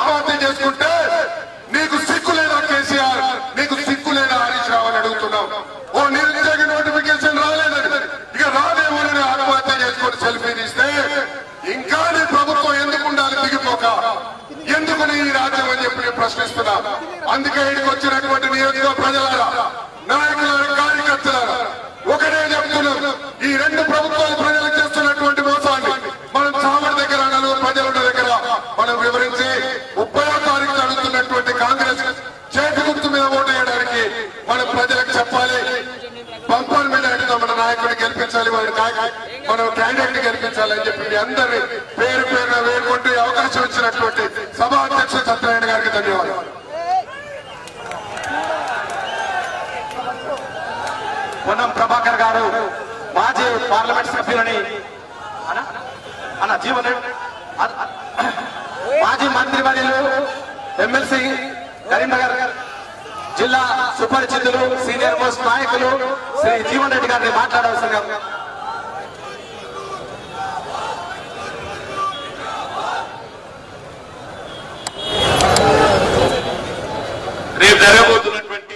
ఆత్మహత్య చేసుకుంటే నీకు సిక్కు లేదా కేసీఆర్ నీకు సిక్కు లేదా హరీష్ రావు అని అడుగుతున్నాం ఓ నిరుద్యోగి నోటిఫికేషన్ రాలేదని ఇక రాదేమోనని ఆత్మహత్య చేసుకొని సెల్ఫీ తీస్తే ఇంకా నీ ప్రభుత్వం ఎందుకు ఉండాలి దిగిపోక ఎందుకు నీ ఈ రాజ్యం అని చెప్పి నేను ప్రశ్నిస్తున్నా అందుకే ఇక్కడికి వచ్చినటువంటి నియోజక ప్రజలారా నాయకుల కార్యకర్తలారా ఒకటే చెప్తున్నాం ఈ రెండు ప్రభుత్వాలు ప్రజలకు చేస్తున్నటువంటి మోసాన్ని మనం చావడి దగ్గర నలుగురు ప్రజల దగ్గర మనం వివరించి ముప్పయో తారీఖు జరుగుతున్నటువంటి కాంగ్రెస్ చేతి గుర్తు మీద ఓటు వేయడానికి మనం ప్రజలకు చెప్పాలి పంపర్ మెజార్టీతో మన నాయకుడిని గెలిపించాలి మన నాయకు- మనం క్యాండిడేట్ ని గెలిపించాలని చెప్పి మీ అందరి పేరు పేరున వేడుకుంటూ ఈ అవకాశం ఇచ్చినటువంటి సభా అధ్యక్షుడు సత్యనారాయణ గారికి ధన్యవాదాలు పొన్నం ప్రభాకర్ గారు మాజీ పార్లమెంట్ సభ్యులని అన్న? అన్న జీవన్ రెడ్డి అ- అ- మాజీ మంత్రివర్యులు ఎమ్మెల్సీ కరీంనగర్ జిల్లా సుపరిచితులు సీనియర్ మోస్ట్ నాయకులు శ్రీ జీవన్ రెడ్డి గారిని మాట్లాడవలసిందిగా రేపు జరగబోతున్నటువంటి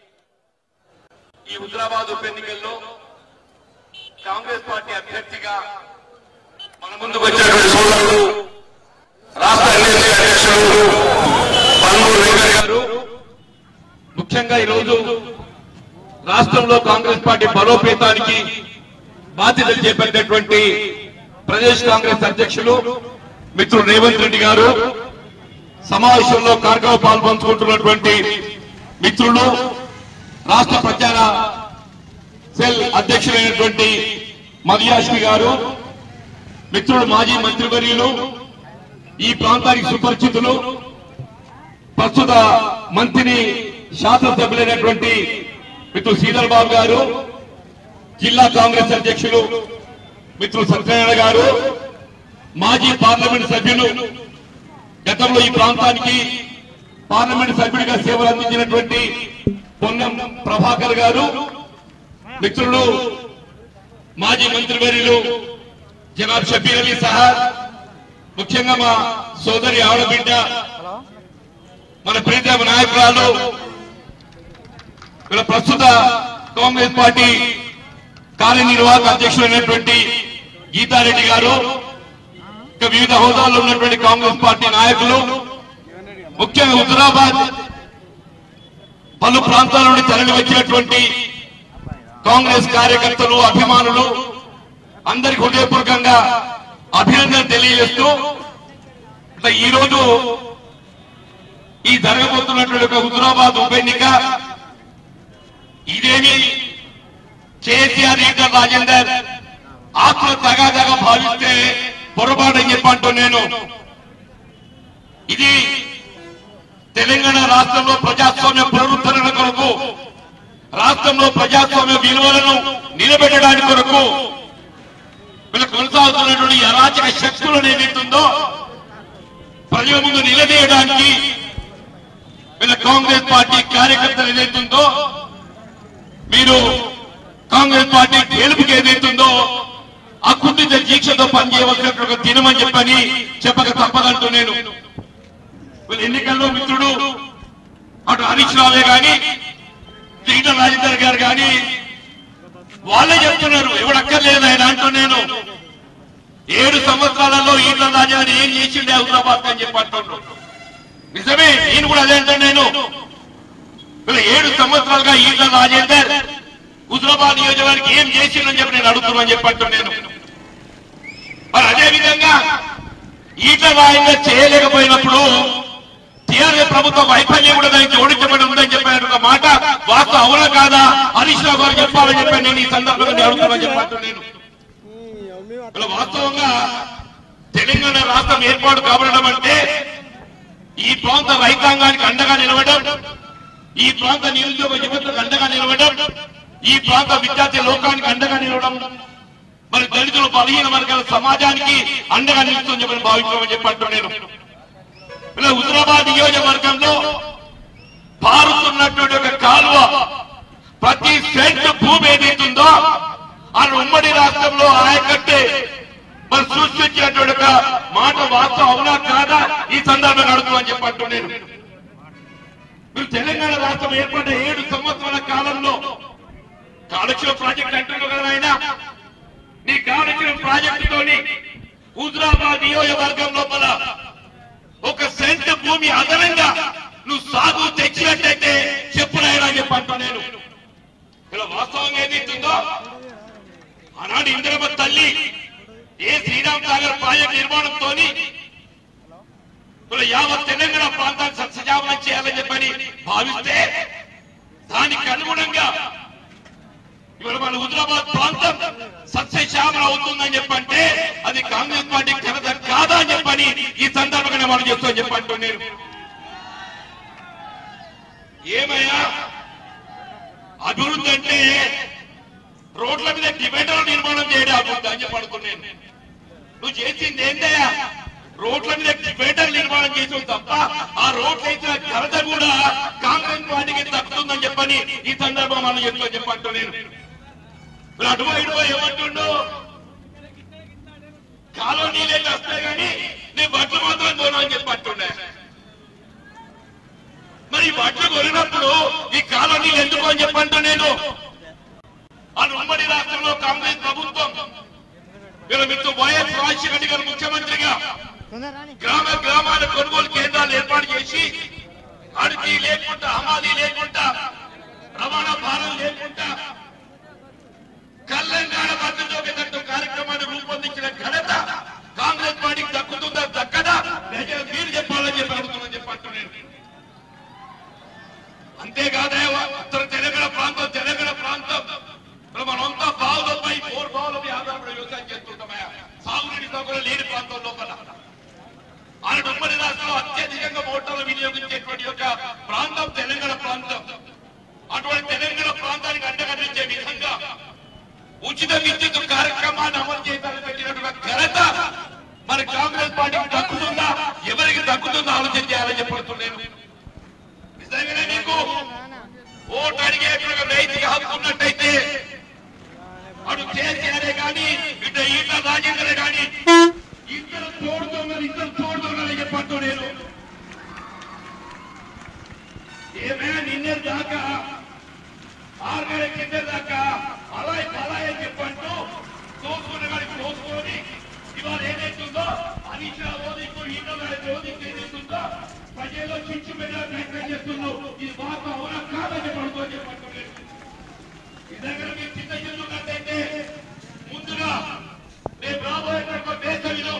ఈ హుజరాబాద్ ఉప ఎన్నికల్లో కాంగ్రెస్ పార్టీ అభ్యర్థిగా మన ముందుకు వచ్చినటువంటి సోదరుడు రాష్ట్ర ఎన్ఎస్సీ అధ్యక్షుడు పన్మూరు వెంకయ్య గారు ముఖ్యంగా ఈరోజు రాష్ట్రంలో కాంగ్రెస్ పార్టీ బలోపేతానికి బాధ్యతలు చేపట్టినటువంటి ప్రదేశ్ కాంగ్రెస్ అధ్యక్షులు మిత్రుడు రేవంత్ రెడ్డి గారు సమావేశంలో కార్యక్రమ పాల్పంచుకుంటున్నటువంటి మిత్రులు రాష్ట్ర ప్రచార సెల్ అధ్యక్షులైనటువంటి మదియాష్మి గారు మిత్రుడు మాజీ మంత్రివర్యులు ఈ ప్రాంతానికి సుపరిచితులు ప్రస్తుత మంత్రిని శాసనసభ్యులైనటువంటి మిత్రుడు శ్రీధర్ బాబు గారు జిల్లా కాంగ్రెస్ అధ్యక్షులు మిత్రుడు సత్యనారాయణ గారు మాజీ పార్లమెంట్ సభ్యులు గతంలో ఈ ప్రాంతానికి పార్లమెంట్ సభ్యుడిగా సేవలు అందించినటువంటి పొన్నం ప్రభాకర్ గారు మిత్రులు మాజీ మంత్రివర్యులు జనాబ్ షబీర్ అలీ సహార్ ముఖ్యంగా మా సోదరి ఆడబిడ్డ మన ప్రీతమ నాయకురాలు వీళ్ళ ప్రస్తుత కాంగ్రెస్ పార్టీ కార్యనిర్వాహక అధ్యక్షులైనటువంటి గీతారెడ్డి గారు ఇంకా వివిధ హోదాల్లో ఉన్నటువంటి కాంగ్రెస్ పార్టీ నాయకులు ముఖ్యంగా హుజరాబాద్ పలు ప్రాంతాల నుండి తరలి వచ్చినటువంటి కాంగ్రెస్ కార్యకర్తలు అభిమానులు అందరికి హృదయపూర్వకంగా అభినందన తెలియజేస్తూ ఇట్లా ఈ రోజు ఈ జరగబోతున్నటువంటి ఒక హుజరాబాద్ ఉప ఎన్నిక ఇదేమి కేసీఆర్ ఈటల రాజేందర్ ఆత్మ తగాదాగా భావిస్తే పొరపాటు అని చెప్పంటూ నేను ఇది తెలంగాణ రాష్ట్రంలో ప్రజాస్వామ్య పునరుద్ధరణ కొరకు రాష్ట్రంలో ప్రజాస్వామ్య విలువలను నిలబెట్టడానికి కొరకు వీళ్ళు కొనసాగుతున్నటువంటి ఈ అరాచక శక్తులను ఏదైతుందో ప్రజల ముందు నిలదీయడానికి వీళ్ళ కాంగ్రెస్ పార్టీ కార్యకర్తలు ఏదైతుందో మీరు కాంగ్రెస్ పార్టీ గెలుపుకి ఏదైతుందో అకుంఠిత దీక్షతో పనిచేయవలసినటువంటి ఒక దినమని చెప్పని చెప్పక తప్పదంటూ నేను వీళ్ళ ఎన్నికల్లో మిత్రుడు అటు హరీష్ రావే గాని ఈటల రాజేందర్ గారు గాని వాళ్ళే చెప్తున్నారు ఎవడక్కర్లేదు ఆయన అంటూ నేను ఏడు సంవత్సరాలలో ఈటల రాజాని ఏం చేసిండే హైదరాబాద్ అని చెప్పి అంటున్నాడు నిజమే నేను కూడా అదే అంటాను నేను వీళ్ళ ఏడు సంవత్సరాలుగా ఈటల రాజేందర్ హుజరాబాద్ నియోజకవర్గం ఏం చేసిందని చెప్పి నేను అడుగుతున్నాను చెప్పి అంటాను నేను మరి అదే విధంగా ఈటల రాజేందర్ చేయలేకపోయినప్పుడు టీఆర్ఎస్ ప్రభుత్వ వైఫల్యం కూడా దానికి జోడించబడి ఉందని చెప్పిన ఒక మాట వాస్తవ అవునా కాదా హరీష్ రావు గారు చెప్పాలని చెప్పి నేను ఈ సందర్భంగా నేను అడుగుతున్నాను చెప్పండి నేను ఇలా వాస్తవంగా తెలంగాణ రాష్ట్రం ఏర్పాటు కాబడడం అంటే ఈ ప్రాంత రైతాంగానికి అండగా నిలవడం ఈ ప్రాంత నిరుద్యోగ యువతకు అండగా నిలవడం ఈ ప్రాంత విద్యార్థి లోకానికి అండగా నిలవడం మరి దళితులు బలహీన వర్గాల సమాజానికి అండగా నిలుస్తుందని చెప్పి భావించమని చెప్పి అంటూ నేను ఇలా హుజరాబాద్ నియోజకవర్గంలో పారుతున్నటువంటి ఒక కాలువ ప్రతి సెంట్ భూమి ఏదైతుందో ఆ ఉమ్మడి రాష్ట్రంలో ఆయకట్టే మరి సృష్టించినటువంటి ఒక మాట వాస్తవం అవునా కాదా ఈ సందర్భంగా అడుగుతామని చెప్పట్టు నేను మీరు తెలంగాణ రాష్ట్రం ఏర్పడ్డ ఏడు సంవత్సరాల కాలంలో కాళేశ్వరం ప్రాజెక్ట్ అంటున్నారు కదా ఆయన నీ కాళేశ్వరం ప్రాజెక్టుతోని హుజరాబాద్ నియోజకవర్గం లోపల ఒక సెంట్ భూమి అదనంగా నువ్వు సాగు తెచ్చినట్టయితే చెప్పురాయరా అని చెప్పంటా నేను ఇలా వాస్తవంగా ఏదైతుందో ఆనాడు ఇందిరమ్మ తల్లి ఏ శ్రీరామ్ సాగర్ ప్రాజెక్ట్ నిర్మాణంతో యావత్ తెలంగాణ ప్రాంతాన్ని సస్యజామం చేయాలని చెప్పని భావిస్తే దానికి అనుగుణంగా ఇవాళ మన హుజరాబాద్ ప్రాంతం సస్యశ్యామల అవుతుందని చెప్పంటే అది కాంగ్రెస్ పార్టీ ఘనత కాదా అని చెప్పని ఈ సందర్భంగా మనం చెప్తామని చెప్పంటూ నేను ఏమయ్యా అభివృద్ధి అంటే రోడ్ల మీద డివైడర్ నిర్మాణం చేయడం అభివృద్ధి అని చెప్పి అనుకున్నాను నువ్వు చేసింది ఏంటయ్యా రోడ్ల మీద డివైడర్ నిర్మాణం చేసావు తప్ప ఆ రోడ్లు ఇచ్చిన ఘనత కూడా కాంగ్రెస్ పార్టీకి దక్కుతుందని చెప్పని ఈ సందర్భం మనం చెప్తా చెప్పంటూ నేను ఇప్పుడు అటువో ఇటువో ఏమంటుండు కాలో నీళ్ళే వస్తాయి కానీ నీ బట్టలు మాత్రం కొను అని చెప్పి అంటుండే మరి ఈ బట్టలు కొనినప్పుడు ఈ కాలో నీళ్ళు ఎందుకు అని చెప్పంటూ నేను ఆ ఉమ్మడి రాష్ట్రంలో కాంగ్రెస్ ప్రభుత్వం వీళ్ళ మిత్రు వైఎస్ రాజశేఖర రెడ్డి గారు ముఖ్యమంత్రిగా గ్రామ గ్రామాల కొనుగోలు కేంద్రాలు ఏర్పాటు చేసి అడిగి లేకుండా హమాలి లేకుండా రవాణా భారం లేకుండా తెలంగాణ భద్రత కార్యక్రమాన్ని రూపొందించిన ఘనత కాంగ్రెస్ పార్టీకి దక్కుతుందా దక్కదా ప్రజలు మీరు చెప్పాలని చెప్పి అడుగుతున్నాను చెప్పంటున్నాను అంతేకాదే ఉత్తర తెలంగాణ ప్రాంతం తెలంగాణ ప్రాంతం ఇప్పుడు మనంతా బావులపై బోర్ బావులపై ఆధారపడి వ్యవసాయం చేస్తుంటామయ్యా సాగునీటి సౌకర్యం లేని ప్రాంతం లోపల ఆయన ఉమ్మడి రాష్ట్రంలో అత్యధికంగా మోటార్లు వినియోగించేటువంటి యొక్క ప్రాంతం తెలంగాణ ప్రాంతం అటువంటి తెలంగాణ ప్రాంతానికి అండగట్టించే విధంగా ఉచిత విద్యుత్ కార్యక్రమాన్ని అమలు చేయాలని పెట్టినటువంటి ఘనత మరి కాంగ్రెస్ పార్టీకి దక్కుతుందా ఎవరికి దక్కుతుందో ఆలోచన చేయాలని చెప్పుతున్నాను నిజంగానే నీకు ఓటు అడిగేటువంటి రైతుకి హక్కు ఉన్నట్టయితే అటు కేసీఆరే కానీ ఇటు ఈట రాజేంద్రే కానీ ఇద్దరు తోడుతున్నారు ఇద్దరు తోడుతున్నారని చెప్పంటూ నేను ఏమైనా నిన్నే దాకా ఆరు గంటల కింద దాకా అలాయ్ అలాయ్ అని చెప్పంటూ తోసుకున్న గారికి తోసుకొని ఇవాళ ఏదైతుందో అనీష ఓదికు ఈట గారి ఓదికు ఏదైతుందో ప్రజల్లో చిచ్చు పెట్టే ప్రయత్నం చేస్తున్నావు ఇది మాకు అవునా కాదని చెప్పడుతూ చెప్పంటూ నేను ఈ దగ్గర మీరు చిన్న చెల్లున్నట్టయితే ముందుగా రేపు రాబోయేటటువంటి వేసవిలో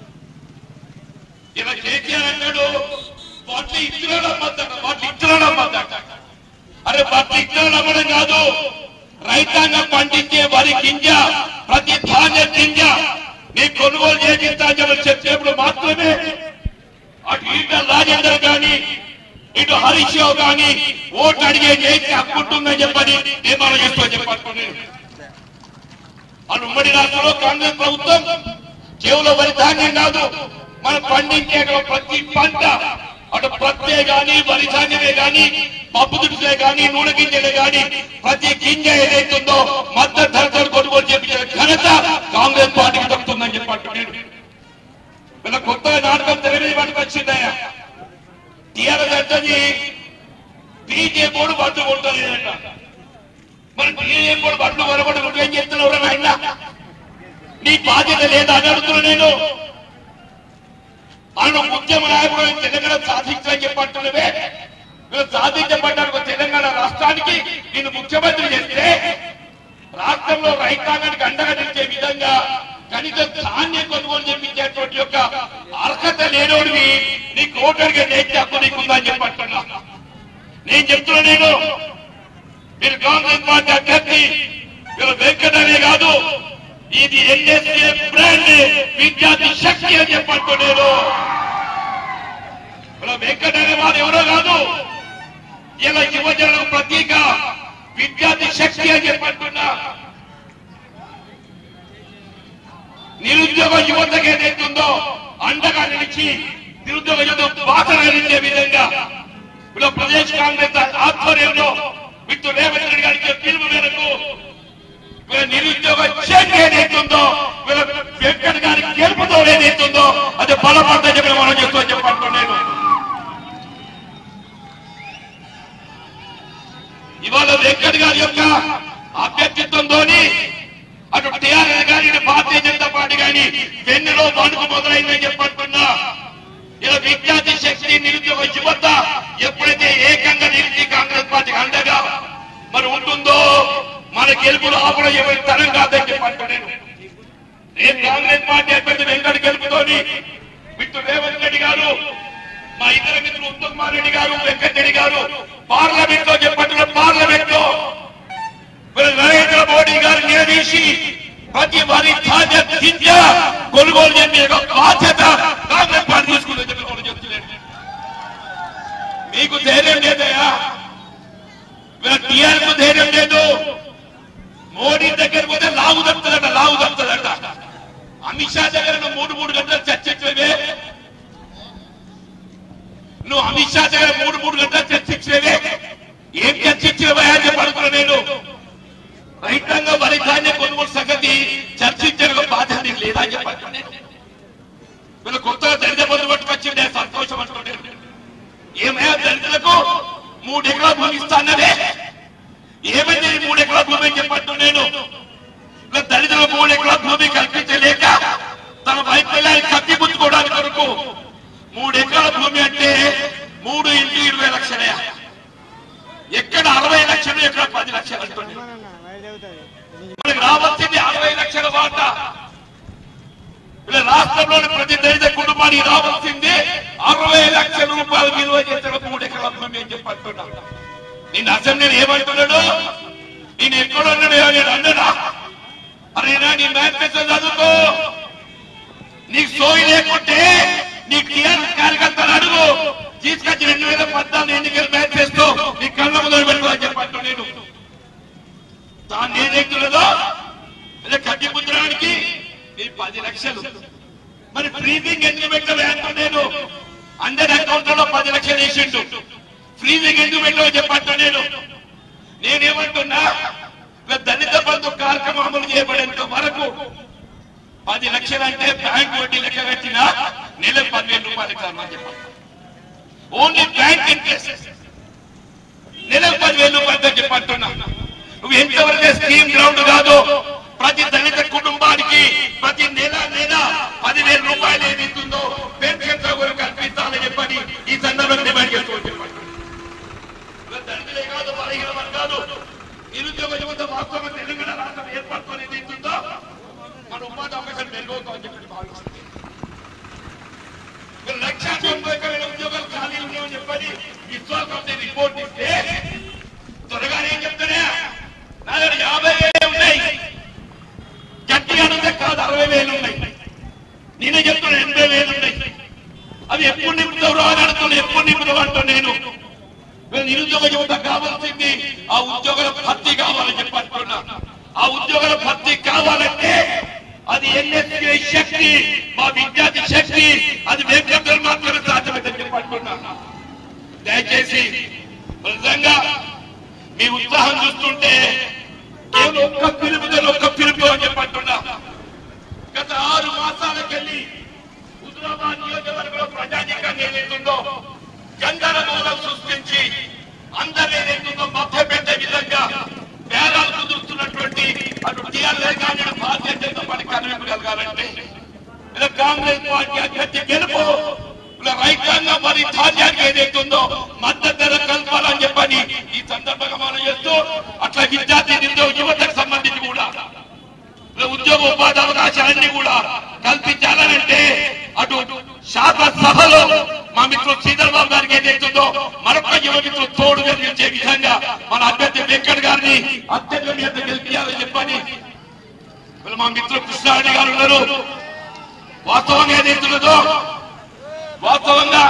ఇలా కేసీఆర్ అన్నాడు వాటి ఇతరుల మద్దతు వాటి ఇతరుల మద్దతు అరే వాటి ఇతరులు అమ్మడం కాదు రైతాంగం పండించే వరి గింజ ప్రతి ధాన్య గింజ నీ కొనుగోలు చేయించాలని చెప్పేప్పుడు మాత్రమే అటు ఈట రాజేందర్ గాని ఇటు హరీష్ రావు గాని ఓటు అడిగే చేసి హక్కుంటుందని చెప్పని నిర్మాణం చేస్తూ చెప్పట్టుకున్నాను మన ఉమ్మడి రాష్ట్రంలో కాంగ్రెస్ ప్రభుత్వం చెవులో వరి ధాన్యం కాదు మనం పండించే ప్రతి పంట అటు ప్రత్తే గాని వరి ధాన్యమే గాని పప్పు దినుసులే గాని నూనె గింజలే గాని ప్రతి గింజ ఏదైతుందో మద్దతు ధరతో కొనుగోలు చేపించిన ఘనత కాంగ్రెస్ పార్టీకి దక్కుతుందని చెప్పట్టు నేను వీళ్ళ కొత్తగా నాటకం తెలియని వాటికి వచ్చిందయ్యా టీఆర్ఎస్ అంటది బీజేపీ కూడా బట్టలు కొట్టలేదంట మరి బీజేపీ కూడా బట్టలు కొనబడి నువ్వేం చెప్తున్నావు నాయన నీ బాధ్యత లేదా అని అడుగుతున్నా నేను ఆయన ఉద్యమ నాయకుడు తెలంగాణ సాధించాలని చెప్పంటున్నవే నువ్వు సాధించబడ్డానికి తెలంగాణ రాష్ట్రానికి నేను ముఖ్యమంత్రి చేస్తే రాష్ట్రంలో రైతాంగానికి అండగా నిలిచే విధంగా కనీసం ధాన్యం కొనుగోలు చేపించేటువంటి యొక్క అర్హత లేనోడివి నీకు ఓటరిగా చేసే హక్కు నీకుందని చెప్పంటున్నా నేను చెప్తున్నా నేను మీరు కాంగ్రెస్ పార్టీ అభ్యర్థి మీరు వెంకటనే కాదు ఇది ఎన్ఎస్ఏ బ్రాండ్ విద్యార్థి శక్తి అని చెప్పంటూ నేను ఇలా వెంకటనే వారు ఎవరో కాదు ఇలా యువజనులకు ప్రతీక విద్యార్థి శక్తి అని చెప్పంటున్నా నిరుద్యోగ యువతకు ఏదైతుందో అండగా నిలిచి నిరుద్యోగ యువత బాధ నిలిచే విధంగా ఇలా ప్రదేశ్ కాంగ్రెస్ ఆధ్వర్యంలో విత్తు రేవంత్ రెడ్డి గారికి పిలుపు మేరకు వీళ్ళ నిరుద్యోగ చేతి ఏదైతుందో వీళ్ళ వెంకట గారికి గెలుపుతో ఏదైతుందో అది బలపడతా చెప్పి మనం చెప్తూ చెప్పంటూ నేను ఇవాళ వెంకట్ గారి యొక్క అభ్యర్థిత్వంతోని అటు టీఆర్ఎస్ గాని ఇటు భారతీయ జనతా పార్టీ గాని వెన్నులో వణుకు మొదలైందని చెప్పంటున్నా ఇలా విద్యార్థి శక్తి నిరుద్యోగ యువత ఎప్పుడైతే ఏకంగా నిలిచి కాంగ్రెస్ పార్టీకి అండగా మరి ఉంటుందో మన గెలుపులో ఆపడం ఎవరి తరం కాదని చెప్పంటున్నాను నేను కాంగ్రెస్ పార్టీ అభ్యర్థి వెంకట గెలుపుతోని మిత్రుడు రేవంత్ రెడ్డి గారు మా ఇతర మిత్రులు ఉత్తమ్ కుమార్ రెడ్డి గారు వెంకట్ రెడ్డి గారు పార్లమెంట్ లో చెప్పంటున్న పార్లమెంట్ లో మరి నరేంద్ర మోడీ గారు నిలదీసి ప్రతి వారి తాజా గింజ కొనుగోలు చేసే ఒక బాధ్యత కాంగ్రెస్ పార్టీ తీసుకుందని చెప్పి కూడా చెప్తున్నాను మీకు ధైర్యం లేదయా టీఆర్ఎస్ ధైర్యం లేదు మోడీ దగ్గర పోతే లావు తప్పుతుందట లావు తప్పుతుందట అమిత్ షా దగ్గర నువ్వు మూడు మూడు గంటలు చర్చించలేవే నువ్వు అమిత్ షా దగ్గర మూడు మూడు గంటలు చర్చించలేవే ఏం చర్చించలేవా అని చెప్పి అడుగుతున్నా నేను రైతాంగ వరి ధాన్య కొనుగోలు సంగతి చర్చించడం బాధ్యత నీకు లేదా అని చెప్పి అంటున్నా నేను. వీళ్ళు కొత్తగా దళిత బంధు పట్టుకొచ్చిండే సంతోషం అంటున్నాడు ఏమయ్యా దళితులకు మూడు ఎకరాల భూమి ఇస్తానదే ఏమైంది ఈ మూడు ఎకరాల భూమి అని చెప్పట్టు నేను ఇలా దళితులకు మూడు ఎకరాల భూమి కల్పించలేక తన వైపు పిల్లల్ని కప్పిపుచ్చుకోవడానికి కొరకు మూడు ఎకరాల భూమి అంటే మూడు ఇంటూ ఇరవై లక్షలే ఎక్కడ అరవై లక్షలు ఎక్కడ పది లక్షలు అంటుంది మనకి రావాల్సింది అరవై లక్షల వాట ఇలా రాష్ట్రంలోని ప్రతి దళిత కుటుంబానికి రావాల్సింది అరవై లక్షల రూపాయలు విలువ చేసిన మూడు ఎకరాల భూమి అని చెప్పి అంటున్నా నిన్న అసెంబ్లీని ఏమంటున్నాడు నేను ఎక్కడ ఉన్నాడు నేను అన్నాడా అరే నా నీ మేనిఫెస్టో చదువుకో నీకు సోయి లేకుంటే నీ టీఆర్ఎస్ కార్యకర్తలు అడుగు తీసుకొచ్చి రెండు వేల పద్నాలుగు ఎన్నికల మేనిఫెస్టో నీ కళ్ళ ముందు పెట్టుకోవాలని చెప్పంటు నేను దాన్ని ఏదైతున్నదో అదే కట్టి పుత్రానికి నీ పది లక్షలు మరి ఫ్రీజింగ్ ఎందుకు పెట్టలే అంటూ నేను అందరి అకౌంట్ లో పది లక్షలు వేసిండు ఫ్రీజింగ్ ఎందుకు పెట్టో చెప్పంటూ నేను నేనేమంటున్నా ఇక దళిత బంధు కార్యక్రమం అమలు చేయబడేంత వరకు పది లక్షలు అంటే బ్యాంక్ వడ్డీ లెక్క కట్టిన నెల పదివేల రూపాయలు కారణం చెప్పండి ఓన్లీ బ్యాంక్ ఇంట్రెస్ట్ నెలకు పదివేల రూపాయలతో చెప్పంటున్నా నువ్వు ఎంతవరకు స్కీమ్ గ్రౌండ్ కాదు ప్రతి దళిత కుటుంబానికి ప్రతి నెల నెల పదివేల రూపాయలు ఏది ఇస్తుందో పెన్షన్ సౌకర్యం కల్పించాలని చెప్పని ఈ సందర్భంగా డిమాండ్ చేస్తూ చెప్పండి ఇలా దళితులే కాదు బలహీన వర్గాలు నిరుద్యోగ యువత వాస్తవం తెలంగాణ రాష్ట్రం ఏర్పడుతుంది ఏది ఇస్తుందో మన ఉపాధి అవకాశాలు మెరుగవుతామని చెప్పి భావిస్తుంది మీరు లక్ష తొంభై ఒక్క వేల ఉద్యోగాలు ఖాళీ ఉన్నాయని చెప్పని విశ్వాసం రిపోర్ట్ ఇస్తే త్వరగానే ఏం చెప్తానే నా దగ్గర యాభై వేలు ఉన్నాయి గట్టిగా అంటే కాదు అరవై వేలు ఉన్నాయి నేనే చెప్తున్నా ఎనభై వేలు ఉన్నాయి అవి ఎప్పుడు నింపుతావు అని అడుగుతున్నా ఎప్పుడు నింపుతావు అంటూ నేను వీళ్ళు నిరుద్యోగ యువత కావాల్సింది ఆ ఉద్యోగాల భర్తీ కావాలని చెప్పి అంటున్నా ఆ ఉద్యోగాల భర్తీ కావాలంటే అది ఎన్ఎస్ఏ శక్తి మా విద్యార్థి శక్తి అది వ్యక్తులు మాత్రమే సాధ్యమైందని చెప్పి అంటున్నా దయచేసి నిజంగా మీ ఉత్సాహం చూస్తుంటే కేవలం ఒక్క పిలుపుతో ఒక్క పిలుపు అని చెప్పి అంటున్నా గత ఆరు మాసాలకెళ్ళి హుజరాబాద్ నియోజకవర్గంలో ప్రజానీకంగా ఏదైతుందో గందరగోళం సృష్టించి అందరూ ఏదైతుందో మధ్య పెట్టే విధంగా బేరాలు కుదురుతున్నటువంటి అటు టీఆర్ఎస్ కానీ ఇటు భారతీయ జనతా పార్టీ కనువిప్పు కలగాలంటే ఇలా కాంగ్రెస్ పార్టీ అభ్యర్థి గెలుపు ఇలా రైతాంగం మరి ధాన్యానికి ఏదైతుందో మద్దతు ధర కలపాలని చెప్పని ఈ సందర్భంగా మనం చేస్తూ అట్లా విద్యార్థి నిరుద్యోగ యువతకు సంబంధించి కూడా ఇలా ఉద్యోగ ఉపాధి అవకాశాలన్నీ కూడా కల్పించాలనంటే అటు శాసనసభలో మా మిత్రుడు శ్రీధర్ బాబు గారికి ఏదైతుందో మరొక యువ మిత్రులు తోడుగా నిలిచే విధంగా మన అభ్యర్థి వెంకట్ గారిని అత్యంత మీద గెలిపించాలని చెప్పని వీళ్ళు మా మిత్రులు కృష్ణారెడ్డి గారు ఉన్నారు వాస్తవంగా ఏదైతున్నదో వాస్తవంగా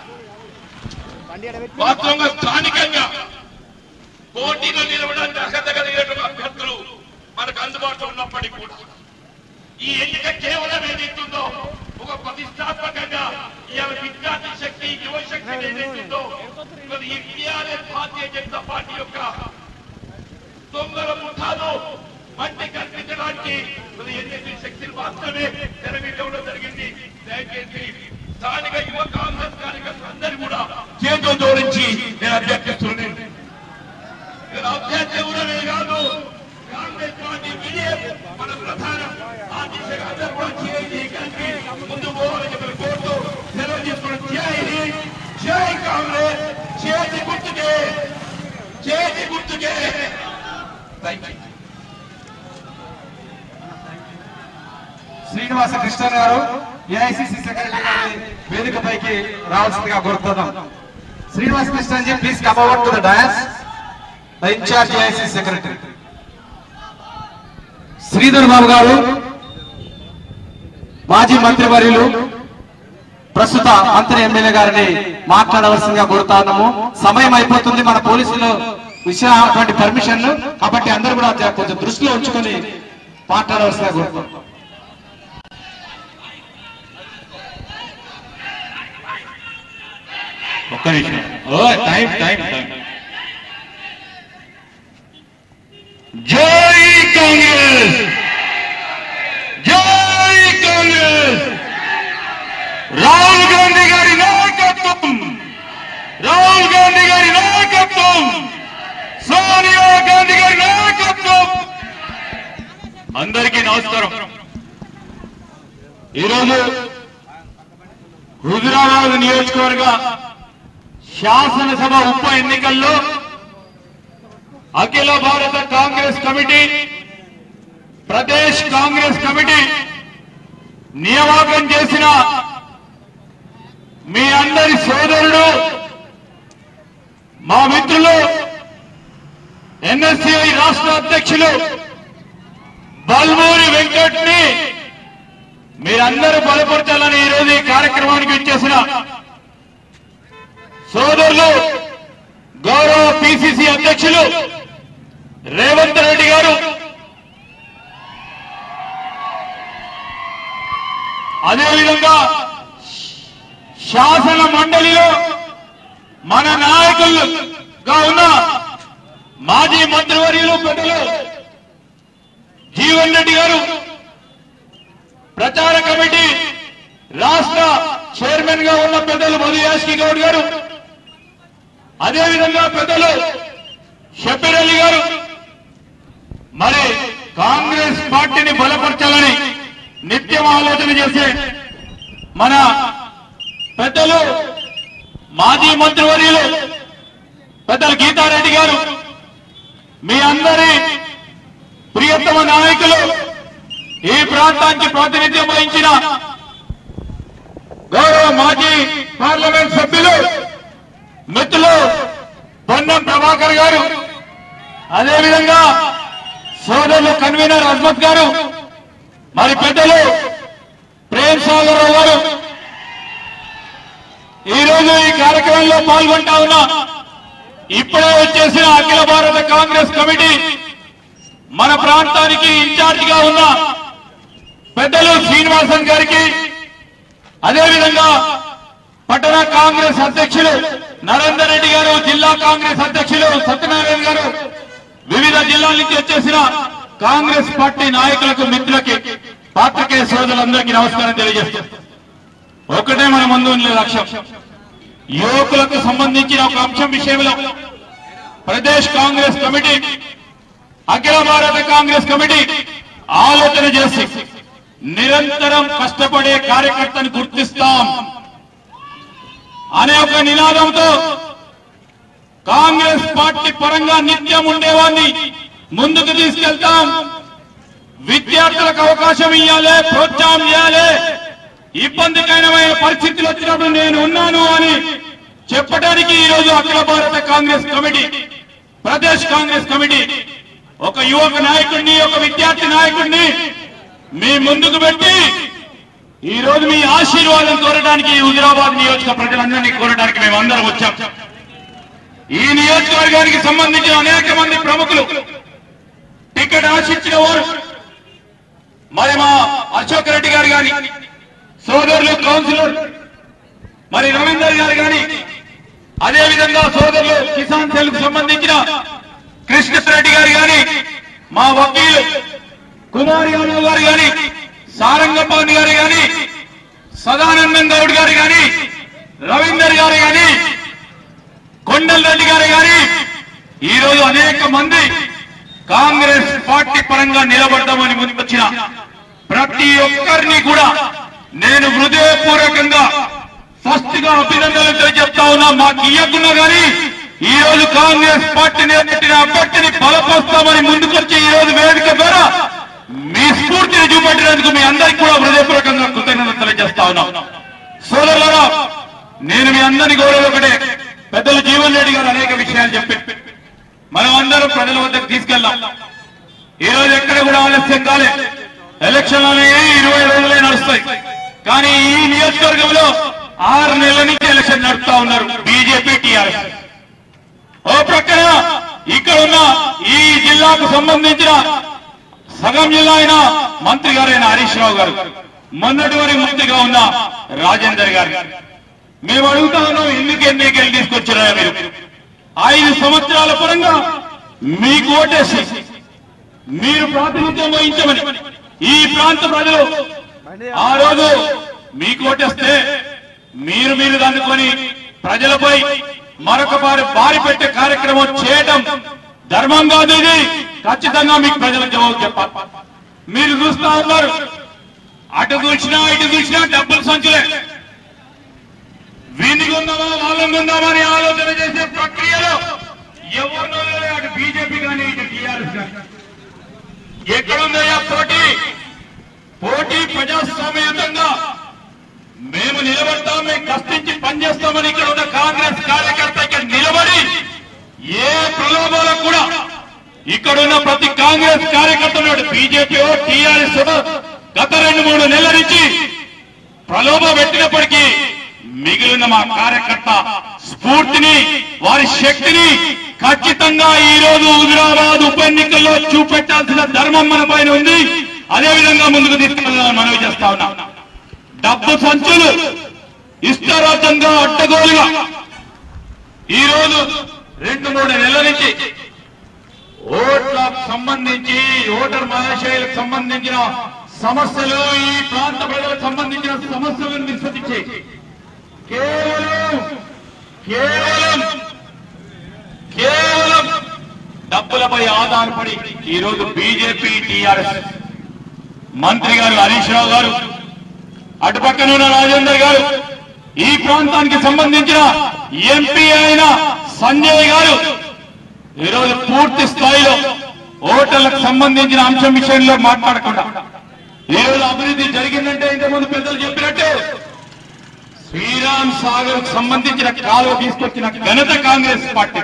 వాస్తవంగా స్థానికంగా పోటీలో నిలవడానికి అర్హత కలిగిన అభ్యర్థులు మనకు అందుబాటులో ఉన్నప్పటికీ కూడా ఈ ఎన్నిక కేవలం ఏదైతుందో ఒక ప్రతిష్టాత్మకంగా ఇవాళ విద్యార్థి శక్తి యువ శక్తి ఏదైతుందో ఇవాళ ఈ టీఆర్ఎస్ భారతీయ జనతా పార్టీ యొక్క దొంగల ముఠాలు మట్టి కల్పించడానికి మన ఎన్ఎస్సీ శక్తులు మాత్రమే తెరవేయడం జరిగింది దయచేసి స్థానిక యువ కాంగ్రెస్ కార్యకర్తలు అందరూ కూడా చేతులు జోడించి నేను అభ్యర్థిస్తున్నాను నేను అభ్యర్థి ఎవరనే కాదు కాంగ్రెస్ పార్టీ విజయం మన ప్రధానం ఆ దిశగా అందరూ కూడా చేయి కలిపి ముందు పోవాలని చెప్పి కోరుతూ సెలవు తీసుకున్న జై హింద్ జై కాంగ్రెస్ చేతి గుర్తుకే చేతి గుర్తుకే థ్యాంక్ యూ శ్రీనివాస కృష్ణ గారు ఏఐసిసి సెక్రటరీ గారి వేదికపైకి రావాల్సిందిగా కోరుతున్నాం Srinivasa Krishnaji please come over to the dais the incharge AICC secretary Sridhar Babu గారు మాజీ మంత్రి వర్యులు ప్రస్తుత మంత్రి ఎమ్మెల్యే గారిని మాట్లాడవలసిందిగా కోరుతా ఉన్నాము సమయం అయిపోతుంది మన పోలీసులు విషయటువంటి పర్మిషన్ కాబట్టి అందరూ కూడా కొంచెం దృష్టిలో ఉంచుకొని మాట్లాడవలసిందిగా కోరుతున్నాం ఒక్క నిమిషం ఓ టైం టైం టైం జై కాంగ్రెస్ జై కాంగ్రెస్ రాహుల్ గాంధీ గారి నాయకత్వం రాహుల్ గాంధీ గారి నాయకత్వం సోనియా గాంధీ గారి నాయకత్వం అందరికీ నమస్కారం ఈరోజు హుజురాబాద్ నియోజకవర్గ శాసనసభ ఉప ఎన్నికల్లో అఖిల భారత Congress committee Pradesh Congress committee నియామకం చేసిన మీ అందరి సోదరుడు మా మిత్రులు ఎన్ఎస్సిఐ రాష్ట్ర అధ్యక్షులు బల్మూరి వెంకట్ ని మీరందరూ బలపరచాలని ఈ రోజు ఈ కార్యక్రమానికి ఇచ్చేసిన సోదరులు గౌరవ పిసిసి అధ్యక్షులు రేవంత్ రెడ్డి గారు అదేవిధంగా శాసన మండలిలో మన నాయకులుగా ఉన్న మాజీ మంత్రివర్యులు పెద్దలు జీవన్ రెడ్డి గారు ప్రచార కమిటీ రాష్ట్ర చైర్మన్ గా ఉన్న పెద్దలు మధు యాష్కి గౌడ్ గారు అదేవిధంగా పెద్దలు షబీర్ అలీ గారు మరి కాంగ్రెస్ పార్టీని బలపరచాలని నిత్యం ఆలోచన చేసే మన పెద్దలు మాజీ మంత్రివర్యులు పెద్దలు గీతారెడ్డి గారు మీ అందరి ప్రియతమ నాయకులు ఈ ప్రాంతానికి ప్రాతినిధ్యం వహించిన గౌరవ మాజీ పార్లమెంట్ సభ్యులు మిత్రులు పొన్నం ప్రభాకర్ గారు అదేవిధంగా సోదరులు కన్వీనర్ అజ్మత్ గారు మరి పెద్దలు ప్రేమ్ సాగర్ రావు గారు ఈ రోజు ఈ కార్యక్రమంలో పాల్గొంటా ఉన్నా ఇప్పుడే వచ్చేసిన అఖిల భారత కాంగ్రెస్ కమిటీ మన ప్రాంతానికి ఇన్ఛార్జ్ గా ఉన్న పెద్దలు శ్రీనివాసన్ గారికి అదేవిధంగా పట్టణ కాంగ్రెస్ అధ్యక్షులు నరేందర్ రెడ్డి గారు జిల్లా కాంగ్రెస్ అధ్యక్షులు సత్యనారాయణ గారు వివిధ జిల్లాల నుంచి వచ్చేసిన కాంగ్రెస్ పార్టీ నాయకులకు మిత్రులకి పాత్రికేయ సోదరులందరికీ నమస్కారం తెలియజేస్తాం ఒకటే మన ముందు ఉన్న లక్ష్యం యువకులకు సంబంధించిన ఒక అంశం విషయంలో ప్రదేశ్ కాంగ్రెస్ కమిటీ అఖిల భారత కాంగ్రెస్ కమిటీ ఆలోచన చేసి నిరంతరం కష్టపడే కార్యకర్తను గుర్తిస్తాం అనే ఒక నినాదంతో కాంగ్రెస్ పార్టీ పరంగా నిత్యం ఉండేవాడిని ముందుకు తీసుకెళ్తాం విద్యార్థులకు అవకాశం ఇవ్వాలి ప్రోత్సాహం ఇవ్వాలి ఇబ్బందికరమైన పరిస్థితులు వచ్చినప్పుడు నేను ఉన్నాను అని చెప్పడానికి ఈ రోజు అఖిల భారత Congress committee Pradesh Congress committee ఒక యువక నాయకుడిని ఒక విద్యార్థి నాయకుడిని మీ ముందుకు పెట్టి ఈ రోజు మీ ఆశీర్వాదం కోరడానికి ఈ హుజరాబాద్ నియోజక ప్రజలందరినీ కోరడానికి మేము అందరం వచ్చాం ఈ నియోజకవర్గానికి సంబంధించిన అనేక మంది ప్రముఖులు టికెట్ ఆశించిన వారు మరి మా అశోక్ రెడ్డి గారు గాని సోదరులు కౌన్సిలర్ మరి రవీందర్ గారు గాని అదే విధంగా సోదరులు కిసాన్ సెల్ కు సంబంధించిన కృష్ణరెడ్డి గారు గాని మా వకీలు కుమార్ యాదవ్ గారు గాని సారంగపాణి గారు గాని సదానందం గౌడ్ గారు గాని రవీందర్ గారు గాని కొండల్ రెడ్డి గారు గాని ఈ రోజు అనేక మంది కాంగ్రెస్ పార్టీ పరంగా నిలబడ్డామని ముందుకొచ్చిన ప్రతి ఒక్కరిని కూడా నేను హృదయపూర్వకంగా ఫస్ట్ గా అభినందనలు తెలియజెప్తా ఉన్నా మాకు ఇయ్యకున్నా గానీ ఈ రోజు కాంగ్రెస్ పార్టీ నిలబెట్టిన అభ్యర్థిని బలపరుస్తామని ముందుకొచ్చి ఈ రోజు వేదిక ద్వారా మీ స్ఫూర్తిని చూపెట్టినందుకు మీ అందరికీ కూడా హృదయపూర్వకంగా కృతజ్ఞతలు తెలియజేస్తా ఉన్నాం సోదరులారా నేను మీ అందరినీ కోరేది ఒకటే పెద్దలు జీవన్ రెడ్డి గారు అనేక విషయాలు చెప్పి మనం అందరం ప్రజల వద్దకు తీసుకెళ్దాం ఈ రోజు ఎక్కడ కూడా ఆలస్యం కాలే ఎలక్షన్ అనేవి ఇరవై రోజులే నడుస్తాయి కానీ ఈ నియోజకవర్గంలో ఆరు నెలల నుంచి ఎలక్షన్ నడుపుతా ఉన్నారు బీజేపీ టీఆర్ఎస్ ఓ ప్రక్కన ఇక్కడ ఉన్న ఈ జిల్లాకు సంబంధించిన సగం జిల్లా అయిన మంత్రి గారైన హరీష్ రావు గారు మొన్నటి వరకు మంత్రిగా ఉన్న రాజేందర్ గారు మేము అడుగుతా ఉన్నాం ఎందుకు ఎన్నికలు తీసుకొచ్చారా మీరు ఐదు సంవత్సరాల పరంగా మీకు ఓటేసి మీరు ప్రాతినిధ్యం వహించమని ఈ ప్రాంత ప్రజలు ఆ రోజు మీకు ఓటేస్తే మీరు మీరు దన్నుకొని ప్రజలపై మరొక బారి బారి పెట్టే కార్యక్రమం చేయటం ధర్మం కాదు ఇది ఖచ్చితంగా మీకు ప్రజలకు జవాబు చెప్పాలి మీరు చూస్తా ఉన్నారు అటు చూసినా ఇటు చూసినా డబ్బులు సంచులే వీనికి ఉందామా వాళ్ళని ఉందామా అని ఆలోచన చేసే ప్రక్రియలో ఎవరినో లేదు, అటు బీజేపీ కానీ ఇటు టీఆర్ఎస్ కానీ ఎక్కడుందయ్యా పోటీ పోటీ ప్రజాస్వామ్యయుతంగా మేము నిలబడతాం మేము కష్టించి పనిచేస్తామని ఇక్కడ ఉన్న కాంగ్రెస్ కార్యకర్త ఇక్కడ నిలబడి ఏ ప్రలోభాలకు కూడా ఇక్కడ ఉన్న ప్రతి కాంగ్రెస్ కార్యకర్త బీజేపీ టీఆర్ఎస్ గత రెండు మూడు నెలల నుంచి ప్రలోభ పెట్టినప్పటికీ మిగిలిన మా కార్యకర్త స్ఫూర్తిని వారి శక్తిని ఖచ్చితంగా ఈ రోజు హుజురాబాద్ ఉప ఎన్నికల్లో చూపెట్టాల్సిన ధర్మం మన పైన ఉంది అదే విధంగా ముందుకు తీసుకెళ్ళాలని మనవి చేస్తా ఉన్నాం డబ్బు సంచులు ఇష్టరాజ్యంగా అడ్డగోలుగా ఈ రోజు రెండు మూడు నెలల నుంచి ఓట్లకు సంబంధించి ఓటర్ మహాశయులకు సంబంధించిన సమస్యలు ఈ ప్రాంత ప్రజలకు సంబంధించిన సమస్యలను నిష్పత్తించి కేవలం కేవలం కేవలం డబ్బులపై ఆధారపడి ఈ రోజు బీజేపీ టీఆర్ఎస్ మంత్రి గారు హరీష్ రావు గారు అటుపక్కన ఉన్న రాజేందర్ గారు ఈ ప్రాంతానికి సంబంధించిన ఎంపీ అయిన సంజయ్ గారు ఈరోజు పూర్తి స్థాయిలో ఓటర్లకు సంబంధించిన అంశం విషయంలో మాట్లాడకుండా ఈరోజు అభివృద్ధి జరిగిందంటే ఇంతకుముందు పెద్దలు చెప్పినట్టే శ్రీరామ్ సాగర్ సంబంధించిన కాలువ తీసుకొచ్చిన ఘనత కాంగ్రెస్ పార్టీ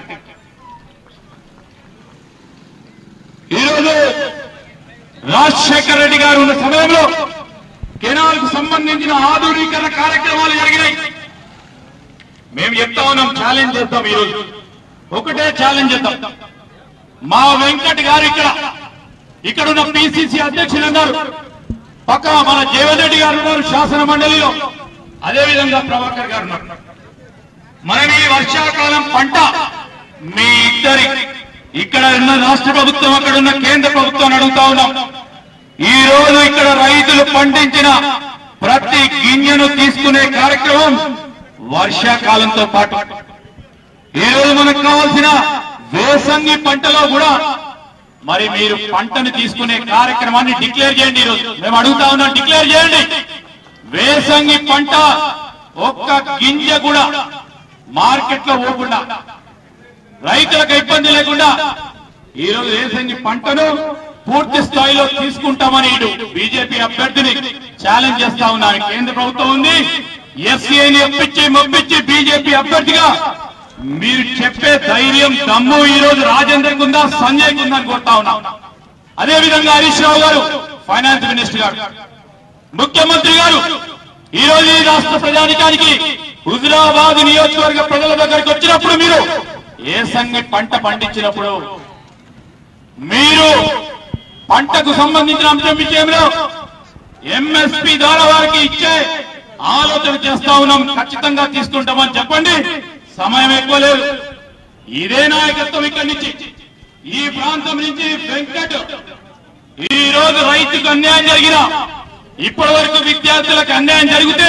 ఈరోజు రాజశేఖర రెడ్డి గారు ఉన్న సమయంలో కెనాల్ కు సంబంధించిన ఆధునీకరణ కార్యక్రమాలు జరిగినాయి మేము చెప్తా ఉన్నాం ఛాలెంజ్ చేద్దాం ఈరోజు ఒకటే ఛాలెంజ్ చేద్దాం మా వెంకట్ గారు ఇక్కడ ఇక్కడ ఉన్న పిసిసి అధ్యక్షులు ఉన్నారు పక్క మన జీవన్ రెడ్డి గారు ఉన్నారు శాసన మండలిలో అదే విధంగా ప్రభాకర్ గారు ఉన్నారు మనం ఈ వర్షాకాలం పంట మీ ఇద్దరి ఇక్కడ ఉన్న రాష్ట్ర ప్రభుత్వం అక్కడ ఉన్న కేంద్ర ప్రభుత్వం అడుగుతా ఉన్నాం ఈ రోజు ఇక్కడ రైతులు పండించిన ప్రతి గింజను తీసుకునే కార్యక్రమం వర్షాకాలంతో పాటు ఈ రోజు మనకు కావాల్సిన వేసంగి పంటలో కూడా మరి మీరు పంటను తీసుకునే కార్యక్రమాన్ని డిక్లేర్ చేయండి ఈరోజు మేము అడుగుతా ఉన్నాం డిక్లేర్ చేయండి వేసంగి పంట ఒక్క గింజ కూడా మార్కెట్ లో పోకుండా రైతులకు ఇబ్బంది లేకుండా ఈ రోజు వేసంగి పంటను పూర్తి స్థాయిలో తీసుకుంటామని ఇటు బీజేపీ అభ్యర్థిని ఛాలెంజ్ చేస్తా ఉన్నారు కేంద్ర ప్రభుత్వం ఉంది ఎస్సీఐని ఒప్పించి మొప్పించి బీజేపీ అభ్యర్థిగా మీరు చెప్పే ధైర్యం దమ్ము ఈ రోజు రాజేందర్ ఉందా సంజయ్ ఉందా అని కోరుతా ఉన్నాం అదే విధంగా హరీష్ రావు గారు ఫైనాన్స్ మినిస్టర్ గారు ముఖ్యమంత్రి గారు ఈ రోజు ఈ రాష్ట్ర ప్రజానికానికి హుజురాబాద్ నియోజకవర్గ ప్రజల దగ్గరికి వచ్చినప్పుడు మీరు ఏ సంఘ పంట పండించినప్పుడు మీరు పంటకు సంబంధించిన అంశం విషయంలో ఎంఎస్పి ద్వారా వారికి ఇచ్చే ఆలోచన చేస్తా ఉన్నాం ఖచ్చితంగా తీసుకుంటామని చెప్పండి సమయం ఎక్కువ లేదు ఇదే నాయకత్వం ఇక్కడి నుంచి ఈ ప్రాంతం నుంచి వెంకట్ ఈ రోజు రైతుకు అన్యాయం జరిగిన ఇప్పటి వరకు విద్యార్థులకు అన్యాయం జరిగితే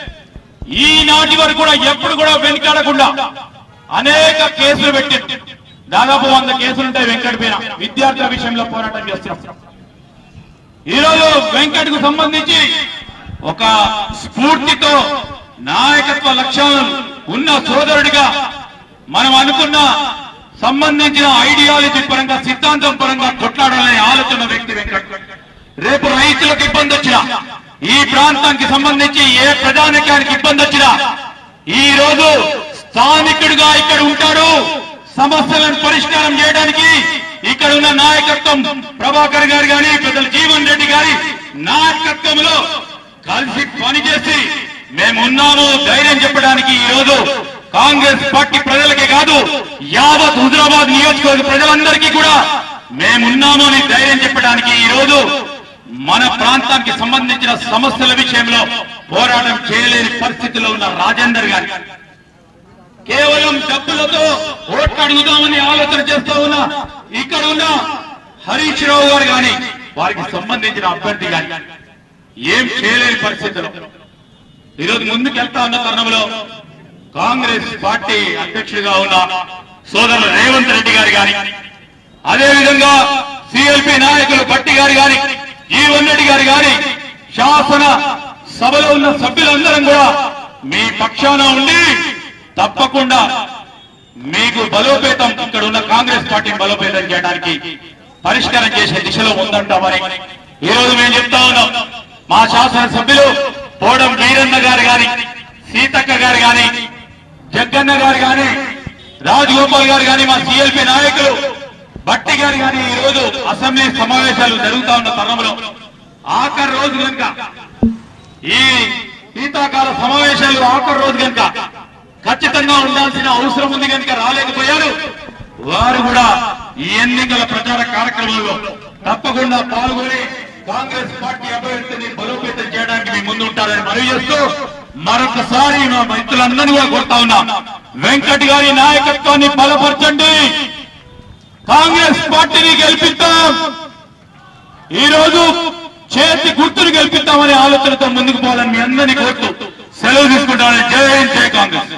ఈనాటి వరకు కూడా ఎప్పుడు కూడా వెనుకాడకుండా అనేక కేసులు పెట్టి దాదాపు వంద కేసులుంటాయి వెంకట్ పైన విద్యార్థుల విషయంలో పోరాటం చేస్తున్నాం ఈ రోజు వెంకట్ కు సంబంధించి ఒక స్ఫూర్తితో నాయకత్వ లక్ష్యాలను ఉన్న సోదరుడిగా మనం అనుకున్న సంబంధించిన ఐడియాలజీ పరంగా సిద్ధాంతం పరంగా కొట్లాడాలనే ఆలోచన వ్యక్తి వెంకట్ రేపు రైతులకు ఇబ్బంది వచ్చినా ఈ ప్రాంతానికి సంబంధించి ఏ ప్రజానికానికి ఇబ్బంది వచ్చినా ఈ రోజు స్థానికుడిగా ఇక్కడ ఉంటాడు సమస్యలను పరిష్కారం చేయడానికి ఇక్కడ ఉన్న నాయకత్వం ప్రభాకర్ గారు గాని పెద్దలు జీవన్ రెడ్డి గారి నాయకత్వంలో కలిసి పనిచేసి మేమున్నాము ధైర్యం చెప్పడానికి ఈ రోజు కాంగ్రెస్ పార్టీ ప్రజలకే కాదు యావత్ హుజరాబాద్ నియోజకవర్గ ప్రజలందరికీ కూడా మేమున్నాము అని ధైర్యం చెప్పడానికి ఈ రోజు మన ప్రాంతానికి సంబంధించిన సమస్యల విషయంలో పోరాటం చేయలేని పరిస్థితిలో ఉన్న రాజేందర్ గారి కేవలం డబ్బులతో ఓట్లు అడుగుదామని ఆలోచన చేస్తూ ఉన్న ఇక్కడ ఉన్న హరీష్ రావు గారు గాని వారికి సంబంధించిన అభ్యర్థి గాని ఏం చేయలేని పరిస్థితిలో ఈరోజు ముందుకు వెళ్తా ఉన్న తరుణంలో కాంగ్రెస్ పార్టీ అధ్యక్షుడిగా ఉన్న సోదరులు రేవంత్ రెడ్డి గారు గాని అదేవిధంగా సిఎల్పి నాయకులు భట్టి గారు గాని జీవన్ రెడ్డి గారు గాని శాసన సభలో ఉన్న సభ్యులందరం కూడా మీ పక్షాన ఉండి తప్పకుండా మీకు బలోపేతం ఇక్కడ ఉన్న కాంగ్రెస్ పార్టీని బలోపేతం చేయడానికి పరిష్కారం చేసే దిశలో ఉందంటామని ఈ రోజు మేము చెప్తా ఉన్నాం మా శాసన సభ్యులు పోడం వీరన్న గారు గాని సీతక్క గారు గాని జగ్గన్న గారు గాని రాజగోపాల్ గారు గాని మా సిఎల్పి నాయకులు భట్టి గారు గాని ఈ రోజు అసెంబ్లీ సమావేశాలు జరుగుతా ఉన్న తరుణంలో ఆఖరి రోజు కనుక ఈ శీతాకాల సమావేశాలు ఆఖరి రోజు కనుక ఖచ్చితంగా ఉండాల్సిన అవసరం ఉంది కనుక రాలేకపోయారు వారు కూడా ఈ ఎన్నికల ప్రచార కార్యక్రమంలో తప్పకుండా పాల్గొని కాంగ్రెస్ పార్టీ అభ్యర్థిని బలోపేతం చేయడానికి మీ ముందు ఉంటారని మనవి చేస్తూ మరొకసారి మా మిత్రులందరినీ కూడా కోరుతా ఉన్నా వెంకట్ గారి నాయకత్వాన్ని బలపరచండి కాంగ్రెస్ పార్టీని గెలిపిద్దాం ఈ రోజు చేతి గుర్తును గెలిపిద్దామనే ఆలోచనతో ముందుకు పోవాలని మీ అందరినీ కోరుతూ సెలవు తీసుకుంటామని జై హింద్ జై కాంగ్రెస్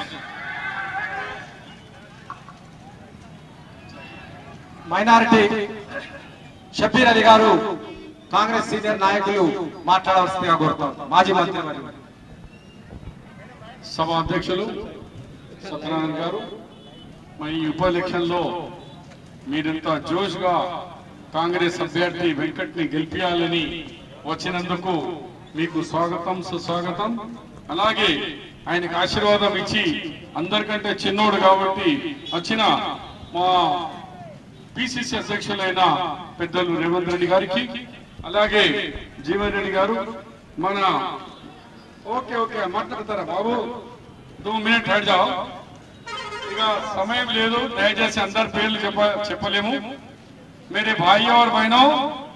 మైనారిటీ షబీర్ అలీ గారు కాంగ్రెస్ సీనియర్ నాయకులు మాట్లాడవలసిందిగా కోరుతాం మాజీ మంత్రి వర్యులు. సభ అధ్యక్షులు సత్యనారాయణ గారు మరి ఈ ఉప ఎలక్షన్ లో మీరింత జోష్గా కాంగ్రెస్ అభ్యర్థి వెంకట్ ని గెలిపించాలని వచ్చినందుకు మీకు స్వాగతం సుస్వాగతం అలాగే ఆయనకు ఆశీర్వాదం ఇచ్చి అందరికంటే చిన్నోడు కాబట్టి వచ్చిన మా పిసిసి అధ్యక్షులైన పెద్దలు రేవంత్ రెడ్డి గారికి అలాగే జీవన్ రెడ్డి గారు మన ఓకే ఓకే మాట్లాడతారా బాబు దో మినిట్ హెడ్ జాओ ఇక సమయం లేదు దయచేసి అందరి పేర్లు చెప్ప చెప్పలేము मेरे भाई और बहनों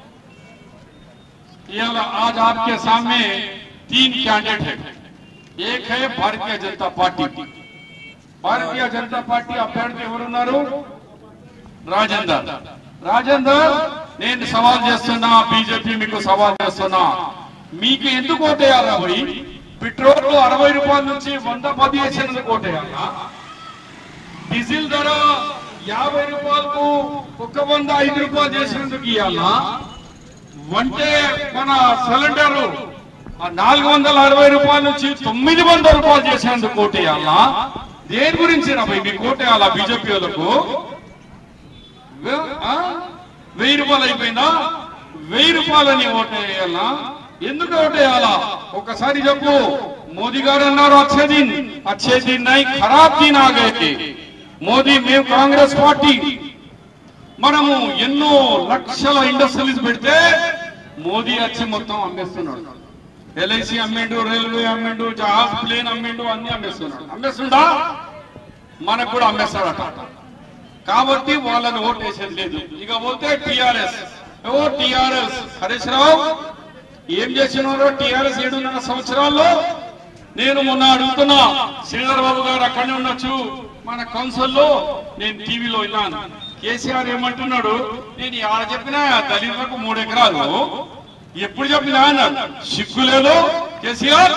ये आज आपके सामने तीन कैंडिडेट है एक है भारतीय जनता पार्टी భారతీయ జనతా పార్టీ అభ్యర్థి ఎవరున్నారు రాజేందర్ రాజేందర్ నేను సవాల్ చేస్తున్నా బీజేపీ మీకు సవాల్ చేస్తున్నా మీకు ఎందుకు ఓటేయాలా పోయి పెట్రోల్ అరవై రూపాయల నుంచి వంద పది వేసేందుకు ఓటేయాలా డీజిల్ ధర యాభై రూపాయలకు ఒక వంద ఐదు రూపాయలు చేసినందుకు ఇవ్వాలా వంటే మన సిలిండర్ నాలుగు వందల అరవై రూపాయల నుంచి తొమ్మిది వందల రూపాయలు చేసేందుకు కోటేయాలా దేని గురించి రా భయ్ మీకు కోటేయాలా బీజేపీ వాళ్ళకు వే- ఆ? వెయ్యి రూపాయలు అయిపోయిందా వెయ్యి రూపాయలని ఓటేయాలా ఎందుకు ఓటేయాలా ఒకసారి చెప్పు మోదీ గారు అన్నారు అచ్చే దిన్ అచ్చే దిన్ నై ఖరాబ్ దిన్ ఆగే మోదీ మేము కాంగ్రెస్ పార్టీ మనము ఎన్నో లక్షల ఇండస్ట్రీస్ పెడితే మోదీ వచ్చి మొత్తం అమ్మేస్తున్నాడు ఎల్ఐసి అమ్మిండు రైల్వే అమ్మిండు జహాజ్ ప్లేన్ అమ్మిండు అన్ని అమ్మేస్తున్నాడు అమ్మేస్తుండా మనకు కూడా అమ్మేస్తాడట కాబట్టి వాళ్ళని ఓట్ వేసేది లేదు ఇక పోతే టిఆర్ఎస్ ఓ టిఆర్ఎస్ హరీష్ రావు ఏం చేసినారో టిఆర్ఎస్ ఏడున్నర సంవత్సరాల్లో నేను మొన్న అడుగుతున్నా శ్రీధర్ బాబు గారు అక్కడనే ఉండొచ్చు మన కౌన్సిల్లో నేను టీవీలో విన్నాను కేసీఆర్ ఏమంటున్నాడు నేను ఆడ చెప్పినా దళితులకు మూడు ఎకరాలు ఎప్పుడు చెప్పినా అన్నాడు సిగ్గు లేదు కేసీఆర్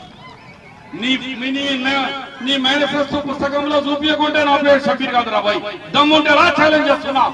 నీ నీ- నీ నీ మేనిఫెస్టో పుస్తకంలో చూపించకుంటే నా పేరు షబీర్ కాదు రాబాయ్ దమ్ముంటే రా ఛాలెంజ్ చేస్తున్నా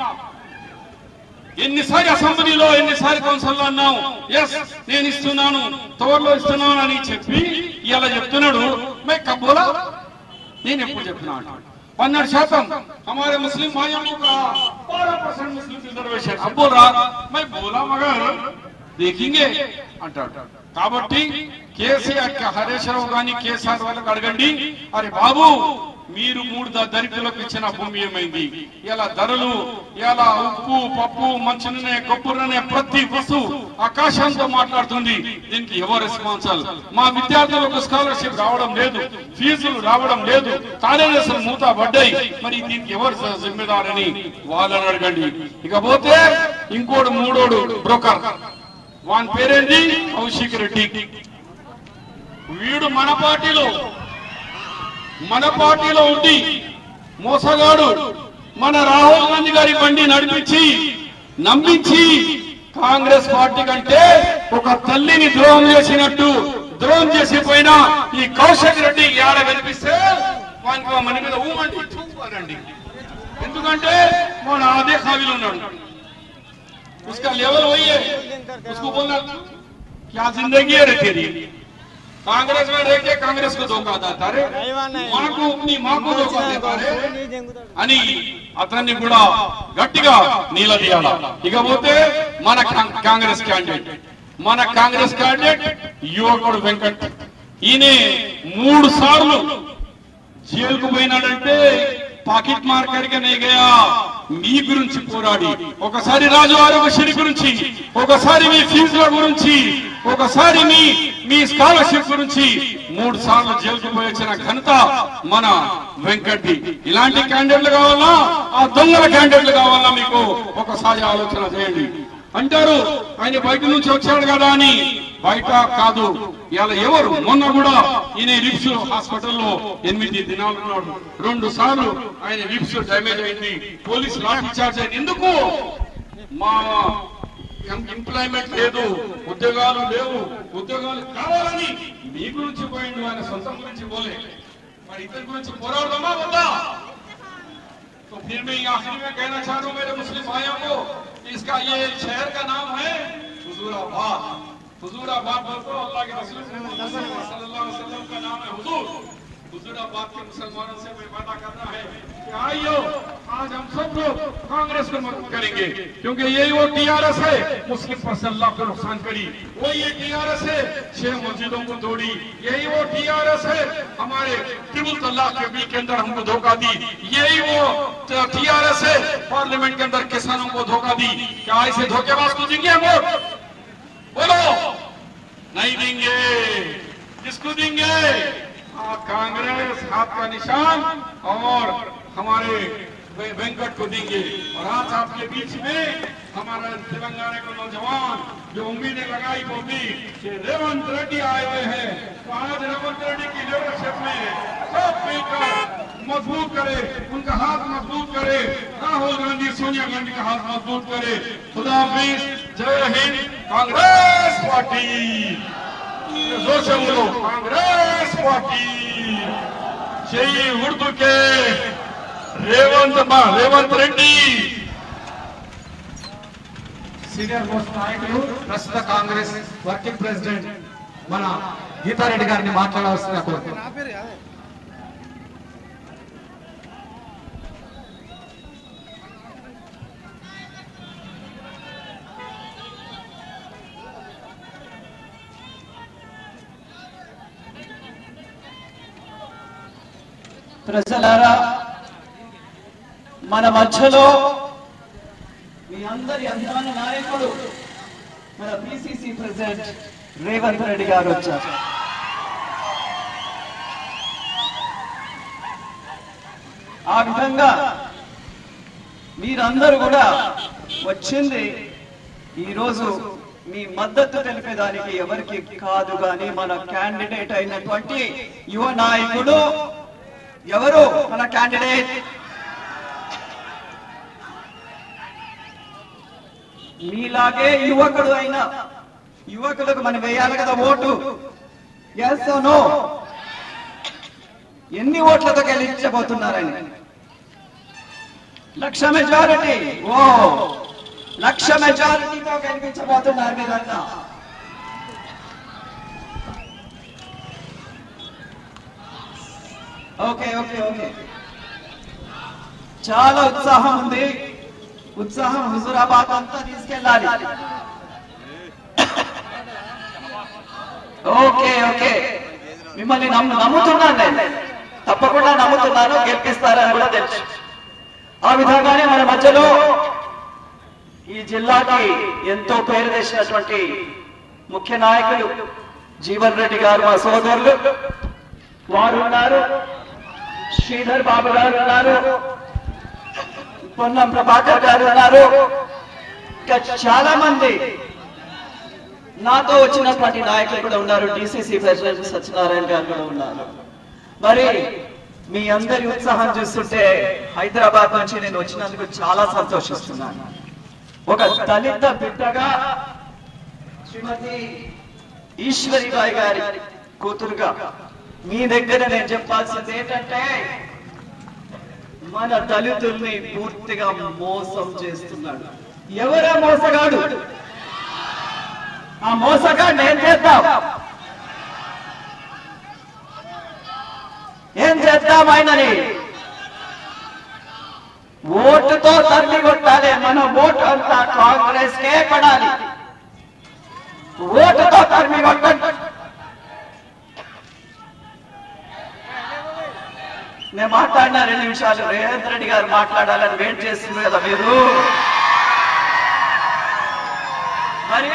ఎన్నిసారి అసెంబ్లీలో ఎన్నిసారి కౌన్సిల్లో అన్నాం ఎస్ నేను ఇస్తున్నాను తోర్లో ఇస్తున్నాను అని చెప్పి ఇలా చెప్తున్నాడు మే కబ్బోలా నేను ఎప్పుడు చెప్పినా అంటాడు. పన్నెండు శాతం हमारे मुस्लिम भाइयों को कहा बारह परसेंट मुस्लिम रिजर्वेशन अब बोल रहा मैं बोला मगर देखेंगे అంటాడు కాబట్టి కేసీఆర్ కి హరీష్ రావు గాని కేసీఆర్ వాళ్ళకి అడగండి అరే బాబు మీరు మూడు ద- దళితులకు ఇచ్చిన భూమి ఏమైంది ఇలా ధరలు ఇలా ఉప్పు పప్పు మంచినూనె కొబ్బరినూనె ప్రతి వస్తువు ఆకాశంతో మాట్లాడుతుంది దీనికి ఎవరు రెస్పాన్సిబుల్ మా విద్యార్థులకు స్కాలర్షిప్ రావడం లేదు ఫీజులు రావడం లేదు కాలేజీలు మూత పడ్డాయి మరి దీనికి ఎవరు జిమ్మెదారని వాళ్ళని అడగండి ఇకపోతే ఇంకోడు మూడోడు బ్రోకర్ వాని పేరేంటి కౌశిక్ రెడ్డి వీడు మన పార్టీలో మన పార్టీలో ఉండి మోసగాడు మన రాహుల్ గాంధీ గారి బండి నడిపించి నమ్మించి కాంగ్రెస్ పార్టీ కంటే ఒక తల్లిని ద్రోహం చేసినట్టు ద్రోహం చేసిపోయినా ఈ కౌశిక్ రెడ్డి ఏడ కనిపిస్తే వానికి మన మీద ఊమండి చూపారండి ఎందుకంటే మన అదే ఖాళీలో ఉన్నాడు उसका लेवल वही है उसको बोलना क्या जिंदगी है रे तेरी कांग्रेस में रह के कांग्रेस को धोखा देता रे माँ को अपनी माँ को धोखा देता रे అని అతన్ని కూడా గట్టిగా నిలదీయాల ఇకపోతే మన కాం- కాంగ్రెస్ క్యాండిడేట్ మన కాంగ్రెస్ క్యాండిడేట్ యువకుడు వెంకట్ ఈయన మూడు సార్లు జైలుకు పోయినాడంటే పాకెట్ మార్ కరిగే నే గయా మీ గురించి పోరాడి ఒకసారి రాజు ఆరోగ్యశ్రీ గురించి ఒకసారి మీ ఫీజుల గురించి ఒకసారి మీ మీ స్కాలర్షిప్ గురించి మూడు సార్లు జైలుకు పోయి వచ్చిన ఘనత మన వెంకట్ది ఇలాంటి క్యాండిడేట్లు కావాలా ఆ దొంగల క్యాండిడేట్లు కావాలా మీకు ఒకసారి ఆలోచన చేయండి అంటారు ఆయన బయట నుంచి వచ్చాడు కదా అని బయట కాదు ఇలా ఎవరు మొన్న కూడా ఈయన రిప్స్ హాస్పిటల్లో ఎనిమిది దినాలు ఉన్నాడు రెండు సార్లు ఆయన రిప్స్ డ్యామేజ్ అయింది పోలీసు లాఠీ చార్జ్ అయింది ఎందుకు మా ఎంప్లాయ్మెంట్ లేదు ఉద్యోగాలు లేవు ఉద్యోగాలు కావాలని మీ గురించి పోయిండు ఆయన సొంతం గురించి పోలే మరి ఇతని గురించి పోరాడదామా వద్దా तो फिर मैं ये आखिर में कहना चाह रहा हूँ मेरे मुस्लिम भाइयों को कि इसका ये शहर का नाम है हुजूराबाद हुजूराबाद बोलते हो अल्लाह के रसूल सल्लल्लाहु अलैहि वसल्लम का नाम है हुजूर हुजूराबाद के मुसलमानों से मैं वादा करना है कि आइयो आज हम सब लोग कांग्रेस को मदद करेंगे क्योंकि यही वो टीआरएस है मुस्लिम पर से अल्लाह को नुकसान करी वो ये टीआरएस है छह मस्जिदों को तोड़ी यही वो टीआरएस है हमारे ट्रिपल तलाक के बिल के अंदर हमको धोखा दी यही वो टीआरएस है पार्लियामेंट के अंदर किसानों को धोखा दी क्या ऐसे धोखेबाज को देंगे हम वोट बोलो नहीं देंगे किसको देंगे हाँ, कांग्रेस हाथ का निशान और हमारे वे- वेंकट को देंगे और आज आपके बीच में हमारा तेलंगाना के नौजवान जो उम्मीदें लगाई वो भी कि रेवंत रेड्डी आए हुए हैं तो आज रेवंत रेड्डी की लीडरशिप में सब मिलकर मजबूत करे उनका हाथ मजबूत करे राहुल गांधी सोनिया गांधी का हाथ मजबूत करे खुदा हाफिज जय हिंद कांग्रेस पार्टी जोर से बोलो कांग्रेस पार्टी जय उर्दू के रेवंत बा रेवंत रेड्डी సీనియర్ మోస్ట్ నాయకులు ప్రస్తుత కాంగ్రెస్ వర్కింగ్ ప్రెసిడెంట్ మన గీతారెడ్డి గారిని మాట్లాడవలసిందిగా కోరుతున్నాను ప్రజలారా మన మధ్యలో మీ అందరి అభిమాన నాయకుడు మన పిసిసి ప్రెసిడెంట్ రేవంత్ రెడ్డి గారు వచ్చారు ఆ విధంగా మీరందరూ కూడా వచ్చింది ఈరోజు మీ మద్దతు తెలిపేదానికి ఎవరికి కాదు కానీ మన క్యాండిడేట్ అయినటువంటి యువ నాయకుడు ఎవరు మన క్యాండిడేట్ మీలాగే యువకుడు అయినా యువకులకు మనం వేయాలి కదా ఓటు ఎస్ నో ఎన్ని ఓట్లతో గెలిచబోతున్నారని లక్ష మెజారిటీ ఓ లక్ష మెజారిటీతో గెలిపించబోతున్నారు మీరంతా ఓకే ఓకే ఓకే చాలా ఉత్సాహం ఉంది ఉత్సాహం హుజురాబాద్ అంతా తీసుకెళ్ళాలి ఓకే ఓకే మిమ్మల్ని నమ్ము నమ్ముతున్నాను నేను తప్పకుండా నమ్ముతున్నాను గెలిపిస్తారని కూడా తెలుసు ఆ విధంగానే మన మధ్యలో ఈ జిల్లాకి ఎంతో పేరు తెచ్చినటువంటి ముఖ్య నాయకులు జీవన్ రెడ్డి గారు మా సోదరులు వారు ఉన్నారు శ్రీధర్ బాబు గారు ఉన్నారు పొన్నం ప్రభాకర్ గారు ఉన్నారు ఇంకా చాలా మంది నాతో వచ్చినటువంటి నాయకులు కూడా ఉన్నారు డిసిసి ప్రెసిడెంట్ సత్యనారాయణ గారు కూడా ఉన్నారు మరి మీ అందరి ఉత్సాహం చూస్తుంటే హైదరాబాద్ నుంచి నేను వచ్చినందుకు చాలా సంతోషిస్తున్నాను ఒక దళిత బిడ్డగా శ్రీమతి ఈశ్వరిబాయి గారి కూతురుగా మీ దగ్గర నేను చెప్పాల్సింది ఏంటంటే మన దళితుల్ని పూర్తిగా మోసం చేస్తున్నాడు ఎవరా మోసగాడు ఆ మోసగాడిని ఏం చేద్దాం ఏం చేద్దాం ఆయనని ఓటుతో తల్లి కొట్టాలి మన ఓటు అంతా కాంగ్రెస్ కే పడాలి ఓటుతో తరిమి కొట్టండి నేను మాట్లాడిన రెండు నిమిషాలు రేవంత్ రెడ్డి గారు మాట్లాడాలని వెయిట్ చేస్తుంది కదా మీరు మరి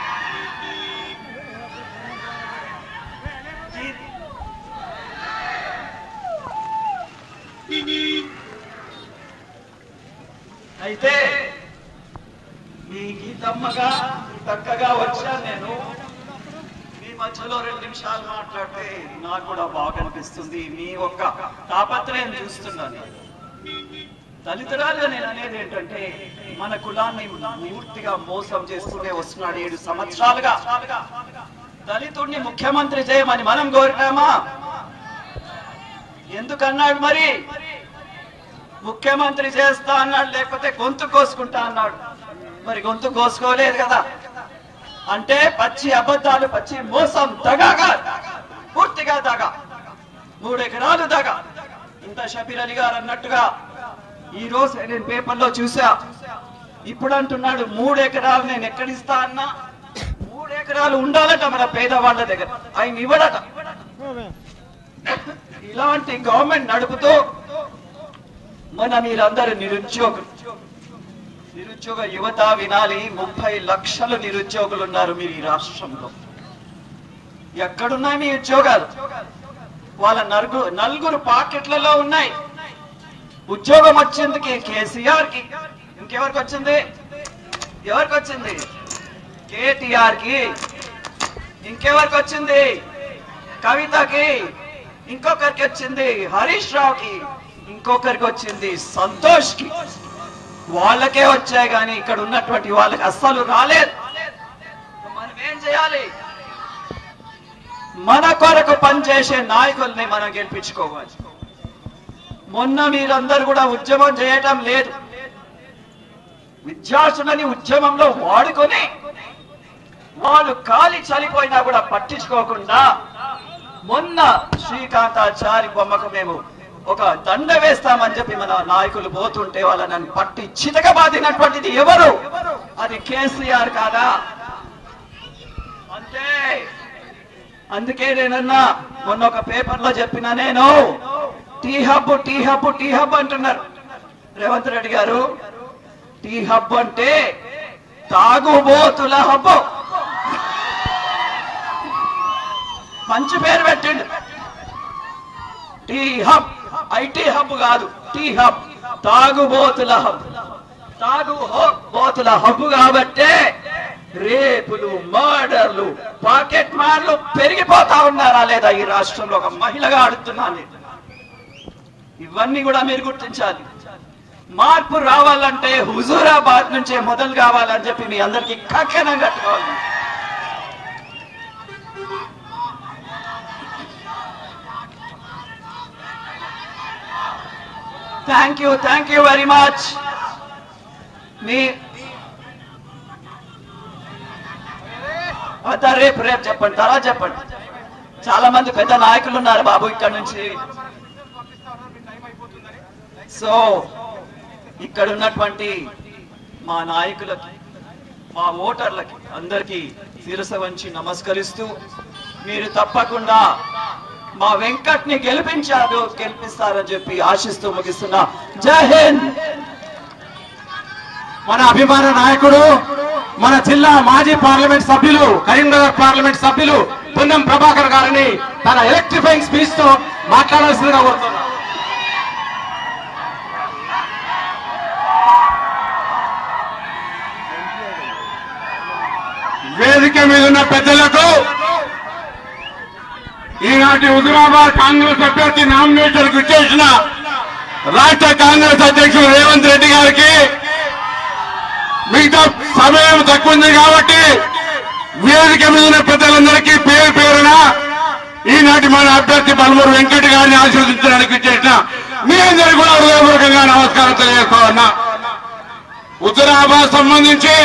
అయితే మీ గీతమ్మగా చక్కగా వచ్చాను నేను మీ మధ్యలో రెండు నిమిషాలు మాట్లాడితే నాకు కూడా బాగా అనిపిస్తుంది మీ ఒక్క తాపత్రయం చూస్తున్నాను దళితురాలుగా నేను అనేది ఏంటంటే మన కులాన్ని పూర్తిగా మోసం చేస్తూనే వస్తున్నాడు ఏడు సంవత్సరాలుగా దళితుడిని ముఖ్యమంత్రి చేయమని మనం కోరినామా ఎందుకన్నాడు మరి ముఖ్యమంత్రి చేస్తా అన్నాడు లేకపోతే గొంతు కోసుకుంటా అన్నాడు మరి గొంతు కోసుకోలేదు కదా అంటే పచ్చి అబద్ధాలు పచ్చి మోసం దగాగా పూర్తిగా దగా మూడు ఎకరాలు దగా ఇంత షబీర్ అలీ గారు అన్నట్టుగా ఈ రోజు నేను పేపర్లో చూసా ఇప్పుడు అంటున్నాడు మూడు ఎకరాలు నేను ఎక్కడిస్తా అన్నా మూడు ఎకరాలు ఉండాలట మన పేదవాళ్ళ దగ్గర ఆయన ఇవ్వడట ఇలాంటి గవర్నమెంట్ నడుపుతూ మన మీరందరూ నిరుద్యోగులు నిరుద్యోగ యువత వినాలి ముప్పై లక్షలు నిరుద్యోగులు ఉన్నారు మీరు ఈ రాష్ట్రంలో ఎక్కడున్నాయి మీ ఉద్యోగాలు వాళ్ళ నలుగు నలుగురు పాకెట్లలో ఉన్నాయి ఉద్యోగం వచ్చింది కేసీఆర్ కి ఇంకెవరికి వచ్చింది ఎవరికి వచ్చింది కేటీఆర్ కి ఇంకెవరికి వచ్చింది కవితకి ఇంకొకరికి వచ్చింది హరీష్ రావుకి ఇంకొకరికి వచ్చింది సంతోష్ కి వాళ్ళకే వచ్చాయి కానీ ఇక్కడ ఉన్నటువంటి వాళ్ళకి అస్సలు రాలేదు మనం ఏం చేయాలి మన కొరకు పనిచేసే నాయకుల్ని మనం గెలిపించుకోవాలి మొన్న మీరందరూ కూడా ఉద్యమం చేయటం లేదు విద్యార్థులని ఉద్యమంలో వాడుకొని వాళ్ళు కాలి చనిపోయినా కూడా పట్టించుకోకుండా మొన్న శ్రీకాంతాచారి బొమ్మకు మేము ఒక దండ వేస్తామని చెప్పి మన నాయకులు పోతుంటే వాళ్ళని పట్టి చితకబాదినటువంటిది ఎవరు అది కేసీఆర్ కాదా అంతే అందుకే నేనన్నా మొన్న ఒక పేపర్ లో చెప్పిన నేను T hub T hub T hub అంటున్నారు రేవంత్ రెడ్డి గారు టీ హబ్ అంటే తాగుబోతుల హబ్ మంచి పేరు పెట్టిండు టీ హబ్ ఐటీ హబ్ కాదు టీ హబ్ తాగుబోతుల హబ్ తాగు హో- బోతుల హబ్ కాబట్టే రేపులు మర్డర్లు పాకెట్ మార్లు పెరిగిపోతా ఉన్నారా లేదా ఈ రాష్ట్రంలో ఒక మహిళగా అడుగుతున్నాను నేను. ఇవన్నీ కూడా మీరు గుర్తించాలి మార్పు రావాలంటే హుజూరాబాద్ నుంచే మొదలు కావాలని చెప్పి మీ అందరికి కక్కనం కట్టుకోవాలి thank you thank you very much మీ వద్దా, రేపు రేపు చెప్పండి తర్వాత చెప్పండి చాలా మంది పెద్ద నాయకులు ఉన్నారు బాబు ఇక్కడ నుంచి సో ఇక్కడ ఉన్నటువంటి మా నాయకులకి మా ఓటర్లకి అందరికీ శిరస వంచి నమస్కరిస్తూ మీరు తప్పకుండా మా వెంకట్ని గెలిపించారు గెలిపిస్తారని చెప్పి ఆశిస్తూ ముగిస్తున్నా జై హింద్ మన అభిమాన నాయకుడు మన జిల్లా మాజీ పార్లమెంట్ సభ్యులు కరీంనగర్ పార్లమెంట్ సభ్యులు పున్నం ప్రభాకర్ గారిని తన ఎలక్ట్రిఫైయింగ్ స్పీచ్ తో మాట్లాడాల్సిందిగా కోరుతున్నాను వేదిక మీద ఉన్న పెద్దలకు ఈనాటి హుజురాబాద్ కాంగ్రెస్ అభ్యర్థి నామినేషన్ కు చేసిన రాష్ట్ర కాంగ్రెస్ అధ్యక్షుడు రేవంత్ రెడ్డి గారికి మిగతా సమయం తక్కువ ఉంది కాబట్టి వేదిక మీద ఉన్న పెద్దలందరికీ పేరు పేరున ఈనాటి మన అభ్యర్థి బలమూరు వెంకట గారిని ఆశీర్వదించడానికి చేసిన మీ అందరికీ కూడా హృదయపూర్వకంగా నమస్కారం తెలియజేస్తా ఉన్నా హుజురాబాద్ సంబంధించి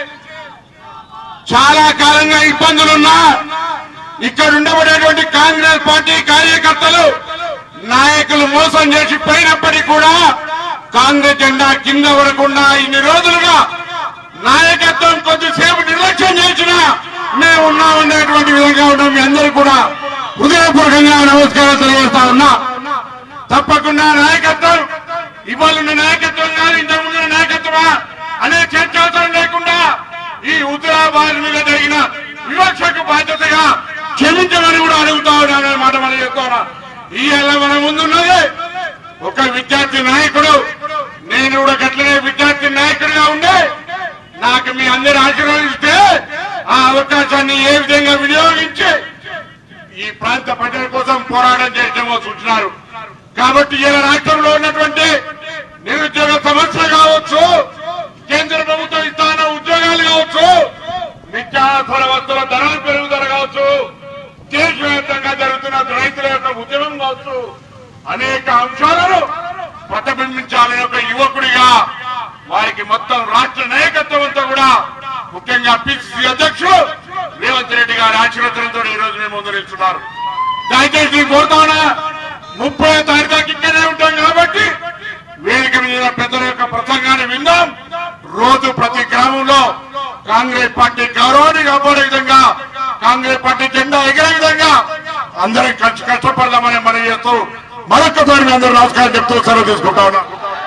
చాలా కాలంగా ఇబ్బందులున్నా ఇక్కడ ఉండబడేటువంటి కాంగ్రెస్ పార్టీ కార్యకర్తలు నాయకులు మోసం చేసి పోయినప్పటికీ కూడా కాంగ్రెస్ జెండా కింద పడకుండా ఇన్ని రోజులుగా నాయకత్వం కొద్దిసేపు నిర్లక్ష్యం చేసిన మేము ఉన్నామనేటువంటి విధంగా ఉన్నాం మీ అందరికీ కూడా హృదయపూర్వకంగా నమస్కారం తెలియజేస్తా ఉన్నా తప్పకుండా నాయకత్వం ఇవాళ ఉన్న నాయకత్వం కాదు ఇంతకుముందు ఉన్న నాయకత్వమా అనే చర్చ అవసరం లేకుండా ఈ హుజరాబాద్ మీద జరిగిన వివక్షకు బాధ్యతగా క్షమించమని కూడా అడుగుతా ఉన్నానని మాట మనం చెప్తా ఇవాళ మన ముందున్నది ఒక విద్యార్థి నాయకుడు నేను కూడా గట్లనే విద్యార్థి నాయకుడిగా ఉండే నాకు మీ అందరు ఆశీర్వదిస్తే ఆ అవకాశాన్ని ఏ విధంగా వినియోగించి ఈ ప్రాంత ప్రజల కోసం పోరాటం చేయడమో సూచనారు కాబట్టి ఇలా రాష్ట్రంలో ఉన్నటువంటి నిరుద్యోగ సమస్య కావచ్చు కేంద్ర ప్రభుత్వం ఇస్తాన ఉద్యోగాలు కావచ్చు నిత్యావసర వస్తువుల ధరల పెరుగుదల కావచ్చు దేశవ్యాప్తంగా జరుగుతున్న రైతుల యొక్క ఉద్యమం కావచ్చు అనేక అంశాలను ప్రతిబింబించాలని ఒక యువకుడిగా వారికి మొత్తం రాష్ట్ర నాయకత్వం అంతా కూడా ముఖ్యంగా పిసిసి అధ్యక్షుడు రేవంత్ రెడ్డి గారి ఆశీర్వచనంతో ఈ రోజు మేము ముందు నిలుస్తున్నారు దయచేసి నేను కోరుతానా ముప్పై తారీఖు దాకా ఇక్కడే ఉంటాం కాబట్టి వేదిక మీద పెద్దల యొక్క ప్రసంగాన్ని విందాం రోజు ప్రతి గ్రామంలో కాంగ్రెస్ పార్టీ గౌరవాన్ని కాపాడే విధంగా కాంగ్రెస్ పార్టీ జెండా ఎగిరే విధంగా అందరం కలిసి కష్టపడదామని మనం చేస్తూ మరొకసారి మీ అందరూ నమస్కారం చెప్తూ సెలవు తీసుకుంటా ఉన్నాం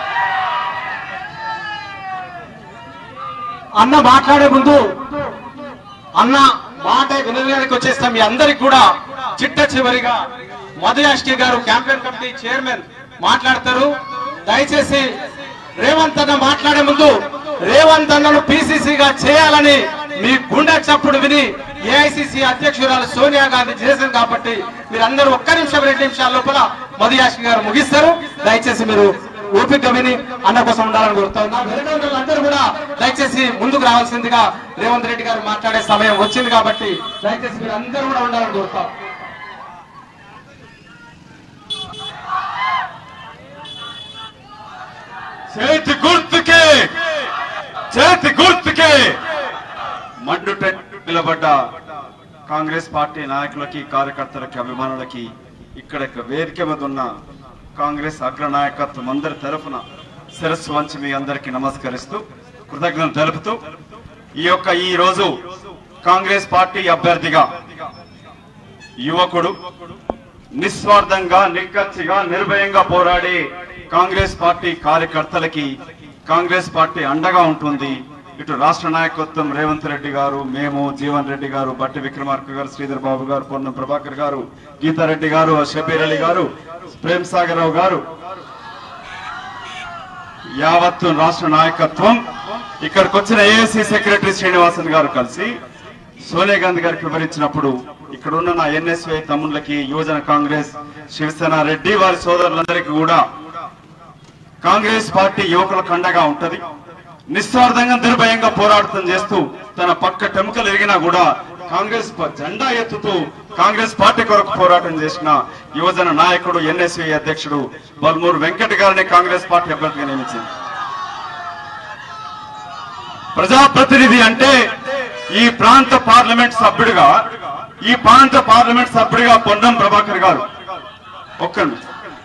అన్న మాట్లాడే ముందు అన్న మాట వినడానికి వచ్చేస్తాం మీ అందరికి కూడా చిట్ట చివరిగా మధుయాష్కి గారు క్యాంపెయిన్ కమిటీ చైర్మన్ మాట్లాడతారు దయచేసి రేవంత్ అన్న మాట్లాడే ముందు రేవంత్ అన్నను పిసిసి గా చేయాలని మీ గుండె చప్పుడు విని ఏఐసిసి అధ్యక్షురాలు సోనియా గాంధీ చేసింది కాబట్టి మీరందరూ ఒక్క నిమిషం రెండు నిమిషాల లోపల మధుయాష్కి గారు ముగిస్తారు దయచేసి మీరు ఓపిక విని అన్న కోసం ఉండాలని కోరుతా ఉన్నా వెనక అందరూ కూడా దయచేసి ముందుకు రావాల్సిందిగా రేవంత్ రెడ్డి గారు మాట్లాడే సమయం వచ్చింది కాబట్టి దయచేసి మీరు అందరూ కూడా ఉండాలని కోరుతాం చేతి గుర్తుకే చేతి గుర్తుకే మండుట నిలబడ్డ కాంగ్రెస్ పార్టీ నాయకులకి కార్యకర్తలకి అభిమానులకి ఇక్కడ వేదిక మీద ఉన్న కాంగ్రెస్ అగ్ర నాయకత్వం అందరి తరఫున శిరస్సు వంచి మీ అందరికీ నమస్కరిస్తూ కృతజ్ఞతలు తెలుపుతూ ఈ యొక్క ఈ రోజు కాంగ్రెస్ పార్టీ అభ్యర్థిగా యువకుడు నిస్వార్థంగా నిక్కచ్చిగా నిర్భయంగా పోరాడి కాంగ్రెస్ పార్టీ కార్యకర్తలకి కాంగ్రెస్ పార్టీ అండగా ఉంటుంది ఇటు రాష్ట్ర నాయకత్వం రేవంత్ రెడ్డి గారు మేము జీవన్ రెడ్డి గారు బట్టి విక్రమార్క గారు శ్రీధర్ బాబు గారు పొన్నం ప్రభాకర్ గారు గీతారెడ్డి గారు షబీర్ అలీ గారు ప్రేమ్ సాగర్ రావు గారు యావత్తు రాష్ట్ర నాయకత్వం ఇక్కడికి వచ్చిన ఏఎస్సీ సెక్రటరీ శ్రీనివాసన్ గారు కలిసి సోనియా గాంధీ గారికి వివరించినప్పుడు ఇక్కడ ఉన్న నా ఎన్ఎస్వై తమ్ముళ్ళకి యువజన కాంగ్రెస్ శివసేన రెడ్డి వారి సోదరులందరికీ కూడా కాంగ్రెస్ పార్టీ యువకులకు అండగా ఉంటది నిస్వార్థంగా నిర్భయంగా పోరాటం చేస్తూ తన పక్క టెముకలు ఎరిగినా కూడా కాంగ్రెస్ ప- జెండా ఎత్తుతూ కాంగ్రెస్ పార్టీ కొరకు పోరాటం చేసిన యువజన నాయకుడు ఎన్ఎస్వి అధ్యక్షుడు బల్మూరు వెంకట్ గారిని కాంగ్రెస్ పార్టీ అభ్యర్థిగా నియమించింది ప్రజాప్రతినిధి అంటే ఈ ప్రాంత పార్లమెంట్ సభ్యుడిగా ఈ ప్రాంత పార్లమెంట్ సభ్యుడిగా పొన్నం ప్రభాకర్ గారు ఒక్క నిమిషం.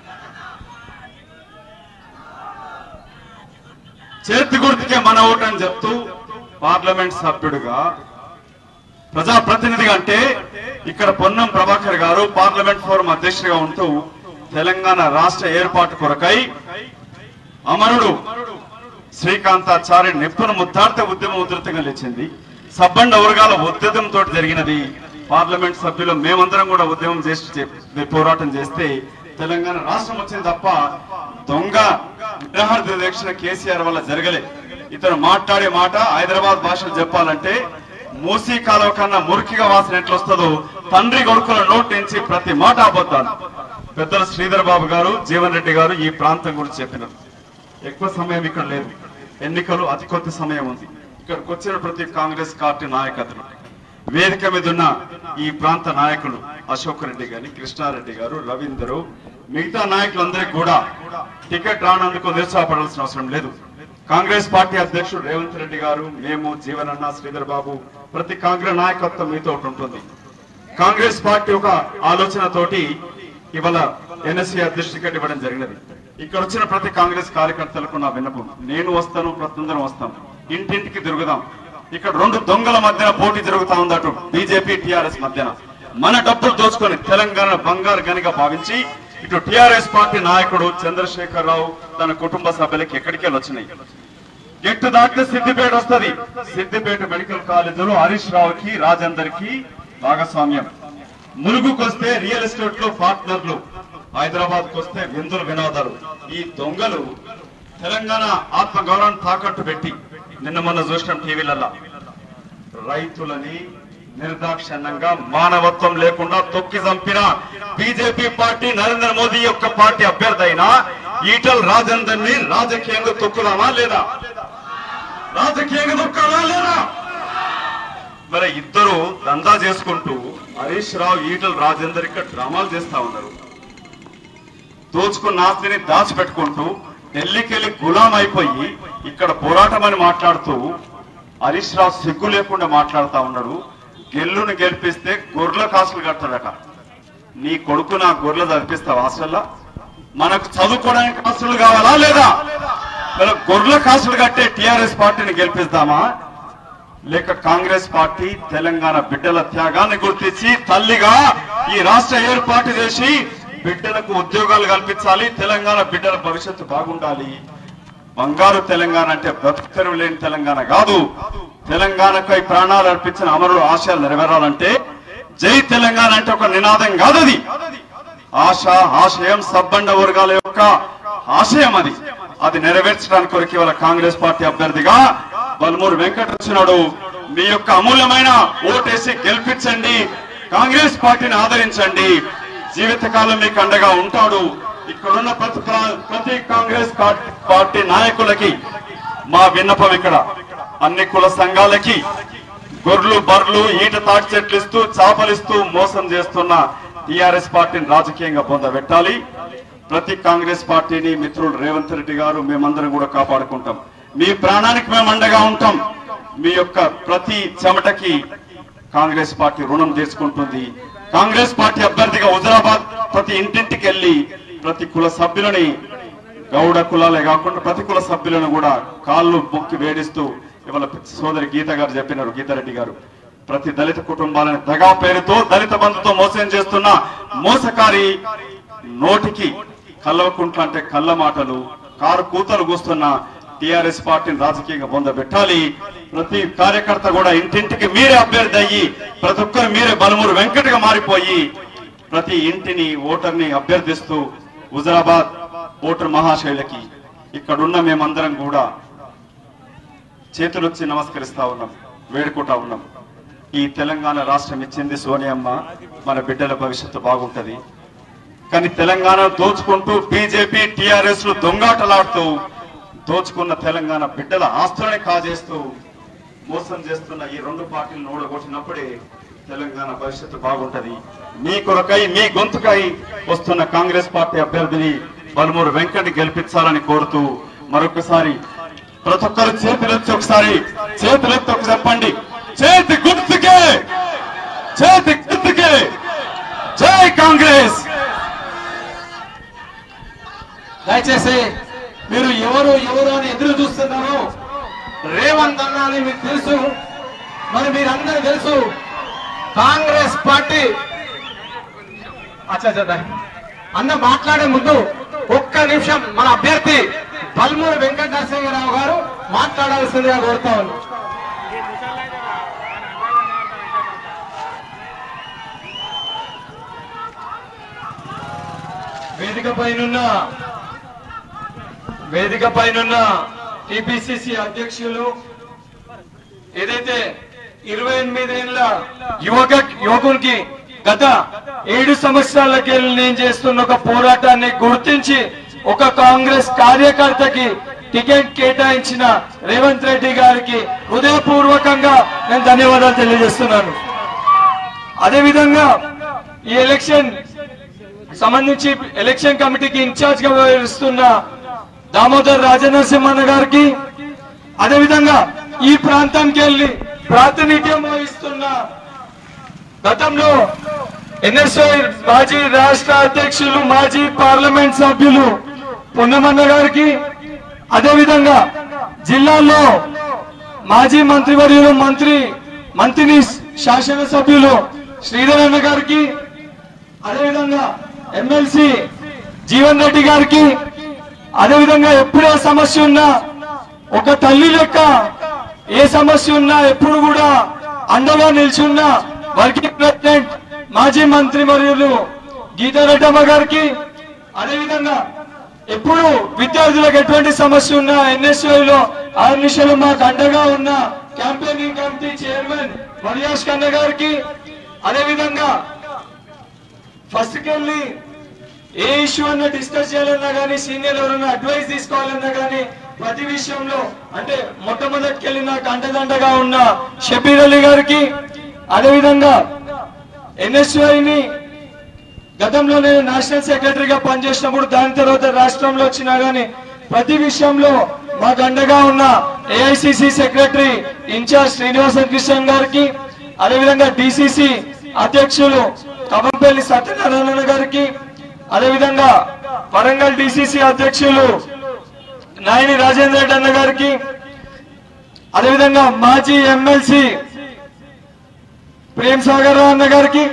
చేతి గుర్తుకే మన ఓటు అని చెప్తూ పార్లమెంట్ సభ్యుడిగా ప్రజాప్రతినిధిగా అంటే ఇక్కడ పొన్నం ప్రభాకర్ గారు పార్లమెంట్ ఫోరం అధ్యక్షుడిగా ఉంటూ తెలంగాణ రాష్ట్ర ఏర్పాటు కొరకై అమరుడు శ్రీకాంతాచారి నిప్పును ముద్దార్త ఉద్యమం ఉధృతంగా లేచింది సబ్బండ వర్గాల ఉద్యమంతో జరిగినది పార్లమెంట్ సభ్యులు మేమందరం కూడా ఉద్యమం చేసి చే- పోరాటం చేస్తే తెలంగాణ రాష్ట్రం వచ్చింది తప్ప దొంగ నిరాహార దీక్ష కేసీఆర్ వల్ల జరగలే ఇతను మాట్లాడే మాట హైదరాబాద్ భాషలో చెప్పాలంటే మూసీ కాలువ కన్నా మురికిగా వాసన ఎట్లా వస్తుందో తండ్రి కొడుకుల నోటి నుంచి ప్రతి మాట అబద్ధాలు పెద్దలు శ్రీధర్ బాబు గారు జీవన్ రెడ్డి గారు ఈ ప్రాంతం గురించి చెప్పినారు ఎక్కువ సమయం ఇక్కడ లేదు ఎన్నికలు అతి కొద్ది సమయం ఉంది ఇక్కడికి వచ్చిన ప్రతి కాంగ్రెస్ పార్టీ నాయకత్వం వేదిక మీద ఉన్న ఈ ప్రాంత నాయకులు అశోక్ రెడ్డి గాని కృష్ణారెడ్డి గారు రవీందరు మిగతా నాయకులందరికీ కూడా టికెట్ రానందుకు నిరుత్సాహపడాల్సిన అవసరం లేదు కాంగ్రెస్ పార్టీ అధ్యక్షుడు రేవంత్ రెడ్డి గారు మేము జీవనన్న శ్రీధర్ బాబు ప్రతి కాంగ్రెస్ నాయకత్వం మీతో ఒకటి ఉంటుంది కాంగ్రెస్ పార్టీ ఒక ఆలోచనతోటి ఇవాళ ఎన్ఎస్సీ అధ్యక్ష టికెట్ ఇవ్వడం జరిగినది ఇక్కడ వచ్చిన ప్రతి కాంగ్రెస్ కార్యకర్తలకు నా విన్నపం నేను వస్తాను ప్రతిందరం వస్తాం ఇంటింటికి తిరుగుదాం ఇక్కడ రెండు దొంగల మధ్యన పోటీ జరుగుతా ఉంది అటు బీజేపీ టిఆర్ఎస్ మధ్యన మన డబ్బులు దోచుకొని తెలంగాణ బంగారు గనిగా భావించి ఇటు టిఆర్ఎస్ పార్టీ నాయకుడు చంద్రశేఖర్ రావు తన కుటుంబ సభ్యులకి ఎక్కడికి వెళ్ళి వచ్చినాయి గెట్టు దాటితే సిద్దిపేట వస్తది సిద్దిపేట మెడికల్ కాలేజీలో హరీష్ రావుకి రాజేందర్ కి భాగస్వామ్యం ములుగుకొస్తే రియల్ ఎస్టేట్ లో పార్ట్నర్లు హైదరాబాద్ వస్తే విందులు వినోదాలు ఈ దొంగలు తెలంగాణ ఆత్మ గౌరవాన్ని తాకట్టు పెట్టి నిన్న మొన్న చూసినాం టీవీలలో రైతులని నిర్దాక్షిణ్యంగా మానవత్వం లేకుండా తొక్కి చంపిన బీజేపీ పార్టీ నరేంద్ర మోదీ యొక్క పార్టీ అభ్యర్థి అయిన ఈటల్ రాజేందర్ ని రాజకీయంగా తొక్కుదామా లేదా రాజకీయంగా తొక్కాలా లేదా మరి ఇద్దరు దందా చేసుకుంటూ హరీష్ రావు ఈటల్ రాజేందర్ ఇక్కడ డ్రామాలు చేస్తా ఉన్నారు దోచుకున్న ఆస్తిని దాచిపెట్టుకుంటూ ఢిల్లీకి వెళ్ళి గులాం అయిపోయి ఇక్కడ పోరాటం అని మాట్లాడుతూ హరీష్ రావు సిగ్గు లేకుండా మాట్లాడుతా ఉన్నాడు గెల్లును గెలిపిస్తే గొర్రెల కాసులు కడతాడట నీ కొడుకు నా గొర్రెలు చదివిస్తావు హాస్టల్లో మనకు చదువుకోవడానికి కాసులు కావాలా లేదా మరి గొర్రెల కాసులు కట్టే టిఆర్ఎస్ పార్టీని గెలిపిస్తామా లేక కాంగ్రెస్ పార్టీ తెలంగాణ బిడ్డల త్యాగాన్ని గుర్తించి తల్లిగా ఈ రాష్ట్ర ఏర్పాటు చేసి బిడ్డలకు ఉద్యోగాలు కల్పించాలి తెలంగాణ బిడ్డల భవిష్యత్తు బాగుండాలి బంగారు తెలంగాణ అంటే బ్రతుకుతెరువు లేని తెలంగాణ కాదు తెలంగాణకై ప్రాణాలు అర్పించిన అమరుడు ఆశయాలు నెరవేరాలంటే జై తెలంగాణ అంటే ఒక నినాదం కాదు అది ఆశ ఆశయం సబ్బండ వర్గాల యొక్క ఆశయం అది అది నెరవేర్చడానికి కొరకు ఇవాళ కాంగ్రెస్ పార్టీ అభ్యర్థిగా బల్మూరు వెంకట వచ్చినాడు మీ యొక్క అమూల్యమైన ఓటేసి గెలిపించండి కాంగ్రెస్ పార్టీని ఆదరించండి జీవితకాలం మీకు అండగా ఉంటాడు ఇక్కడున్న ప్రతి ప్రా- ప్రతి కాంగ్రెస్ కా- పార్టీ నాయకులకి మా విన్నపం ఇక్కడ అన్ని కుల సంఘాలకి గొర్రెలు బర్రెలు ఈట తాటి చెట్లు ఇస్తూ చాపలిస్తూ మోసం చేస్తున్న టిఆర్ఎస్ పార్టీని రాజకీయంగా పొందబెట్టాలి ప్రతి కాంగ్రెస్ పార్టీని మిత్రుడు రేవంత్ రెడ్డి గారు మేమందరం కూడా కాపాడుకుంటాం మీ ప్రాణానికి మేము అండగా ఉంటాం మీ యొక్క ప్రతి చెమటకి కాంగ్రెస్ పార్టీ రుణం తీసుకుంటుంది కాంగ్రెస్ పార్టీ అభ్యర్థిగా హుజరాబాద్ ప్రతి ఇంటింటికి వెళ్లి ప్రతి కుల సభ్యులని గౌడ కులాలే కాకుండా ప్రతి కుల సభ్యులను కూడా కాళ్ళు మొక్కి వేడిస్తూ ఇవాళ సోదరి గీత గారు చెప్పినారు గీతారెడ్డి గారు ప్రతి దళిత కుటుంబాలను దగా పేరుతో దళిత బంధుతో మోసం చేస్తున్న మోసకారి నోటికి కల్లవకుంట్ల అంటే కళ్ళ మాటలు కారు కూతలు కూస్తున్న టిఆర్ఎస్ పార్టీని రాజకీయంగా పొందబెట్టాలి ప్రతి కార్యకర్త కూడా ఇంటింటికి మీరే అభ్యర్థి అయ్యి ప్రతి ఒక్కరు మీరే బలమూరు వెంకటగా మారిపోయి ప్రతి ఇంటిని ఓటర్ని అభ్యర్థిస్తూ హుజరాబాద్ ఓటర్ మహాశైలకి ఇక్కడున్న మేమందరం కూడా చేతులొచ్చి నమస్కరిస్తా ఉన్నాం వేడుకుంటా ఉన్నాం ఈ తెలంగాణ రాష్ట్రం ఇచ్చింది సోనియమ్మ మన బిడ్డల భవిష్యత్తు బాగుంటది కానీ తెలంగాణ దోచుకుంటూ బీజేపీ టిఆర్ఎస్ లు దొంగాటలాడుతూ దోచుకున్న తెలంగాణ బిడ్డల ఆస్తులని కాజేస్తూ మోసం చేస్తున్న ఈ రెండు పార్టీలను ఓడగొట్టినప్పుడే తెలంగాణ భవిష్యత్తు బాగుంటది మీ కొరకై మీ గొంతుకై వస్తున్న కాంగ్రెస్ పార్టీ అభ్యర్థిని బలమూరు వెంకట్ గెలిపించాలని కోరుతూ మరొకసారి ప్రతి ఒక్కరు చేతులెత్తి ఒకసారి చేతులెత్తి ఒక చెప్పండి చేతి గుర్తుకే చేతి గుర్తుకే జై కాంగ్రెస్ దయచేసి మీరు ఎవరు ఎవరు అని ఎదురు చూస్తున్నారు రేవంత్ అన్న అని మీకు తెలుసు మరి మీరందరూ తెలుసు కాంగ్రెస్ పార్టీ అచ్చా అచ్చా, అన్న మాట్లాడే ముందు ఒక్క నిమిషం మన అభ్యర్థి బల్మూరి వెంకట నరసింహరావు గారు మాట్లాడాల్సిందిగా కోరుతా ఉన్నాను వేదిక పైనున్న వేదిక పైనున్న టిపిసిసి అధ్యక్షులు ఏదైతే ఇరవై ఎనిమిదేళ్ల యువక యువకునికి గత ఏడు సంవత్సరాలకి వెళ్ళి నేను చేస్తున్న ఒక పోరాటాన్ని గుర్తించి ఒక కాంగ్రెస్ కార్యకర్తకి టికెట్ కేటాయించిన రేవంత్ రెడ్డి గారికి హృదయపూర్వకంగా నేను ధన్యవాదాలు తెలియజేస్తున్నాను అదేవిధంగా ఈ ఎలక్షన్ సంబంధించి ఎలక్షన్ కమిటీకి ఇన్ఛార్జ్ గా వ్యవహరిస్తున్న దామోదర్ రాజనరసింహన్న గారికి అదేవిధంగా ఈ ప్రాంతానికి వెళ్ళి ప్రాతినిధ్యం వహిస్తున్న గతంలో ఎన్ఎస్ఐ మాజీ రాష్ట్ర అధ్యక్షులు మాజీ పార్లమెంట్ సభ్యులు పున్నమన్న గారికి అదేవిధంగా జిల్లాలో మాజీ మంత్రివర్యులు మంత్రి మంత్రిని శాసనసభ్యులు శ్రీధర్ అన్న గారికి అదేవిధంగా ఎమ్మెల్సీ జీవన్ రెడ్డి గారికి అదేవిధంగా ఎప్పుడే సమస్య ఉన్నా ఒక తల్లి లెక్క ఏ సమస్య ఉన్నా ఎప్పుడు కూడా అండగా నిల్చున్న వర్కింగ్ ప్రెసిడెంట్ మాజీ మంత్రి మరియు గీతారెడ్డమ్మ గారికి అదేవిధంగా ఎప్పుడు విద్యార్థులకు ఎటువంటి సమస్య ఉన్నా ఎన్ఎస్ఐ లో ఆరు నిమిషాలు మాకు అండగా ఉన్న క్యాంపెయినింగ్ కమిటీ చైర్మన్ మరియాష్ కన్న గారికి అదేవిధంగా ఫస్ట్ కెళ్ళి ఏ ఇష్యూ అన్న డిస్కస్ చేయాలన్నా కానీ సీనియర్ ఎవరైనా అడ్వైస్ తీసుకోవాలన్నా కానీ ప్రతి విషయంలో అంటే మొట్టమొదటికెళ్ళి నాకు అండదండగా ఉన్న షబీర్ అలీ గారికి అదేవిధంగా ఎన్ఎస్యుఐని గతంలో నేను నేషనల్ సెక్రటరీగా పనిచేసినప్పుడు దాని తర్వాత రాష్ట్రంలో వచ్చినా గానీ ప్రతి విషయంలో మాకు అండగా ఉన్న AICC secretary in charge Srinivasan Krishnan గారికి అదేవిధంగా డిసిసి అధ్యక్షులు కవంపల్లి సత్యనారాయణ గారికి అదేవిధంగా వరంగల్ డిసిసి అధ్యక్షులు నాయని రాజేంద్ర రెడ్డి అన్న గారికి అదేవిధంగా మాజీ ఎమ్మెల్సీ ప్రేమ్ సాగర్ రావు అన్న గారికి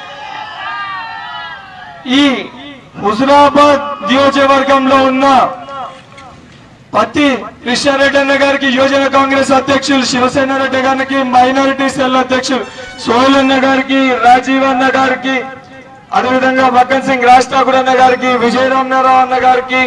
ఈ హుజురాబాద్ నియోజకవర్గంలో ఉన్న పత్తి కృష్ణారెడ్డి అన్న గారికి యువజన కాంగ్రెస్ అధ్యక్షులు శివసేన రెడ్డి గారికి మైనారిటీ సెల్ అధ్యక్షులు సోహెల్ అన్న గారికి రాజీవ్ అన్న గారికి అదేవిధంగా మక్కన్ సింగ్ రాజ్ ఠాకూర్ అన్న గారికి విజయ రామనారావు అన్న గారికి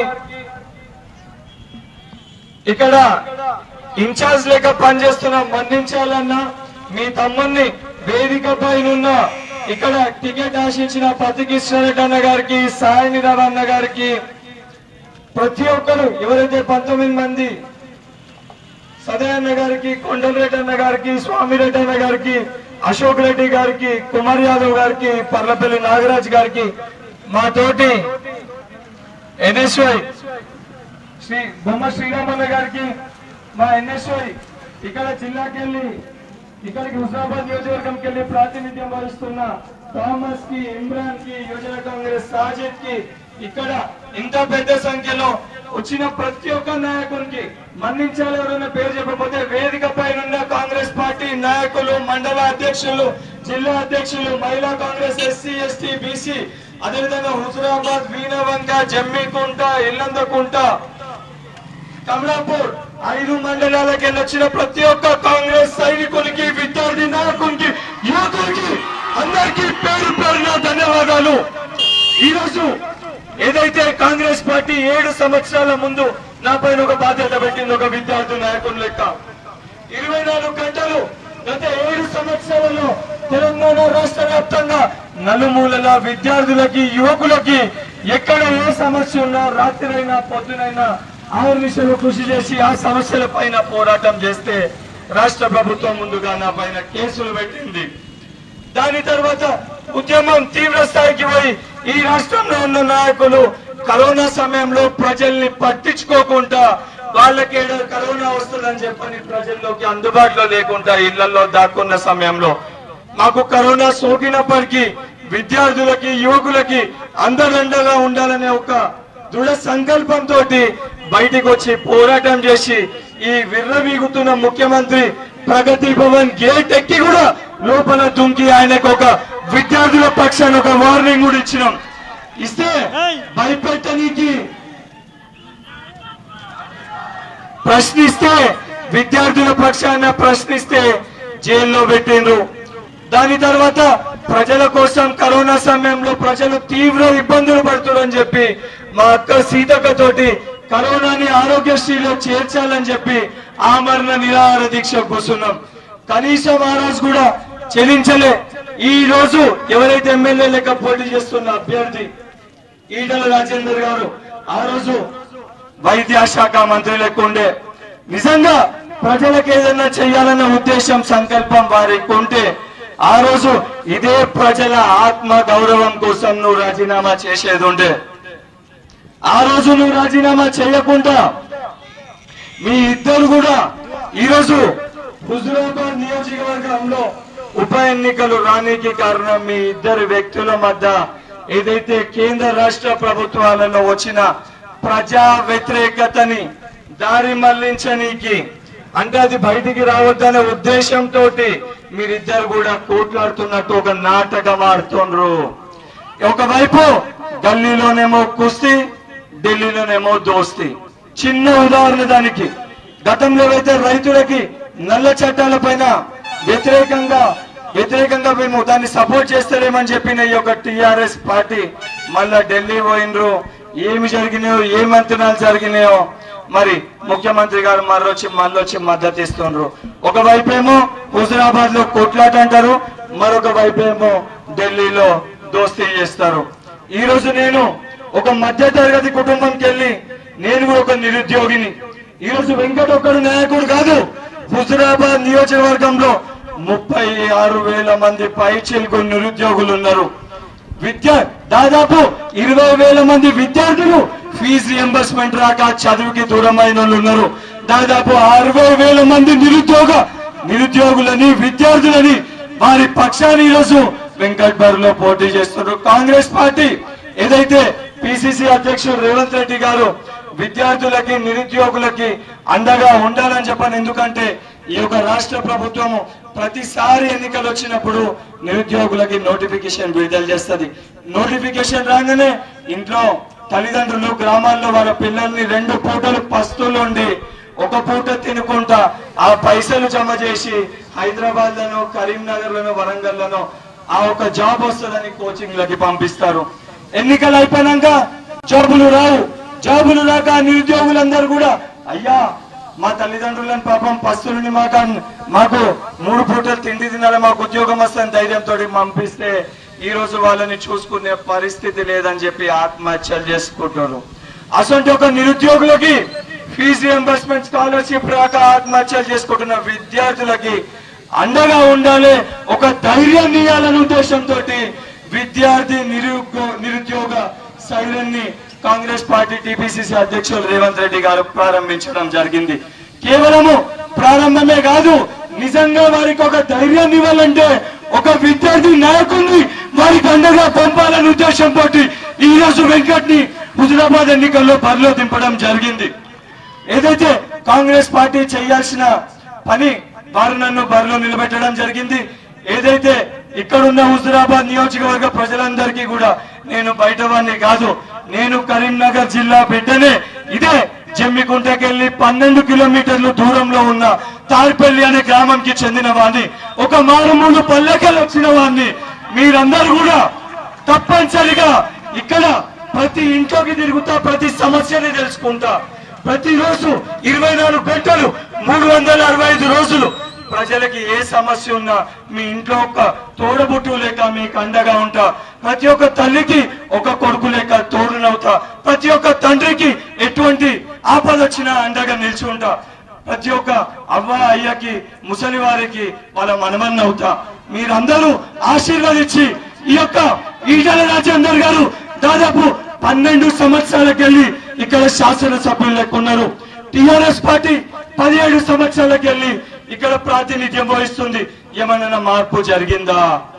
ఇక్కడ ఇన్ఛార్జ్ లేక పనిచేస్తున్న మన్నించాలన్న మీ తమ్ముణ్ణి వేదిక పైన ఇక్కడ టికెట్ ఆశించిన పత్తి కృష్ణారెడ్డి అన్న గారికి సాయి నిరావ్ అన్న గారికి ప్రతి ఒక్కరు ఎవరైతే పంతొమ్మిది మంది సదయన్న గారికి కొండలరెడ్డి అన్న గారికి స్వామిరెడ్డి అన్న గారికి అశోక్ రెడ్డి గారికి కుమార్ యాదవ్ గారికి పర్లపల్లి నాగరాజ్ గారికి మా తోటి ఎన్ఎస్వై శ్రీ బొమ్మ శ్రీరామన్న గారికి మా ఎన్ఎస్వై ఇక్కడ జిల్లాకి వెళ్ళి ఇక్కడికి హుజరాబాద్ నియోజకవర్గంకి వెళ్ళి ప్రాతినిధ్యం వహిస్తున్న థామస్ కి ఇమ్రాన్ కి యువజన కాంగ్రెస్ సాజిద్ కి ఇక్కడ ఇంత పెద్ద సంఖ్యలో వచ్చిన ప్రతి ఒక్క నాయకునికి మన్నించాలి ఎవరైనా పేరు చెప్పకపోతే వేదిక పైన కాంగ్రెస్ పార్టీ నాయకులు మండల అధ్యక్షులు జిల్లా అధ్యక్షులు మహిళా కాంగ్రెస్ ఎస్సీ ఎస్టీ బీసీ అదేవిధంగా హుజురాబాద్ వీణవంక జమ్మికుంట ఇల్లందకుంట కమలాపూర్ ఐదు మండలాలకు వెళ్ళొచ్చిన ప్రతి ఒక్క కాంగ్రెస్ సైనికునికి విద్యార్థి నాయకునికి యువకునికి అందరికీ పేరు పేరున ధన్యవాదాలు ఈ రోజు ఏదైతే కాంగ్రెస్ పార్టీ ఏడు సంవత్సరాల ముందు నా పైన ఒక బాధ్యత పెట్టింది ఒక విద్యార్థి నాయకుని లెక్క ఇరవై నాలుగు గంటలు గత ఏడు సంవత్సరాలలో తెలంగాణ రాష్ట్ర వ్యాప్తంగా నలుమూలల విద్యార్థులకి యువకులకి ఎక్కడ ఏ సమస్య ఉన్నా రాత్రైనా పొద్దునైనా ఆహర్నిశలు కృషి చేసి ఆ సమస్యల పైన పోరాటం చేస్తే రాష్ట్ర ప్రభుత్వం ముందుగా నా పైన కేసులు పెట్టింది దాని తర్వాత ఉద్యమం తీవ్ర స్థాయికి పోయి ఈ రాష్ట్రంలో ఉన్న నాయకులు కరోనా సమయంలో ప్రజల్ని పట్టించుకోకుండా వాళ్ళకి ఏదో కరోనా వస్తుందని చెప్పని ప్రజల్లోకి అందుబాటులో లేకుండా ఇళ్లలో దాక్కున్న సమయంలో మాకు కరోనా సోకినప్పటికీ విద్యార్థులకి యువకులకి అందరండగా ఉండాలనే ఒక దృఢ సంకల్పంతో బయటికి వచ్చి పోరాటం చేసి ఈ విర్రవీగుతున్న ముఖ్యమంత్రి ప్రగతి భవన్ గేట్ ఎక్కి కూడా లోపల దుంకి ఆయనకు ఒక విద్యార్థుల పక్షాన్ని ఒక వార్నింగ్ కూడా ఇచ్చినాం ఇస్తే భయపెట్టనీకి ప్రశ్నిస్తే విద్యార్థుల పక్షాన ప్రశ్నిస్తే జైల్లో పెట్టిండ్రు దాని తర్వాత ప్రజల కోసం కరోనా సమయంలో ప్రజలు తీవ్ర ఇబ్బందులు పడుతున్నారని చెప్పి మా అక్క సీతక్క తోటి కరోనాని ఆరోగ్యశ్రీలో చేర్చాలని చెప్పి ఆమరణ నిరాహార దీక్ష కూర్చున్నాం కనీసం ఆ రోజు కూడా చెల్లించలే ఈ రోజు ఎవరైతే ఎమ్మెల్యే లెక్క పోటీ చేస్తున్న అభ్యర్థి ఈటల రాజేందర్ గారు ఆ రోజు వైద్య శాఖ మంత్రి లెక్క ఉండే నిజంగా ప్రజలకు ఏదైనా చేయాలన్న ఉద్దేశం సంకల్పం వారికి ఉంటే ఆ రోజు ఇదే ప్రజల ఆత్మ గౌరవం కోసం నువ్వు రాజీనామా చేసేది ఉండే ఆ రోజు నువ్వు రాజీనామా చేయకుండా మీ ఇద్దరు కూడా ఈరోజు హుజురాబాద్ నియోజకవర్గంలో ఉప ఎన్నికలు రానికి కారణం మీ ఇద్దరు వ్యక్తుల మధ్య ఏదైతే కేంద్ర రాష్ట్ర ప్రభుత్వాలలో వచ్చిన ప్రజా వ్యతిరేకతని దారి మళ్లించనీకి అంటే అది బయటికి రావద్దనే ఉద్దేశంతో మీరిద్దరు కూడా కోట్లాడుతున్నట్టు ఒక నాటకం ఆడుతుండ్రు ఒకవైపు గల్లీలోనేమో కుస్తీ ఢిల్లీలోనేమో దోస్తీ చిన్న ఉదాహరణ దానికి గతంలో అయితే రైతులకి నల్ల చట్టాల పైన వ్యతిరేకంగా వ్యతిరేకంగా మేము దాన్ని సపోర్ట్ చేస్తారేమని చెప్పిన ఈ యొక్క టిఆర్ఎస్ పార్టీ మళ్ళా ఢిల్లీ పోయినరు ఏమి జరిగినాయో ఏ మంత్రాలు జరిగినాయో మరి ముఖ్యమంత్రి గారు మరొచ్చి మళ్ళొచ్చి మద్దతు ఇస్తుండ్రు ఒకవైపు ఏమో హుజరాబాద్ లో కొట్లాట అంటారు మరొక వైపు ఏమో ఢిల్లీలో దోస్తీ చేస్తారు ఈ రోజు నేను ఒక మధ్య తరగతి కుటుంబంకి వెళ్ళి నేను కూడా ఒక నిరుద్యోగిని ఈ రోజు వెంకట ఒక్కడు నాయకుడు కాదు హుజరాబాద్ నియోజకవర్గంలో ముప్పై ఆరు వేల మంది పైచిల్కు నిరుద్యోగులు ఉన్నారు విద్య దాదాపు ఇరవై వేల మంది విద్యార్థులు ఫీజు రియంబర్స్మెంట్ రాక చదువుకి దూరమైన వాళ్ళు ఉన్నారు దాదాపు అరవై వేల మంది నిరుద్యోగ నిరుద్యోగులని విద్యార్థులని వారి పక్షాన్ని ఈరోజు వెంకట్ బరిలో పోటీ చేస్తున్నారు కాంగ్రెస్ పార్టీ ఏదైతే పిసిసి అధ్యక్షుడు రేవంత్ రెడ్డి గారు విద్యార్థులకి నిరుద్యోగులకి అండగా ఉండాలని చెప్పని ఎందుకంటే ఈ యొక్క రాష్ట్ర ప్రభుత్వము ప్రతిసారి ఎన్నికలు వచ్చినప్పుడు నిరుద్యోగులకి నోటిఫికేషన్ విడుదల చేస్తుంది నోటిఫికేషన్ రాగానే ఇంట్లో తల్లిదండ్రులు గ్రామాల్లో వాళ్ళ పిల్లల్ని రెండు పూటలు పస్తులుండి ఒక పూట తినుకుంటా ఆ పైసలు జమ చేసి హైదరాబాద్ లను కరీంనగర్ లను వరంగల్ లను ఆ ఒక జాబ్ వస్తుందని కోచింగ్ లకి పంపిస్తారు ఎన్నికలు అయిపోయినాక జాబులు రావు జాబులు రాక నిరుద్యోగులందరూ కూడా అయ్యా మా తల్లిదండ్రులను పాపం పస్తులని మాకు మాకు మూడు పూటలు తిండి తినాలి మాకు ఉద్యోగం వస్తుందని ధైర్యంతో పంపిస్తే ఈ రోజు వాళ్ళని చూసుకునే పరిస్థితి లేదని చెప్పి ఆత్మహత్యలు చేసుకుంటున్నారు అసలు ఒక నిరుద్యోగులకి ఫీజు రియంబర్స్మెంట్ స్కాలర్షిప్ రాక ఆత్మహత్యలు చేసుకుంటున్న విద్యార్థులకి అండగా ఉండాలి ఒక ధైర్యాన్ని ఇవ్వాలనే ఉద్దేశంతో విద్యార్థి నిరుద్యో నిరుద్యోగ సైరన్ని కాంగ్రెస్ పార్టీ టిపిసిసి అధ్యక్షులు రేవంత్ రెడ్డి గారు ప్రారంభించడం జరిగింది కేవలము ప్రారంభమే కాదు నిజంగా వారికి ఒక ధైర్యాన్ని ఇవ్వాలంటే ఒక విద్యార్థి నాయకుడిని వారికి అండగా పంపాలనే ఉద్దేశంతో ఈ రోజు వెంకట్ ని హుజురాబాద్ ఎన్నికల్లో బరిలో దింపడం జరిగింది ఏదైతే కాంగ్రెస్ పార్టీ చేయాల్సిన పని వారు నన్ను బరిలో నిలబెట్టడం జరిగింది ఏదైతే ఇక్కడున్న హుజురాబాద్ నియోజకవర్గ ప్రజలందరికీ కూడా నేను బయట వాడిని కాదు నేను కరీంనగర్ జిల్లా బిడ్డనే ఇదే జమ్మికుంటకెళ్లి పన్నెండు కిలోమీటర్లు దూరంలో ఉన్న తార్పల్లి అనే గ్రామంకి చెందిన వాడిని ఒక మారుమూడు పల్లెకలు వచ్చిన వాడిని మీరందరూ కూడా తప్పనిసరిగా ఇక్కడ ప్రతి ఇంట్లోకి తిరుగుతా ప్రతి సమస్యని తెలుసుకుంటా ప్రతిరోజు ఇరవై నాలుగు గంటలు మూడు వందల అరవై ఐదు రోజులు ప్రజలకి ఏ సమస్య ఉన్నా మీ ఇంట్లో ఒక తోడబుట్టు లేక మీకు అండగా ఉంటా ప్రతి ఒక్క తల్లికి ఒక కొడుకు లేక తోడునవుతా ప్రతి ఒక్క తండ్రికి ఎటువంటి ఆపద వచ్చినా అండగా నిలిచి ఉంటా ప్రతి ఒక్క అవ్వ అయ్యకి ముసలి వారికి వాళ్ళ మనమన్న అవుతా మీరందరూ ఆశీర్వదించి ఈ యొక్క ఈటల రాజేందర్ గారు దాదాపు పన్నెండు సంవత్సరాలకు వెళ్ళి ఇక్కడ శాసనసభ్యులు లెక్క ఉన్నారు టిఆర్ఎస్ పార్టీ పదిహేడు సంవత్సరాలకు వెళ్ళి ఇక్కడ ప్రాతినిధ్యం వహిస్తుంది ఏమైనా మార్పు జరిగిందా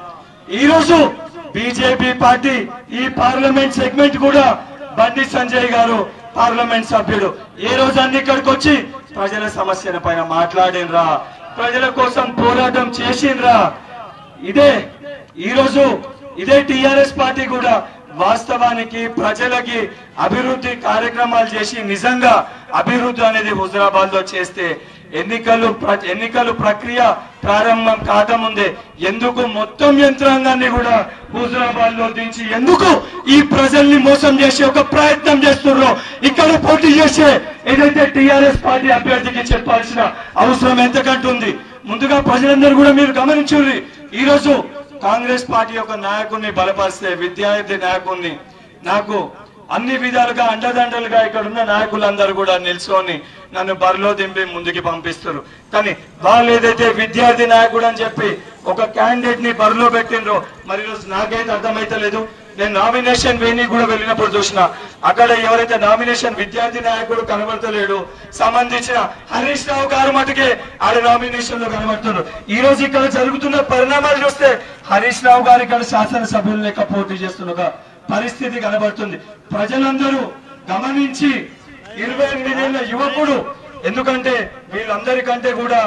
ఈ రోజు బీజేపీ పార్టీ ఈ పార్లమెంట్ సెగ్మెంట్ కూడా బండి సంజయ్ గారు పార్లమెంట్ సభ్యుడు ఏ రోజు అన్ని ఇక్కడికి వచ్చి ప్రజల సమస్యల పైన మాట్లాడినరా ప్రజల కోసం పోరాటం చేసిండ్రా ఇదే ఈ రోజు ఇదే టిఆర్ఎస్ పార్టీ కూడా వాస్తవానికి ప్రజలకి అభివృద్ధి కార్యక్రమాలు చేసి నిజంగా అభివృద్ధి అనేది హుజరాబాద్ లో చేస్తే ఎన్నికలు ప్ర- ఎన్నికలు ప్రక్రియ ప్రారంభం కాకముందే ఎందుకు మొత్తం యంత్రాంగాన్ని కూడా హుజరాబాద్ లో దించి ఎందుకు ఈ ప్రజల్ని మోసం చేసే ఒక ప్రయత్నం చేస్తున్నారో ఇక్కడ పోటీ చేసే ఏదైతే టిఆర్ఎస్ పార్టీ అభ్యర్థికి చెప్పాల్సిన అవసరం ఎంతకంటుంది ముందుగా ప్రజలందరూ కూడా మీరు గమనించుర్రి ఈ రోజు కాంగ్రెస్ పార్టీ యొక్క నాయకుడిని బలపరిస్తే విద్యార్థి నాయకుడిని నాకు అన్ని విధాలుగా అండదండలుగా ఇక్కడ ఉన్న నాయకులందరూ కూడా నిల్చొని నన్ను బరిలో దింపి ముందుకి పంపిస్తారు కానీ వాళ్ళు ఏదైతే విద్యార్థి నాయకుడు అని చెప్పి ఒక క్యాండిడేట్ ని బరిలో పెట్టినరో మరి ఈరోజు నాకైతే అర్థమైతలేదు నేను నామినేషన్ వేణి కూడా వెళ్ళినప్పుడు చూసిన అక్కడ ఎవరైతే నామినేషన్ విద్యార్థి నాయకుడు కనబడతలేడు సంబంధించిన హరీష్ రావు గారు మటుకే ఆడ నామినేషన్ లో కనబడుతున్నారు ఈ రోజు ఇక్కడ జరుగుతున్న పరిణామాలు చూస్తే హరీష్ రావు గారు ఇక్కడ శాసనసభ్యులు లెక్క పోటీ చేస్తున్న ఒక పరిస్థితి కనబడుతుంది ప్రజలందరూ గమనించి ఇరవై ఎనిమిదేళ్ల యువకుడు ఎందుకంటే వీళ్ళందరికంటే కూడా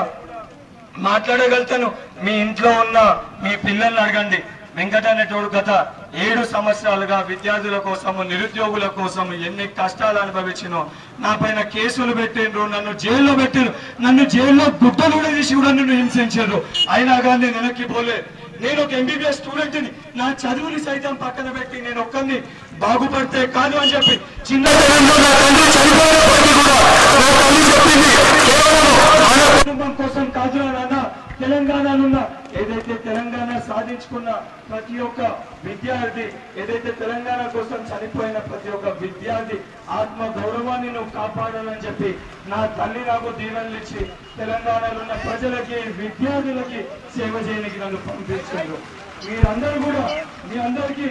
మాట్లాడగలుగుతాను మీ ఇంట్లో ఉన్న మీ పిల్లల్ని అడగండి వెంకట అనేటోడు గత ఏడు సంవత్సరాలుగా విద్యార్థుల కోసము నిరుద్యోగుల కోసం ఎన్ని కష్టాలు అనుభవించినో నా పైన కేసులు పెట్టిండ్రు నన్ను జైల్లో పెట్టిండ్రు నన్ను జైల్లో గుడ్డలు కూడా తీసి కూడా నన్ను హింసించారు అయినా కానీ నేను వెనక్కి పోలే నేను ఒక ఎంబీబీఎస్ స్టూడెంట్ ని నా చదువుని సైతం పక్కన పెట్టి నేను ఒక్కరిని బాగుపడితే కాదు అని చెప్పి చిన్న వయసులో నా తండ్రి చనిపోయినప్పటికీ కూడా నా తల్లి చెప్పింది కేవలం మన కుటుంబం కోసం కాదు నాన్న తెలంగాణలో ఉన్న ఏదైతే తెలంగాణ సాధించుకున్న ప్రతి ఒక్క విద్యార్థి ఏదైతే తెలంగాణ కోసం చనిపోయిన ప్రతి ఒక్క విద్యార్థి ఆత్మ గౌరవాన్ని నువ్వు కాపాడాలని చెప్పి నా తల్లి నాకు దీవెనలు ఇచ్చి తెలంగాణలో ఉన్న ప్రజలకి విద్యార్థులకి సేవ చేయడానికి నన్ను పంపించారు మీరందరూ కూడా మీ అందరికీ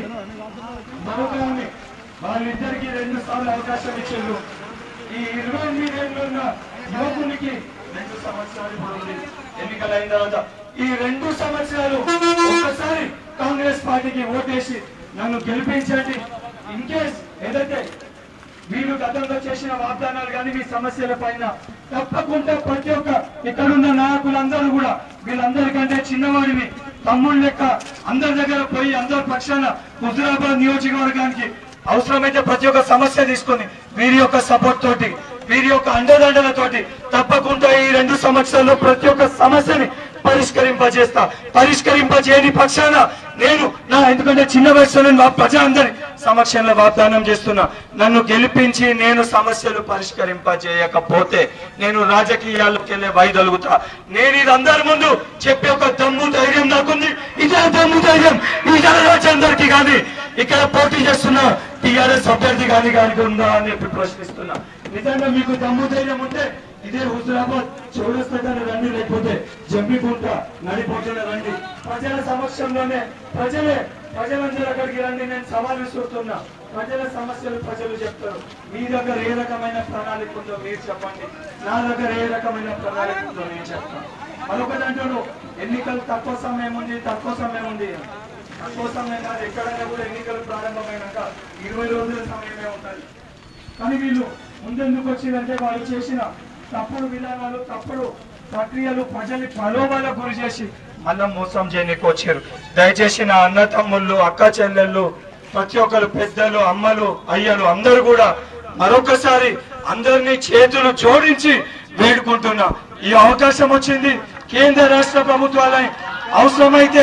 మరొక ఆమె వాళ్ళిద్దరికి రెండు సార్లు అవకాశం ఇచ్చారు ఈ ఇరవై ఎనిమిదేళ్ళు ఉన్న యువకునికి రెండు సంవత్సరాలు ఇప్పుడు ఉంది ఎన్నికలైన తర్వాత ఈ రెండు సంవత్సరాలు ఒక్కసారి కాంగ్రెస్ పార్టీకి ఓటేసి నన్ను గెలిపించండి ఇన్ కేస్ ఏదైతే వీళ్ళు గతంలో చేసిన వాగ్దానాలు కానీ మీ సమస్యల పైన తప్పకుండా ప్రతి ఒక్క ఇక్కడున్న నాయకులందరూ కూడా వీళ్ళందరికంటే చిన్నవాడిని తమ్ముళ్ళ లెక్క అందరి దగ్గర పోయి అందరి పక్షాన హుజురాబాద్ నియోజకవర్గానికి అవసరమైతే ప్రతి ఒక్క సమస్య తీసుకొని వీరి యొక్క సపోర్ట్ తోటి వీరి యొక్క అండదండలతోటి తప్పకుండా ఈ రెండు సంవత్సరాల్లో ప్రతి ఒక్క సమస్యని పరిష్కరింపజేస్తా పరిష్కరింపజేయని పక్షాన నేను నా ఎందుకంటే చిన్న వయసులో మా ప్రజలందరి సమక్షంలో వాగ్దానం చేస్తున్నా నన్ను గెలిపించి నేను సమస్యలు పరిష్కరింపజేయకపోతే నేను రాజకీయాల్లోకి వెళ్ళే వైదొలుగుతా నేను ఇది అందరి ముందు చెప్పే ఒక దమ్ము ధైర్యం నాకుంది ఇదే దమ్ము ధైర్యం ఈ రాజందరికి కానీ ఇక్కడ పోటీ చేస్తున్న టిఆర్ఎస్ అభ్యర్థి కానీ కానీ ఉందా అని చెప్పి ప్రశ్నిస్తున్నా నిజంగా మీకు దమ్ము ధైర్యం ఉంటే ఇదే హుజురాబాద్ చౌరస్తగానే రండి లేకపోతే జంబికుంట నడిపోతున్న రండి ప్రజల సమక్షంలోనే ప్రజలే ప్రజలందరూ అక్కడికి రండి నేను సవాల్ విసురుతున్నా ప్రజల సమస్యలు ప్రజలు చెప్తారు మీ దగ్గర ఏ రకమైన ప్రణాళిక ఉందో మీరు చెప్పండి నా దగ్గర ఏ రకమైన ప్రణాళిక ఉందో నేను చెప్తాను మరొకటి అంటాడు ఎన్నికలు తక్కువ సమయం ఉంది తక్కువ సమయం ఉంది తక్కువ సమయం కాదు ఎక్కడైనా కూడా ఎన్నికలు ప్రారంభమైనాక ఇరవై రోజుల సమయమే ఉంటుంది కానీ వీళ్ళు ముందెందుకు వచ్చిందంటే వాళ్ళు చేసిన తప్పుడు విధానాలు తప్పుడు ప్రక్రియలు ప్రజల్ని ప్రలోభాలకు గురి చేసి మళ్ళా మోసం చేయడానికి వచ్చారు దయచేసి నా అన్న తమ్ముళ్ళు అక్క చెల్లెళ్ళు ప్రతి ఒక్కరు పెద్దలు అమ్మలు అయ్యలు అందరూ కూడా మరొకసారి అందరినీ చేతులు జోడించి వేడుకుంటున్నా ఈ అవకాశం వచ్చింది కేంద్ర రాష్ట్ర ప్రభుత్వాలని అవసరమైతే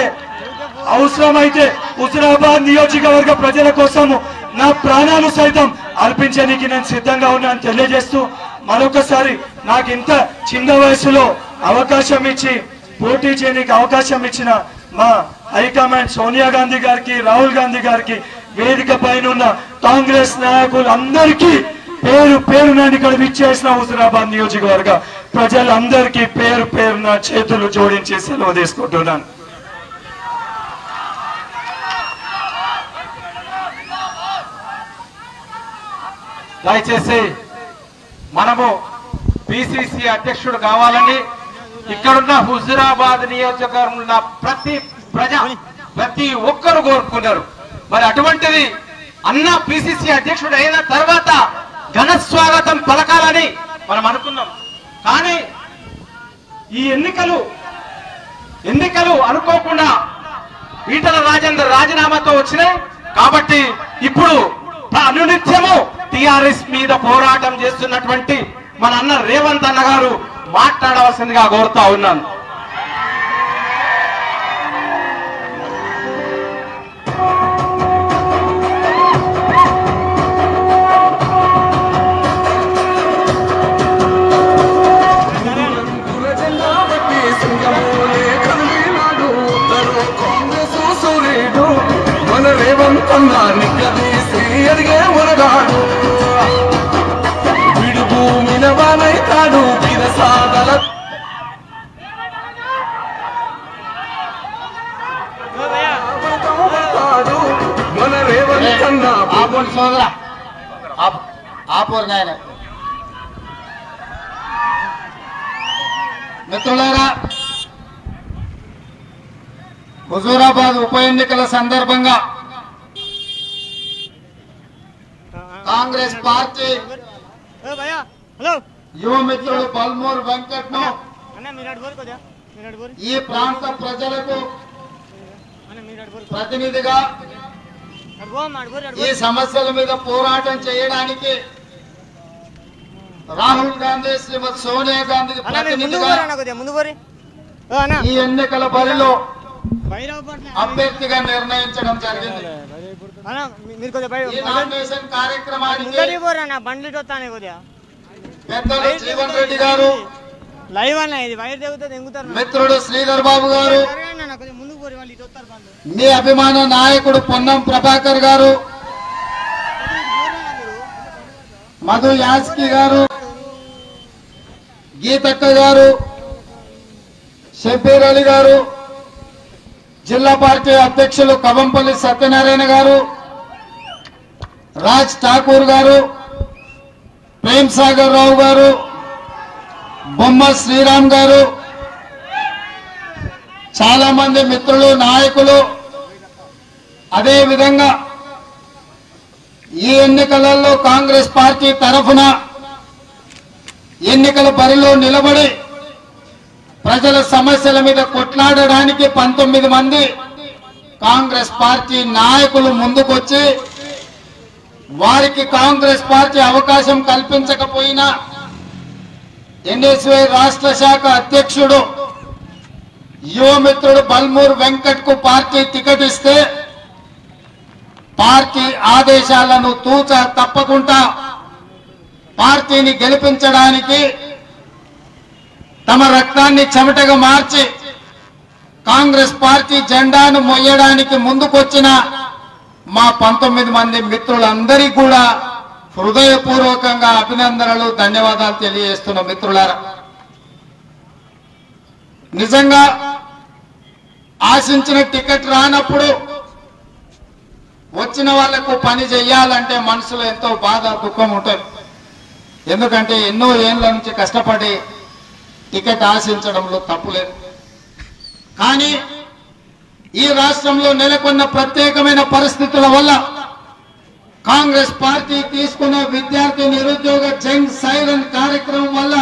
అవసరమైతే హుజరాబాద్ నియోజకవర్గ ప్రజల కోసము నా ప్రాణాలు సైతం అర్పించడానికి నేను సిద్ధంగా ఉన్నాను తెలియజేస్తూ మరొకసారి నాకు ఇంత చిన్న వయసులో అవకాశం ఇచ్చి పోటీ చేయడానికి అవకాశం ఇచ్చిన మా హైకమాండ్ సోనియా గాంధీ గారికి రాహుల్ గాంధీ గారికి వేదిక పైన ఉన్న కాంగ్రెస్ నాయకులు అందరికీ పేరు పేరున ఇక్కడ విచ్చేసిన హుజురాబాద్ నియోజకవర్గ ప్రజలందరికీ పేరు పేరున చేతులు జోడించి సెలవు తీసుకుంటున్నాను దయచేసి మనము పిసిసి అధ్యక్షుడు కావాలని ఇక్కడున్న హుజురాబాద్ నియోజకవర్గంలో ఉన్న ప్రతి ప్రజ ప్రతి ఒక్కరు కోరుకున్నారు మరి అటువంటిది అన్న పిసిసి అధ్యక్షుడు అయిన తర్వాత ఘన స్వాగతం పలకాలని మనం అనుకున్నాం కానీ ఈ ఎన్నికలు ఎన్నికలు అనుకోకుండా ఈటల రాజేందర్ రాజీనామాతో వచ్చినాయి కాబట్టి ఇప్పుడు అనునిత్యము టిఆర్ఎస్ మీద పోరాటం చేస్తున్నటువంటి మన అన్న రేవంత్ అన్న గారు మాట్లాడవలసిందిగా కోరుతా ఉన్నాను మన రేవంతన్నా నిగ్గదీసి ఎదిగే మునగాడు విడు భూమిన వానైతాడు విరసాదల మన రేవంతన్నా ఆపోరు సోదరా ఆపు ఆపోరు నాయన మిత్రులారా హుజూరాబాద్ ఉప ఎన్నికల సందర్భంగా కాంగ్రెస్ పార్టీ యువ మిత్రుడు బల్మూర్ వెంకట్ ను ఈ ప్రాంత ప్రజలకు ప్రతినిధిగా ఈ సమస్యల మీద పోరాటం చేయడానికి రాహుల్ గాంధీ శ్రీమతి సోనియా గాంధీ ప్రతినిధిగా ఈ ఎన్నికల బరిలో అభ్యర్థిగా నిర్ణయించడం జరిగింది మీరు కొద్దిగా బయట ఈ నామినేషన్ కార్యక్రమానికి ముందరికి పోరా నా బండ్లు వస్తాను కొద్దిగా పెద్దలు జీవన్ రెడ్డి గారు లైవ్ అన్న ఇది వైర్ తెగుతుంది ఎంగుతారు నా. మిత్రుడు శ్రీధర్ బాబు గారు జరగండి అన్న, కొద్దిగా ముందుకు పోరి వాళ్ళు ఇటు వస్తారు బండ్లు మీ అభిమాన నాయకుడు పొన్నం ప్రభాకర్ గారు మధు యాస్కి గారు గీతక్క గారు షబీర్ అలీ గారు జిల్లా పార్టీ అధ్యక్షులు కవంపల్లి సత్యనారాయణ గారు రాజ్ ఠాకూర్ గారు ప్రేమ్ సాగర్ రావు గారు బొమ్మ శ్రీరామ్ గారు చాలా మంది మిత్రులు నాయకులు అదే విధంగా ఈ ఎన్నికలలో కాంగ్రెస్ పార్టీ తరఫున ఎన్నికల బరిలో నిలబడి ప్రజల సమస్యల మీద కొట్లాడడానికి పంతొమ్మిది మంది కాంగ్రెస్ పార్టీ నాయకులు ముందుకొచ్చి వారికి కాంగ్రెస్ పార్టీ అవకాశం కల్పించకపోయినా ఎన్ఎస్వై రాష్ట్ర శాఖ అధ్యక్షుడు యువమిత్రుడు బల్మూర్ వెంకట్ కు పార్టీ టికెట్ ఇస్తే పార్టీ ఆదేశాలను తూచ తప్పకుండా పార్టీని గెలిపించడానికి తమ రక్తాన్ని చెమటగా మార్చి కాంగ్రెస్ పార్టీ జెండాను మొయ్యడానికి ముందుకొచ్చిన మా పంతొమ్మిది మంది మిత్రులందరికీ కూడా హృదయపూర్వకంగా అభినందనలు ధన్యవాదాలు తెలియజేస్తున్న మిత్రులారా నిజంగా ఆశించిన టికెట్ రానప్పుడు వచ్చిన వాళ్లకు పని చెయ్యాలంటే మనసులో ఎంతో బాధ దుఃఖం ఉంటుంది ఎందుకంటే ఎన్నో ఏళ్ళ నుంచి కష్టపడి టికెట్ ఆశించడంలో తప్పులేదు కానీ ఈ రాష్ట్రంలో నెలకొన్న ప్రత్యేకమైన పరిస్థితుల వల్ల కాంగ్రెస్ పార్టీ తీసుకున్న విద్యార్థి నిరుద్యోగ జంగ్ సైరన్ కార్యక్రమం వల్ల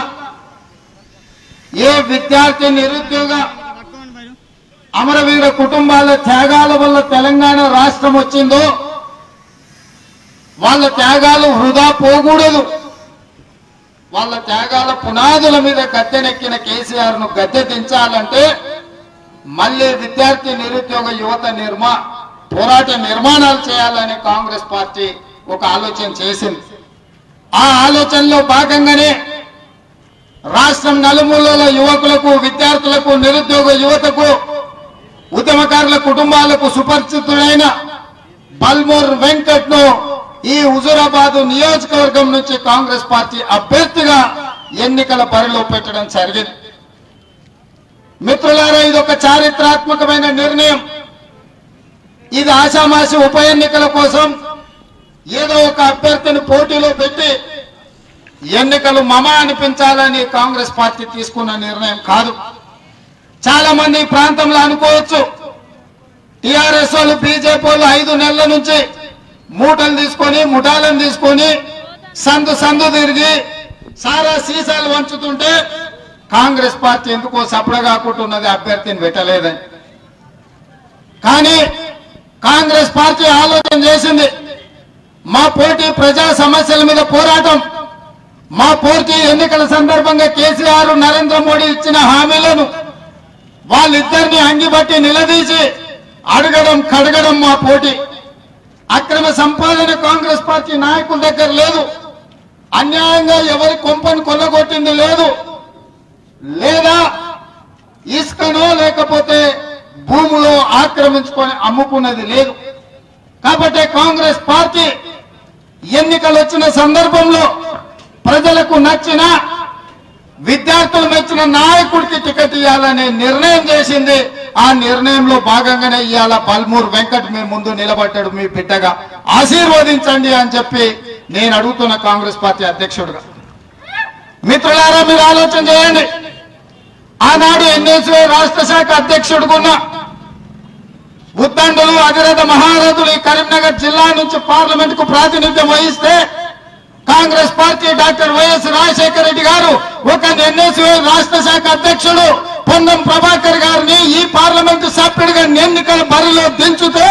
ఏ విద్యార్థి నిరుద్యోగ అమరవీర కుటుంబాల త్యాగాల వల్ల తెలంగాణ రాష్ట్రం వచ్చిందో వాళ్ళ త్యాగాలు వృధా పోకూడదు వాళ్ళ త్యాగాల పునాదుల మీద గద్దెనెక్కిన కేసీఆర్ ను గద్దె దించాలంటే మళ్ళీ విద్యార్థి నిరుద్యోగ యువత నిర్మా పోరాట నిర్మాణాలు చేయాలని కాంగ్రెస్ పార్టీ ఒక ఆలోచన చేసింది ఆ ఆలోచనలో భాగంగానే రాష్ట్రం నలుమూలల యువకులకు విద్యార్థి విద్యార్థులకు నిరుద్యోగ యువతకు ఉద్యమకారుల కుటుంబాలకు సుపరిచితుడైన బల్మూర్ వెంకట్ ను ఈ హుజూరాబాద్ నియోజకవర్గం నుంచి కాంగ్రెస్ పార్టీ అభ్యర్థిగా ఎన్నికల బరిలో పెట్టడం జరిగింది మిత్రులారా ఇది ఒక చారిత్రాత్మకమైన నిర్ణయం ఇది ఆషామాషి ఉప ఎన్నికల కోసం ఏదో ఒక అభ్యర్థిని పోటీలో పెట్టి ఎన్నికలు మమ అనిపించాలని కాంగ్రెస్ పార్టీ తీసుకున్న నిర్ణయం కాదు చాలా మంది ఈ ప్రాంతంలో అనుకోవచ్చు టిఆర్ఎస్ వాళ్ళు బీజేపీ వాళ్ళు ఐదు నెలల నుంచి మూటలు తీసుకొని ముఠాలను తీసుకొని సందు సందు తిరిగి సారా సీసాలు వంచుతుంటే కాంగ్రెస్ పార్టీ ఎందుకో సపడ కాకుంటున్నది అభ్యర్థిని పెట్టలేదని కానీ కాంగ్రెస్ పార్టీ ఆలోచన చేసింది మా పోటీ ప్రజా సమస్యల మీద పోరాటం మా పోటీ ఎన్నికల సందర్భంగా కేసీఆర్ నరేంద్ర మోడీ ఇచ్చిన హామీలను వాళ్ళిద్దరిని అంగిబట్టి నిలదీసి అడగడం కడగడం మా పోటీ అక్రమ సంపాదన కాంగ్రెస్ పార్టీ నాయకుల దగ్గర లేదు అన్యాయంగా ఎవరి కొంపను కొల్లగొట్టింది లేదు లేదా ఇసుకనో లేకపోతే భూములో ఆక్రమించుకొని అమ్ముకున్నది లేదు కాబట్టి కాంగ్రెస్ పార్టీ ఎన్నికలు వచ్చిన సందర్భంలో ప్రజలకు నచ్చిన విద్యార్థులు మెచ్చిన నాయకుడికి టికెట్ ఇవ్వాలనే నిర్ణయం చేసింది ఆ నిర్ణయంలో భాగంగానే ఇవాళ బల్మూర్ వెంకట్ మీ ముందు నిలబడ్డాడు మీ బిడ్డగా ఆశీర్వదించండి అని చెప్పి నేను అడుగుతున్న కాంగ్రెస్ పార్టీ అధ్యక్షుడిగా మిత్రులారా మీరు ఆలోచన చేయండి ఆనాడు ఎన్ఎస్ఏ రాష్ట్ర శాఖ అధ్యక్షుడుకున్న ఉద్దండులు అధిరథ మహారథులు ఈ కరీంనగర్ జిల్లా నుంచి పార్లమెంట్ కు ప్రాతినిధ్యం వహిస్తే Congress party doctor YS Rajasekhara Reddy గారు ఒక ఎన్ఎస్ఏ రాష్ట్ర శాఖ అధ్యక్షుడు పొన్నం ప్రభాకర్ గారిని ఈ పార్లమెంటు సభ్యుడిగా ఎన్నికల బరిలో దించుతే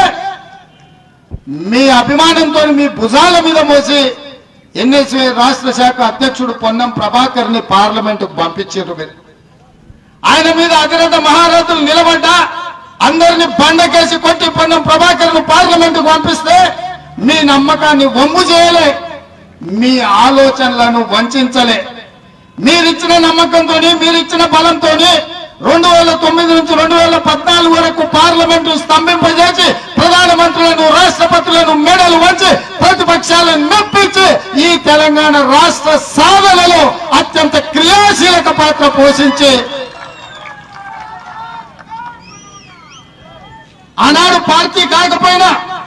మీ అభిమానంతో మీ భుజాల మీద మోసి ఎన్ఎస్ఏ రాష్ట్ర శాఖ అధ్యక్షుడు పొన్నం ప్రభాకర్ ని పార్లమెంటుకు పంపించారు మీరు ఆయన మీద అధిరథ మహారథులు నిలబడ్డా అందరిని బండకేసి కొట్టి పొన్నం ప్రభాకర్ ను పార్లమెంటుకు పంపిస్తే మీ నమ్మకాన్ని వమ్ము చేయలే మీ ఆలోచనలను వంచలే మీరిచ్చిన నమ్మకంతో మీరిచ్చిన బలంతో రెండు వేల తొమ్మిది నుంచి రెండు వేల పద్నాలుగు వరకు పార్లమెంటు స్తంభింపజేసి ప్రధానమంత్రులను రాష్ట్రపతులను మెడలు వంచి ప్రతిపక్షాలను మెప్పించి ఈ తెలంగాణ రాష్ట్ర సాధనలో అత్యంత క్రియాశీలక పాత్ర పోషించి ఆనాడు పార్టీ కాకపోయినా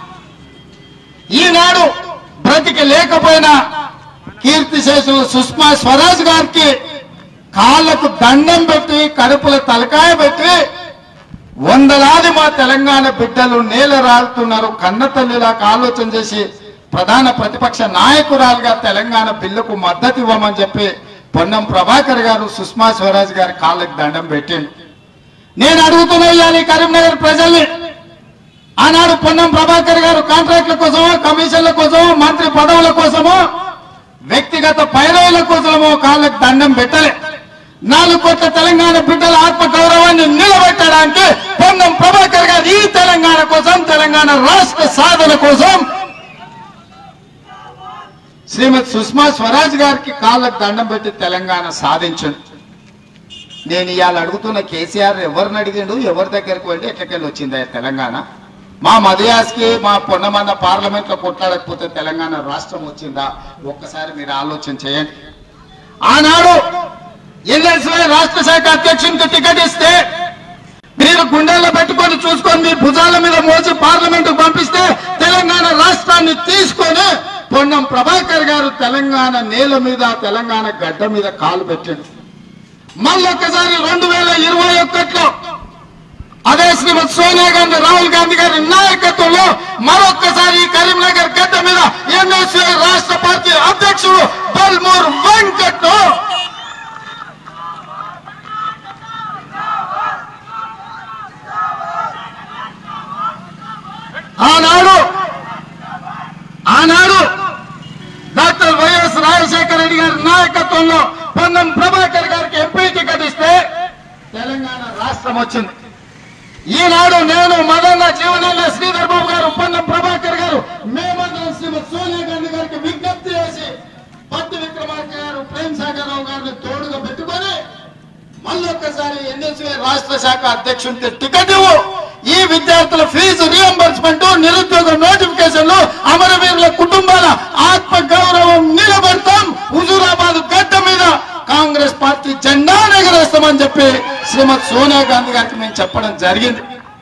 ఈనాడు బ్రతికి లేకపోయినా కీర్తిశేషులు సుష్మా స్వరాజ్ గారికి కాళ్ళకు దండం పెట్టి కడుపుల తలకాయ పెట్టి వందలాది మా తెలంగాణ బిడ్డలు నేల రాలుతున్నారు కన్న తల్లిలాగా ఆలోచన చేసి ప్రధాన ప్రతిపక్ష నాయకురాలుగా తెలంగాణ బిల్లుకు మద్దతు ఇవ్వమని చెప్పి పొన్నం ప్రభాకర్ గారు సుష్మా స్వరాజ్ గారి కాళ్ళకి దండం పెట్టిండు నేను అడుగుతున్నా ఇవాళ ఈ కరీంనగర్ ప్రజల్ని ఆనాడు పొన్నం ప్రభాకర్ గారు కాంట్రాక్ట్ల కోసమో కమిషన్ల కోసమో మంత్రి పదవుల కోసమో వ్యక్తిగత పైరవుల కోసమో కాళ్ళకు దండం పెట్టలే నాలుగు కోట్ల తెలంగాణ బిడ్డల ఆత్మ గౌరవాన్ని నిలబెట్టడానికి పొన్నం ప్రభాకర్ గారు ఈ తెలంగాణ కోసం తెలంగాణ రాష్ట్ర సాధన కోసం శ్రీమతి సుష్మా స్వరాజ్ గారికి కాళ్ళకు దండం పెట్టి తెలంగాణ సాధించండి నేను ఇవాళ అడుగుతున్న కేసీఆర్ ఎవరిని అడిగిండు ఎవరి దగ్గరికి వెళ్ళి ఎట్లకెళ్ళి వచ్చిందా ఈ తెలంగాణ మా మదయాస్కి మా పొన్నమన్న పార్లమెంట్ లో కొట్లాడకపోతే తెలంగాణ రాష్ట్రం వచ్చిందా ఒక్కసారి మీరు ఆలోచన చేయండి ఆనాడు ఎన్ఎస్ఏ రాష్ట్ర శాఖ అధ్యక్షునికి టికెట్ ఇస్తే మీరు గుండెల్లో పెట్టుకొని చూసుకొని మీ భుజాల మీద మోసి పార్లమెంట్ పంపిస్తే తెలంగాణ రాష్ట్రాన్ని తీసుకొని పొన్నం ప్రభాకర్ గారు తెలంగాణ నేల మీద తెలంగాణ గడ్డ మీద కాలు పెట్టాడు మళ్ళొక్కసారి రెండు వేల ఇరవై ఒకటిలో అదే శ్రీమతి సోనియా గాంధీ రాహుల్ గాంధీ గారి నాయకత్వంలో మరొక్కసారి ఈ కరీంనగర్ గడ్డ మీద ఎన్ఎస్ఏ రాష్ట్ర పార్టీ అధ్యక్షుడు బల్మూర్ వెంకట్ ఆనాడు ఆనాడు డాక్టర్ వైఎస్ రాజశేఖర రెడ్డి గారి నాయకత్వంలో పొన్నం ప్రభాకర్ గారికి ఎంపీ టికెట్ ఇస్తే తెలంగాణ రాష్ట్రం వచ్చింది ఈనాడు నేను మదన్న జీవనల్ల శ్రీధర్ బాబు గారు పొన్నం ప్రభాకర్ గారు మేమందరం శ్రీమతి సోనియా గాంధీ గారికి విజ్ఞప్తి చేసి పత్తి విక్రమార్క గారు ప్రేమ్ సాగర్ రావు గారిని తోడుగా పెట్టుకొని మళ్ళొక్కసారి ఒక్కసారి ఎన్ఎస్ఏ రాష్ట్ర శాఖ అధ్యక్షుడికి టికెట్ ఇవ్వు ఈ విద్యార్థుల ఫీజు రియంబర్స్మెంట్ నిరుద్యోగ నోటిఫికేషన్లు అమరవీరుల కుటుంబాల ఆత్మ గౌరవం నిలబెడతాం హుజూరాబాద్ గడ్డ మీద కాంగ్రెస్ పార్టీ జెండా ఎగరేస్తామని చెప్పి శ్రీమతి సోనియా గాంధీ గారికి మేము చెప్పడం జరిగింది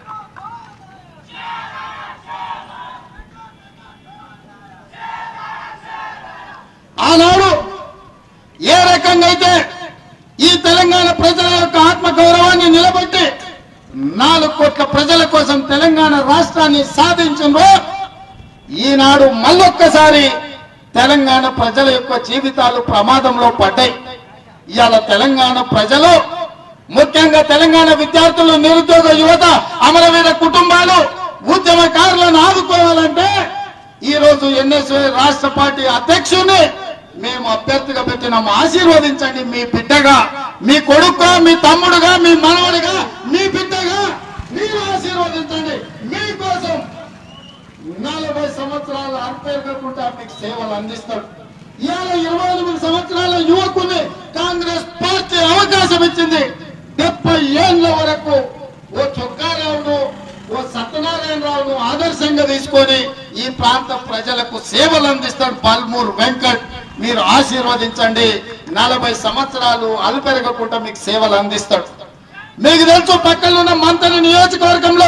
ఆనాడు ఏ రకంగా అయితే ఈ తెలంగాణ ప్రజల యొక్క ఆత్మ గౌరవాన్ని నిలబెట్టి నాలుగు కోట్ల ప్రజల కోసం తెలంగాణ రాష్ట్రాన్ని సాధించిందో ఈనాడు మళ్ళొక్కసారి తెలంగాణ ప్రజల యొక్క జీవితాలు ప్రమాదంలో పడ్డాయి ఇవాళ తెలంగాణ ప్రజలు ముఖ్యంగా తెలంగాణ విద్యార్థులు నిరుద్యోగ యువత అమరవీర కుటుంబాలు ఉద్యమకారులను ఆదుకోవాలంటే ఈ రోజు ఎన్ఎస్ఏ రాష్ట్ర పార్టీ అధ్యక్షుని మేము అభ్యర్థిగా పెట్టినాము ఆశీర్వదించండి మీ బిడ్డగా మీ కొడుకుగా మీ తమ్ముడుగా మీ మనవడిగా మీ బిడ్డగా మీరు ఆశీర్వదించండి మీకోసం నలభై సంవత్సరాల అర్పేరుకుంటా మీకు సేవలు అందిస్తాడు ఇవాళ ఇరవై ఎనిమిది సంవత్సరాల యువకుని కాంగ్రెస్ పార్టీ అవకాశం ఇచ్చింది డెబ్బై ఏళ్ల వరకు ఓ చొక్కారావును ఓ సత్యనారాయణరావును ఆదర్శంగా తీసుకొని ఈ ప్రాంత ప్రజలకు సేవలు అందిస్తాడు పల్మూరు వెంకట్ మీరు ఆశీర్వదించండి నలభై సంవత్సరాలు అలుపెరగకుండా మీకు సేవలు అందిస్తాడు మీకు తెలుసు పక్కన ఉన్న మంత్రి నియోజకవర్గంలో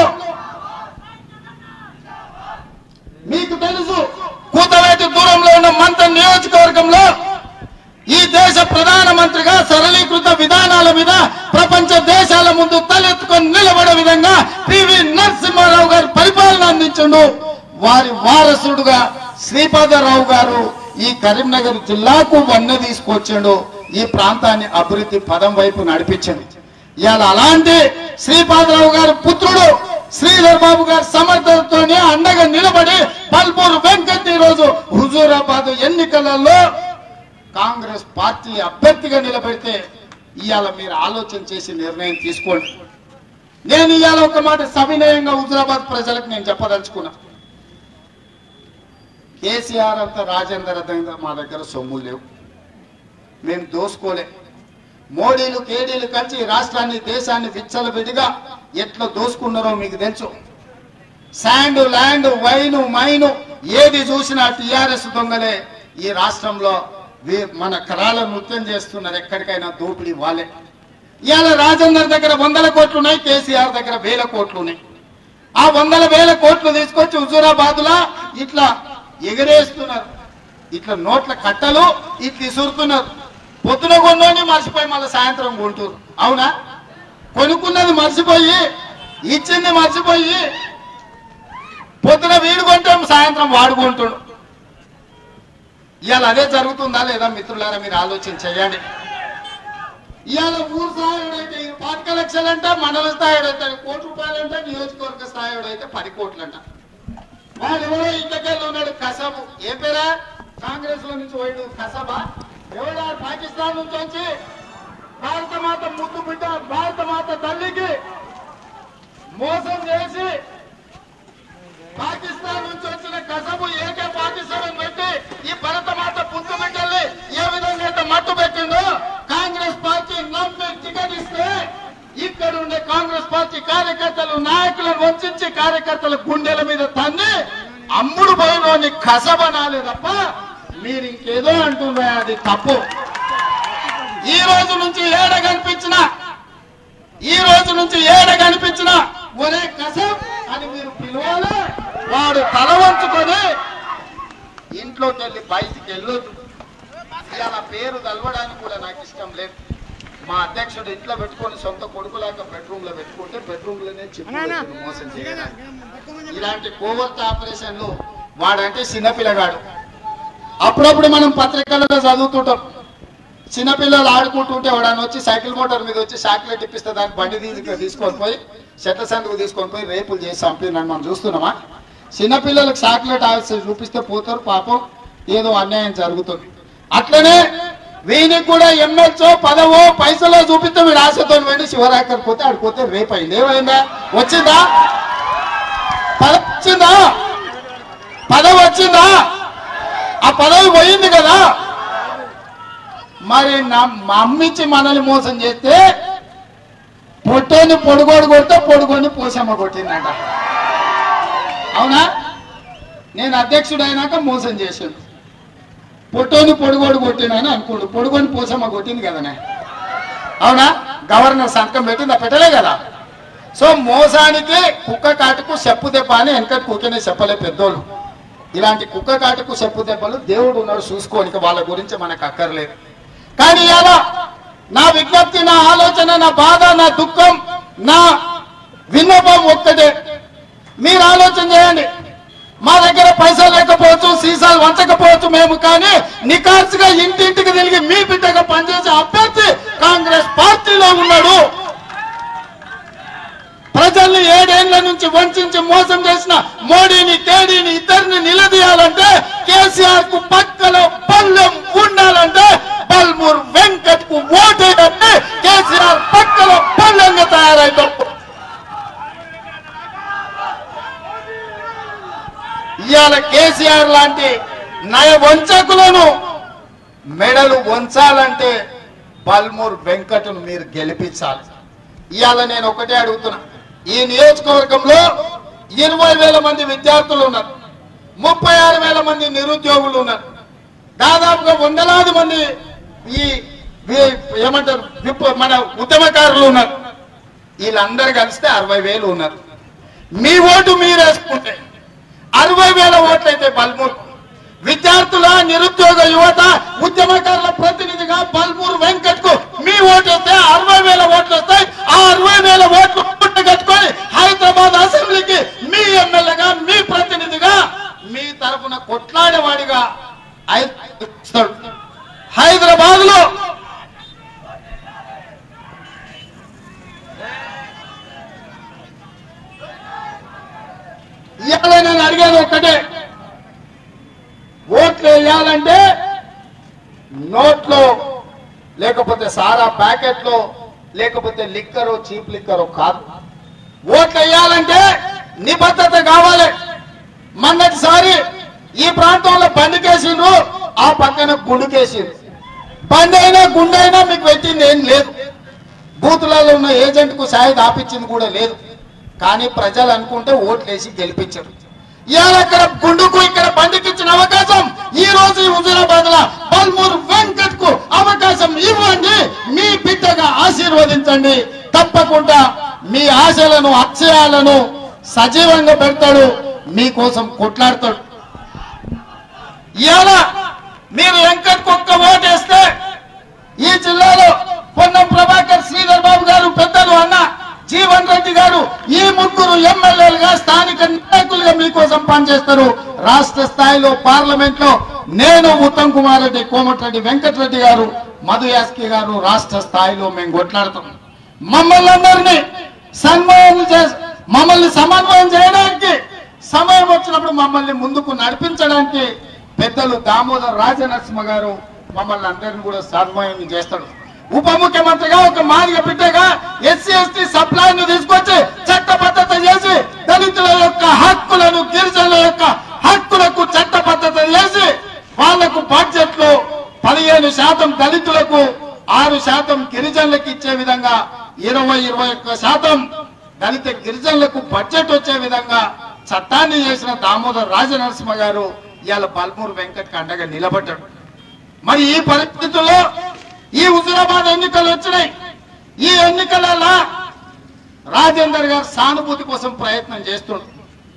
మీకు తెలుసు కూతవేటి దూరంలో ఉన్న మంత నియోజకవర్గంలో ఈ దేశ ప్రధానమంత్రిగా సరళీకృత విధానాల మీద ప్రపంచ దేశాల ముందు తలెత్తుకొని నిలబడే విధంగా పివి నరసింహారావు గారు పరిపాలన అందించండు వారి వారసుడుగా శ్రీపాదరావు గారు ఈ కరీంనగర్ జిల్లాకు వన్నె తీసుకొచ్చిండు ఈ ప్రాంతాన్ని అభివృద్ధి పదం వైపు నడిపించింది ఇవాళ అలాంటి శ్రీపాదరావు గారి పుత్రుడు శ్రీధర్ బాబు గారి సమర్థతతోనే అండగా నిలబడి పల్పూరు వెంకట్ ఈ రోజు హుజూరాబాద్ ఎన్నికలలో కాంగ్రెస్ పార్టీ అభ్యర్థిగా నిలబెడితే ఇవాళ మీరు ఆలోచన చేసి నిర్ణయం తీసుకోండి నేను ఇవాళ ఒక మాట సవినయంగా హుజూరాబాద్ ప్రజలకు నేను చెప్పదలుచుకున్నా కేసీఆర్ అంత రాజేందర్ అంత మా దగ్గర సొమ్ములు లేవు మేము దోసుకోలే మోడీలు కేడీలు కలిసి ఈ రాష్ట్రాన్ని దేశాన్ని విచ్చలవిడిగా ఎట్లా దోసుకున్నారో మీకు తెలుసు శాండ్ ల్యాండ్ వైను మైను ఏది చూసినా టిఆర్ఎస్ దొంగలే ఈ రాష్ట్రంలో వీ- మన కరాల నృత్యం చేస్తున్నారు ఎక్కడికైనా దోపిడీ వాళ్ళే ఇవాళ రాజేందర్ దగ్గర వందల కోట్లు ఉన్నాయి కేసీఆర్ దగ్గర వేల కోట్లు ఉన్నాయి ఆ వందల వేల కోట్లు తీసుకొచ్చి హుజూరాబాద్ లా ఇట్లా ఎగరేస్తున్నారు ఇట్లా నోట్ల కట్టలు ఇట్లా ఇసురుతున్నారు పొద్దున కొన్నోని మర్చిపోయి మళ్ళీ సాయంత్రం కొంటారు అవునా కొనుక్కున్నది మర్చిపోయి ఇచ్చింది మర్చిపోయి పొద్దున వీడు కొంటాం సాయంత్రం వాడుకుంటాడు ఇవాళ అదే జరుగుతుందా లేదా మిత్రులారా మీరు ఆలోచన చేయండి ఇవాళ ఊరు స్థాయిడైతే పాతిక లక్షలు అంట మండల స్థాయిడైతే కోటి రూపాయలు అంట నియోజకవర్గ స్థాయిడైతే పది కోట్లు అంట వాడు ఎవరో ఇంతకెళ్ళి ఉన్నాడు కసబు ఏ పేరా కాంగ్రెస్ లో నుంచి పోయాడు కసబా ఎవడా పాకిస్తాన్ నుంచి వచ్చి భారత మాత ముద్దు బిడ్డ భారత మాత తల్లికి మోసం చేసి పాకిస్తాన్ నుంచి వచ్చిన కసబు ఏకే పాకిస్తాన్ పెట్టి ఈ భరత మాత పుత్తు బిడ్డల్ని ఏ విధంగా అయితే మట్టు పెట్టిందో కాంగ్రెస్ పార్టీ నమ్మి టికెట్ ఇస్తే ఇక్కడ ఉండే కాంగ్రెస్ పార్టీ కార్యకర్తలు నాయకులను వంచి కార్యకర్తల గుండెల మీద తన్ని అమ్ముడు పోయినోని కసబనాలి తప్ప మీరు ఇంకేదో అంటున్నా అది తప్పు ఈ రోజు నుంచి ఏడ కనిపించిన ఈ రోజు నుంచి ఏడ కనిపించిన ఒరే కసం అని మీరు పిలవాలి వాడు తల వంచుకొని ఇంట్లోకి వెళ్ళి బయటికి వెళ్ళొద్దు ఇలా పేరు తలవడానికి కూడా నాకు ఇష్టం లేదు మా అధ్యక్షుడు ఇంట్లో పెట్టుకొని సొంత కొడుకులాగా బెడ్రూమ్ లో పెట్టుకుంటే బెడ్రూమ్ లోనే చెప్పు పెట్టుకుని మోసం చేయడానికి ఇలాంటి కోవర్ట్ ఆపరేషన్లు వాడంటే చిన్నపిల్లగాడు అప్పుడప్పుడు మనం పత్రికలలో చదువుతుంటాం చిన్నపిల్లలు ఆడుకుంటుంటే వాడని వచ్చి సైకిల్ మోటార్ మీద వచ్చి చాక్లెట్ ఇప్పిస్తే దాన్ని బండి తీసుకు తీసుకొని పోయి చెట్ల సందుకు తీసుకొని పోయి రేపులు చేసి చంపినని మనం చూస్తున్నామా చిన్నపిల్లలకు చాక్లెట్ ఆశ చూపిస్తే పోతారు పాపం ఏదో అన్యాయం జరుగుతుంది అట్లనే వీనికి కూడా ఎమ్మెల్సో పదవో పైసలో చూపిస్తే వీడు ఆశతో వెళ్ళి శివరాకర్ పోతే ఆడిపోతే రేపు అయింది ఏమైందా వచ్చిందా పదవి వచ్చిందా పదవి వచ్చిందా ఆ పదవి పోయింది కదా మరి నా మా అమ్మిచ్చి మనల్ని మోసం చేస్తే పొట్టోని పొడుగోడు కొడితే పొడుగోని పోసమ్మ కొట్టిందంట అవునా నేను అధ్యక్షుడు అయినాక మోసం చేశాను పొట్టోని పొడుగోడు కొట్టినని అనుకోడు పొడుగోని పోసమ్మ కొట్టింది కదనే అవునా గవర్నర్ సంతకం పెట్టిందా పెట్టలే కదా సో మోసానికి కుక్క కాటుకు చెప్పు దెబ్బ అని వెనక కుక్కనే చెప్పలే పెద్దోళ్ళు ఇలాంటి కుక్క కాటుకు చెప్పు దెబ్బలు దేవుడు ఉన్నాడు చూసుకోనికి వాళ్ళ గురించి మనకు అక్కర్లేదు కానీ ఇలా నా విజ్ఞప్తి నా ఆలోచన నా బాధ నా దుఃఖం నా విన్నపం ఒక్కటే మీరు ఆలోచన చేయండి మా దగ్గర పైసలు లేకపోవచ్చు సీసాలు వంచకపోవచ్చు మేము కానీ నికార్సుగా ఇంటింటికి తిరిగి మీ బిడ్డగా పనిచేసే అభ్యర్థి కాంగ్రెస్ పార్టీలో ఉన్నాడు ప్రజల్ని ఏడేళ్ల నుంచి వంచి మోసం చేసిన మోడీని తేడీని ఇద్దరిని నిలదీయాలంటే కేసీఆర్ కు పక్కలో పల్లెం ఉండాలంటే బల్మూర్ వెంకట్ కు ఓటేయంటే కేసీఆర్ పక్కలో పల్లెంగా తయారైతాం ఇవాళ కేసీఆర్ లాంటి నయ వంచకులను మెడలు వంచాలంటే బల్మూర్ వెంకటను మీరు గెలిపించాలి ఇవాళ నేను ఒకటే అడుగుతున్నా ఈ నియోజకవర్గంలో ఇరవై వేల మంది విద్యార్థులు ఉన్నారు ముప్పై ఆరు వేల మంది నిరుద్యోగులు ఉన్నారు దాదాపుగా వందలాది మంది ఈ ఈ- ఏమంటారు విప్- మన ఉద్యమకారులు ఉన్నారు వీళ్ళందరూ కలిస్తే అరవై వేలు ఉన్నారు మీ ఓటు మీరు వేసుకుంటే అరవై వేల ఓట్లయితే బల్మూర్ విద్యార్థుల నిరుద్యోగ యువత ఉద్యమకారుల ప్రతినిధిగా బల్మూర్ వెంకట్ కు మీ ఓటు వస్తే అరవై వేల ఓట్లు వస్తాయి ఆ అరవై వేల ఓట్లు కట్టుకొని హైదరాబాద్ అసెంబ్లీకి మీ ఎమ్మెల్యేగా మీ ప్రతినిధిగా మీ తరఫున కొట్లాడేవాడిగా హైదరాబాద్ లో ఇవాళ నేను అడిగేది ఒక్కటే ఓట్లు వేయాలంటే నోట్లో లేకపోతే సారా ప్యాకెట్లో లేకపోతే లిక్కరు చీప్ లిక్కరు కాదు ఓట్లు వేయాలంటే నిబద్ధత కావాలి మొన్నటిసారి ఈ ప్రాంతంలో బండికేసిండ్రు ఆ పక్కన గుండుకేసిండ్రు బండి అయినా గుండె అయినా మీకు పెట్టింది ఏం లేదు బూతులలో ఉన్న ఏజెంట్ కు సాయి దాపించింది కూడా లేదు కానీ ప్రజలు అనుకుంటే ఓట్లు వేసి గెలిపించారు ఇవాళ అక్కడ గుండుకు ఇక్కడ బండికి ఇచ్చిన అవకాశం ఈ రోజు ఈ హుజురాబాద్ లో బల్మూర్ వెంకట్ కు అవకాశం ఇవ్వండి మీ బిడ్డగా ఆశీర్వదించండి తప్పకుండా మీ ఆశలను అక్షయాలను సజీవంగా పెడతాడు మీకోసం కొట్లాడతాడు ఇవాళ మీరు వెంకట్ ఒక్క ఓటేస్తే ఈ జిల్లాలో పొన్నం ప్రభాకర్ శ్రీధర్ బాబు గారు పెద్దలు అన్న జీవన్ రెడ్డి గారు ఈ ముగ్గురు ఎమ్మెల్యేలుగా స్థానిక నాయకులుగా మీకోసం పనిచేస్తారు రాష్ట్ర స్థాయిలో పార్లమెంట్ లో నేను ఉత్తమ్ కుమార్ రెడ్డి కోమటిరెడ్డి వెంకటరెడ్డి గారు మధు యాస్కి గారు రాష్ట్ర స్థాయిలో మేము కొట్లాడతాం మమ్మల్ని అందరినీ సన్మానం చేసి మమ్మల్ని సమన్వయం చేయడానికి సమయం వచ్చినప్పుడు మమ్మల్ని ముందుకు నడిపించడానికి పెద్దలు దామోదర్ రాజనరసింహ గారు మమ్మల్ని అందరిని కూడా సన్మానం చేస్తాడు ఉప ముఖ్యమంత్రిగా ఒక మాదిగ బిడ్డగా ఎస్సీ ఎస్టీ సప్లైను తీసుకొచ్చి చట్టబద్ధత చేసి దళితుల యొక్క హక్కులను గిరిజనుల యొక్క హక్కులకు చట్టబద్ధత చేసి వాళ్లకు బడ్జెట్ లో పదిహేను శాతం దళితులకు ఆరు శాతం గిరిజనులకు ఇచ్చే విధంగా ఇరవై ఇరవై ఒక్క శాతం దళిత గిరిజనులకు బడ్జెట్ వచ్చే విధంగా చట్టాన్ని చేసిన దామోదర్ రాజనరసింహ గారు ఇవాళ బల్మూరు వెంకట్ అండగా నిలబడ్డాడు మరి ఈ పరిస్థితుల్లో ఈ హుజురాబాద్ ఎన్నికలు వచ్చినాయి ఈ ఎన్నికలలో రాజేందర్ గారు సానుభూతి కోసం ప్రయత్నం చేస్తుండ్రు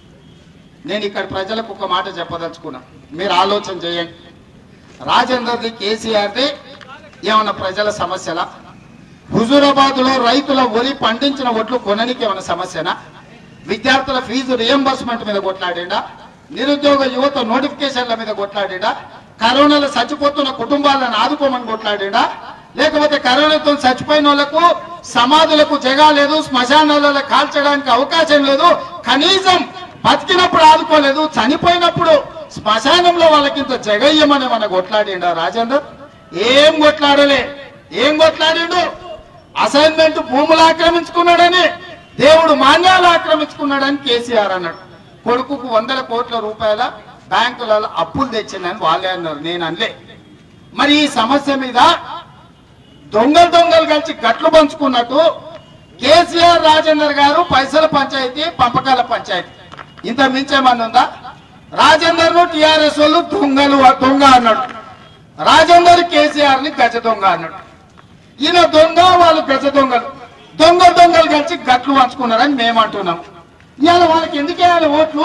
నేను ఇక్కడ ప్రజలకు ఒక మాట చెప్పదలుచుకున్నా మీరు ఆలోచన చేయండి రాజేందర్ది కేసీఆర్ది ఏమన్నా ప్రజల సమస్యలా హుజూరాబాద్ లో రైతుల వరి పండించిన ఒట్లు కొననికి ఏమైనా సమస్యనా విద్యార్థుల ఫీజు రియంబర్స్మెంట్ మీద కొట్లాడిండా నిరుద్యోగ యువత నోటిఫికేషన్ల మీద కొట్లాడిండా కరోనాలో చచ్చిపోతున్న కుటుంబాలను ఆదుకోమని కొట్లాడిండా లేకపోతే కరోనాతో చచ్చిపోయిన వాళ్ళకు సమాధులకు జగా లేదు శ్మశానాలలో కాల్చడానికి అవకాశం లేదు కనీసం బతికినప్పుడు ఆదుకోలేదు చనిపోయినప్పుడు శ్మశానంలో వాళ్ళకి ఇంత జగయ్యమని మన కొట్లాడిండా రాజేందర్ ఏం కొట్లాడలే ఏం కొట్లాడిండు అసైన్మెంట్ భూములు ఆక్రమించుకున్నాడని దేవుడు మాన్యాలు ఆక్రమించుకున్నాడని కేసీఆర్ అన్నాడు కొడుకుకు వందల కోట్ల రూపాయల బ్యాంకులలో అప్పులు తెచ్చిందని వాళ్ళే అన్నారు నేను అనలే మరి ఈ సమస్య మీద దొంగలు దొంగలు కలిసి గట్లు పంచుకున్నట్టు కేసీఆర్ రాజేందర్ గారు పైసల పంచాయతీ పంపకాల పంచాయతీ ఇంత మించేమన్నా ఉందా రాజేందర్ ను టిఆర్ఎస్ వాళ్ళు దొంగలు దొంగ అన్నాడు రాజేందర్ కేసీఆర్ ని గజ దొంగ అన్నాడు ఈయన దొంగ వాళ్ళు గజ దొంగలు దొంగ దొంగలు కలిసి గట్లు పంచుకున్నారని మేము అంటున్నాం ఇవాళ వాళ్ళకి ఎందుకు వేయాలి ఓట్లు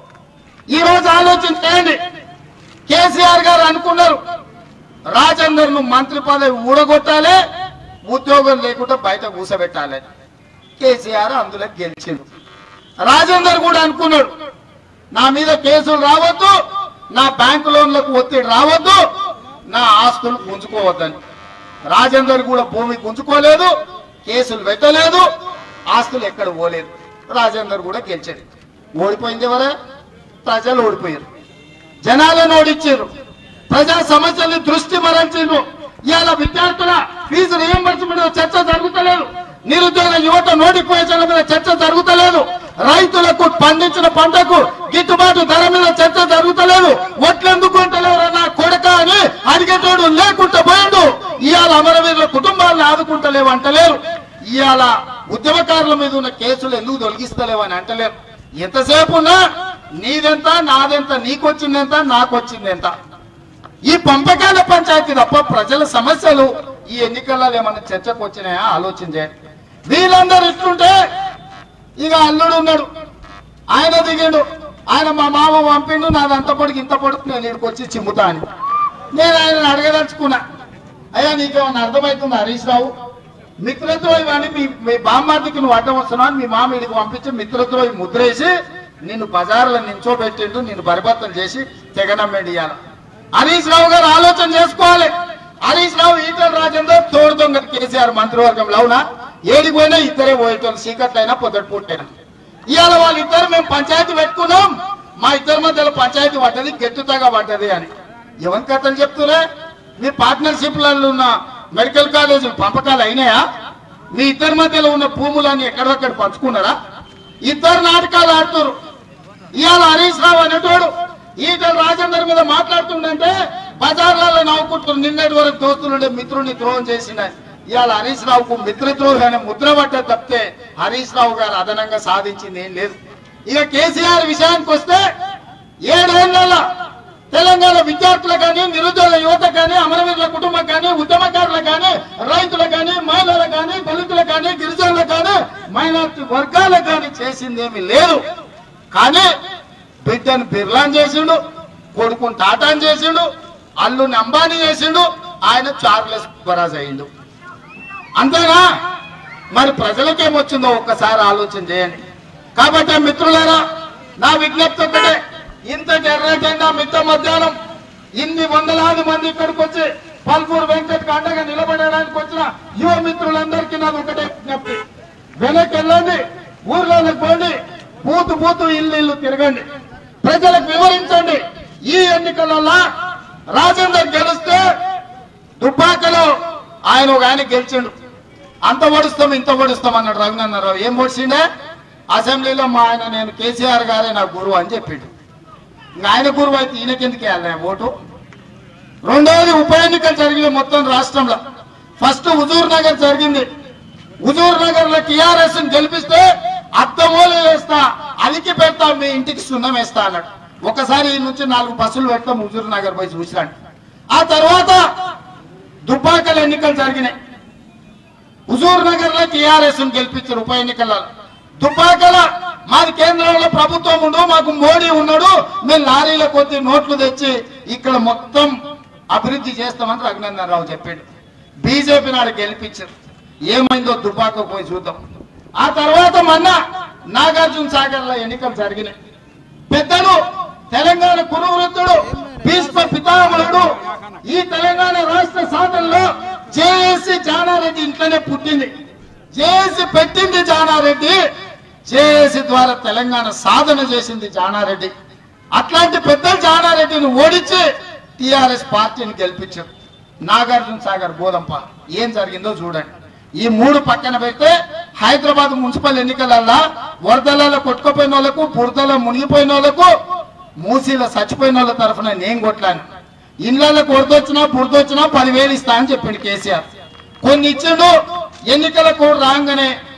ఈ రోజు ఆలోచన చేయండి కేసీఆర్ గారు అనుకున్నారు రాజేందర్ ను మంత్రి పదవి ఊడగొట్టాలి ఉద్యోగం లేకుండా బయట కూసబెట్టాలి కేసీఆర్ అందులో గెలిచిండు రాజేందర్ కూడా అనుకున్నాడు నా మీద కేసులు రావద్దు నా బ్యాంకు లోన్లకు ఒత్తిడి రావద్దు నా ఆస్తులు గుంజుకోవద్దని రాజేందర్ కూడా భూమి గుంజుకోలేదు కేసులు పెట్టలేదు ఆస్తులు ఎక్కడ పోలేదు రాజేందర్ కూడా గెలిచాడు ఓడిపోయింది ఎవరే ప్రజలు ఓడిపోయారు జనాలను ఓడిచ్చారు ప్రజా సమస్యల్ని దృష్టి మరల్చిండ్రు ఇవాళ విద్యార్థుల ఫీజు రియంబర్స్మెంట్ చర్చ జరుగుతలేదు నిరుద్యోగ యువత నోటిఫికేషన్ల మీద చర్చ జరుగుతలేదు రైతులకు పండించిన పంటకు గిట్టుబాటు ధర మీద చర్చ జరుగుతలేదు ఒట్లెందుకు కొంటలేరు నా కొడక అని అడిగేటోడు లేకుండా పోయిండు ఇవాళ అమరవీరుల కుటుంబాలను ఆదుకుంటలేవు అంటలేరు ఇవాళ ఉద్యమకారుల మీద ఉన్న కేసులు ఎందుకు తొలగిస్తలేవు అని అంటలేరు ఎంతసేపు ఉన్నా నీదెంత నాదెంత నీకొచ్చిందెంత నాకొచ్చిందెంత ఈ పంపకాల పంచాయతీ తప్ప ప్రజల సమస్యలు ఈ ఎన్నికల్లో ఏమన్నా చర్చకు వచ్చినాయా ఆలోచన చేయండి వీళ్ళందరూ ఇట్లుంటే ఇక అల్లుడు ఉన్నాడు ఆయన దిగిండు ఆయన మా మామ పంపిండు నాది అంత పొడికి ఇంత పొడుకు నేను ఇక్కడికి వచ్చి చిమ్ముతా అని నేను ఆయన అడగదలుచుకున్నా అయ్యా నీకేమన్నా అర్థమవుతుంది హరీష్ రావు మిత్రద్రోహి అని మీ మీ బామ్మార్దికి నువ్వు అడ్డం వస్తున్నావు అని మీ మామ ఇడికి పంపించి మిత్రద్రోహి ముద్రేసి నిన్ను బజార్లో నించోబెట్టిండు నిన్ను బరిబత్తలు చేసి తెగనమ్మేడి ఇయ్యాల హరీష్ రావు గారు ఆలోచన చేసుకోవాలి హరీష్ రావు ఈటల రాజేందర్ తోడు దొంగ కేసీఆర్ మంత్రివర్గంలో అవునా ఏడికి పోయినా ఇద్దరే పోయేటోళ్ళు చీకట్లైనా పొద్దుటి పూటైనా ఇవాళ వాళ్ళిద్దరు మేము పంచాయతీ పెట్టుకున్నాం మా ఇద్దరి మధ్యలో పంచాయతీ పడ్డది గెట్టుతగా పడ్డది అని ఎవరి కథలు చెప్తున్నా మీ పార్ట్నర్షిప్లలో ఉన్న మెడికల్ కాలేజీలు పంపకాలు అయినాయా మీ ఇద్దరి మధ్యలో ఉన్న భూములన్నీ ఎక్కడొక్కడ పంచుకున్నారా ఇద్దరు నాటకాలు ఆడుతున్నారు ఇవాళ హరీష్ రావు అనేటోడు ఈటల రాజేందర్ మీద మాట్లాడుతుండంటే బజార్లలో నవ్వుకుంటున్నారు నిన్నటి వరకు దోస్తులుండే మిత్రుడిని ద్రోహం చేసిన ఇవాళ హరీష్ రావుకు మిత్రద్రోహి అనే ముద్ర పడ్డ తప్పితే హరీష్ రావు గారు అదనంగా సాధించింది ఏం లేదు ఇక కేసీఆర్ విషయానికి వస్తే ఏడేళ్ల తెలంగాణ విద్యార్థులకు కానీ నిరుద్యోగ యువత కానీ అమరవీరుల కుటుంబం కానీ ఉద్యమకారులకు కానీ రైతులకు కానీ మహిళలకు కానీ దళితులకు కానీ గిరిజనులకు కానీ మైనార్టీ వర్గాలకు కానీ చేసిందేమీ లేదు కానీ బిడ్డను బిర్లాన్ చేసిండు కొడుకుని టాటాన్ చేసిండు అల్లుని అంబానీ చేసిండు ఆయన చార్లెస్ బరాజ్ అయిండు అంతేనా మరి ప్రజలకేమొచ్చిందో ఒక్కసారి ఆలోచన చేయండి కాబట్టి మిత్రులారా నా విజ్ఞప్తి ఒకటే ఇంత ఎర్రజెండా మిత్త మధ్యాహ్నం ఇన్ని వందలాది మంది ఇక్కడికి వచ్చి పల్పూర్ వెంకట్ అండగా నిలబడడానికి వచ్చిన యువ మిత్రులందరికీ నాకు ఒకటే విజ్ఞప్తి వెనక్కి వెళ్ళండి ఊర్లోకి పోండి బూతు బూతు ఇల్లు ఇల్లు తిరగండి ప్రజలకు వివరించండి ఈ ఎన్నికలలో రాజేందర్ గెలిస్తే దుబ్బాకలో ఆయన ఒక ఆయన గెలిచిండు అంత ఓడిస్తాం ఇంత ఓడిస్తాం అన్నాడు రఘునందరావు ఏం ఓడిసిండే అసెంబ్లీలో మా ఆయన నేను కేసీఆర్ గారే నా గురువు అని చెప్పిండు ఇంకా ఆయన గురువు అయితే ఈయనకెందుకు వేయాలి ఓటు రెండవది ఉప ఎన్నికలు జరిగింది మొత్తం రాష్ట్రంలో ఫస్ట్ హుజూర్ నగర్ జరిగింది హుజూర్ నగర్ లో టిఆర్ఎస్ గెలిపిస్తే అద్దమూలు వేస్తా అలికి పెడతా మీ ఇంటికి సున్నం వేస్తా అన్నాడు ఒకసారి ఈ నుంచి నాలుగు బస్సులు పెడతాం హుజూర్ నగర్ పోయి చూసిరండి ఆ తర్వాత దుబ్బాకల ఎన్నికలు జరిగినాయి హుజూర్ నగర్ లో టిఆర్ఎస్ గెలిపించారు ఉప ఎన్నికలలో దుబ్బాకల మాది కేంద్రంలో ప్రభుత్వం ఉండు మాకు మోడీ ఉన్నాడు మేము లారీల కొద్ది నోట్లు తెచ్చి ఇక్కడ మొత్తం అభివృద్ధి చేస్తామని రఘునందన్ రావు చెప్పాడు బీజేపీ నాడు గెలిపించారు ఏమైందో దుబ్బాక పోయి చూద్దాం ఆ తర్వాత మొన్న నాగార్జున సాగర్ లో ఎన్నికలు జరిగినాయి పెద్దలు తెలంగాణ కురువృత్తుడు భీష్మ పితామహుడు ఈ తెలంగాణ రాష్ట్ర సాధనలో జేఏసీ జానారెడ్డి ఇంట్లోనే పుట్టింది జేఏసీ పెట్టింది జానారెడ్డి జేఏసీ ద్వారా తెలంగాణ సాధన చేసింది జానారెడ్డి అట్లాంటి పెద్ద జానారెడ్డిని ఓడించి టిఆర్ఎస్ పార్టీని గెలిపించారు నాగార్జున సాగర్ గోదంప ఏం జరిగిందో చూడండి ఈ మూడు పక్కన పెడితే హైదరాబాద్ మున్సిపల్ ఎన్నికలల్లా వరదలలో కొట్టుకుపోయిన వాళ్ళకు బురదలో మునిగిపోయిన వాళ్ళకు మూసీలో చచ్చిపోయిన వాళ్ళ తరఫున నేను కొట్లాను ఇళ్ళకు వరదొచ్చినా బురదొచ్చినా పదివేలు ఇస్తా అని చెప్పిండు కేసీఆర్ కొన్ని ఇచ్చిండు ఎన్నికల కోడ్ రాగానే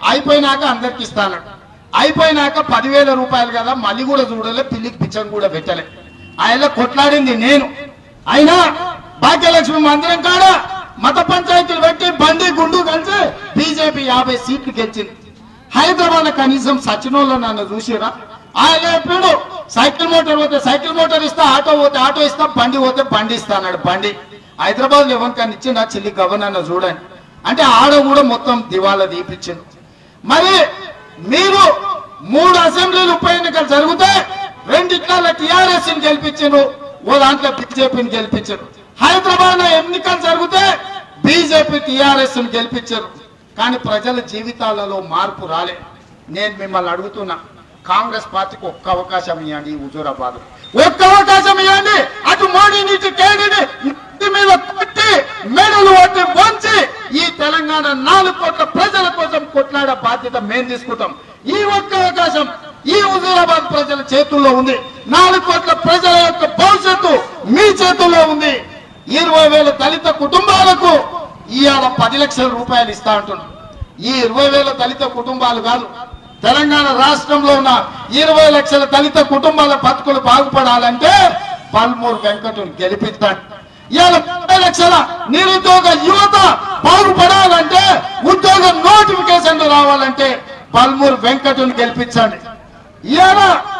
అయిపోయినాక అందరికి ఇస్తాను అయిపోయినాక పదివేల రూపాయలు కదా మళ్ళీ కూడా చూడలే పిల్లికి పిచ్చం కూడా పెట్టలే ఆయన కొట్లాడింది నేను అయినా భాగ్యలక్ష్మి మందిరం కాడ మత పంచాయతీలు పెట్టి బండి గుండు కలిసి బీజేపీ యాభై సీట్లు గెలిచింది హైదరాబాద్ కనీసం సచినంలో నన్ను చూసిరా ఆయన చెప్పాడు సైకిల్ మోటార్ పోతే సైకిల్ మోటార్ ఇస్తా ఆటో పోతే ఆటో ఇస్తా బండి పోతే బండి ఇస్తా అన్నాడు బండి హైదరాబాద్ లో ఎవరికైనా ఇచ్చి నా చెల్లి గవర్నర్ చూడండి అంటే ఆడ కూడా మొత్తం దివాలా తీపిచ్చింది మరి మీరు మూడు అసెంబ్లీలు ఉప ఎన్నికలు జరిగితే రెండిట్ల టిఆర్ఎస్ ని గెలిపించారు ఓ దాంట్లో బీజేపీని గెలిపించారు హైదరాబాద్ లో ఎన్నికలు జరిగితే బీజేపీ టిఆర్ఎస్ ని గెలిపించారు కానీ ప్రజల జీవితాలలో మార్పు రాలే నేను మిమ్మల్ని అడుగుతున్నా కాంగ్రెస్ పార్టీకి ఒక్క అవకాశం ఇవ్వండి ఈ హుజూరాబాద్ ఒక్క అవకాశం ఇవ్వండి అటు మోడీ నుంచి కేడీని ఇంటి మీద కొట్టి మెడలు కొట్టి వంచి ఈ తెలంగాణ నాలుగు కోట్ల ప్రజల కోసం కొట్లాడే బాధ్యత మేము తీసుకుంటాం ఈ ఒక్క అవకాశం ఈ హుజూరాబాద్ ప్రజల చేతుల్లో ఉంది నాలుగు కోట్ల ప్రజల యొక్క భవిష్యత్తు మీ చేతుల్లో ఉంది ఇరవై వేల దళిత కుటుంబాలకు ఇవాళ పది లక్షల రూపాయలు ఇస్తా అంటున్నాం ఈ ఇరవై వేల దళిత కుటుంబాలు కాదు తెలంగాణ రాష్ట్రంలో ఉన్న ఇరవై లక్షల దళిత కుటుంబాల బతుకులు బాగుపడాలంటే పల్మూరు వెంకటను గెలిపిస్తాడు ఇవాళ ముప్పై లక్షల నిరుద్యోగ యువత బాగుపడాలంటే ఉద్యోగ నోటిఫికేషన్లు రావాలంటే పల్మూరు వెంకటను గెలిపించండి ఇవాళ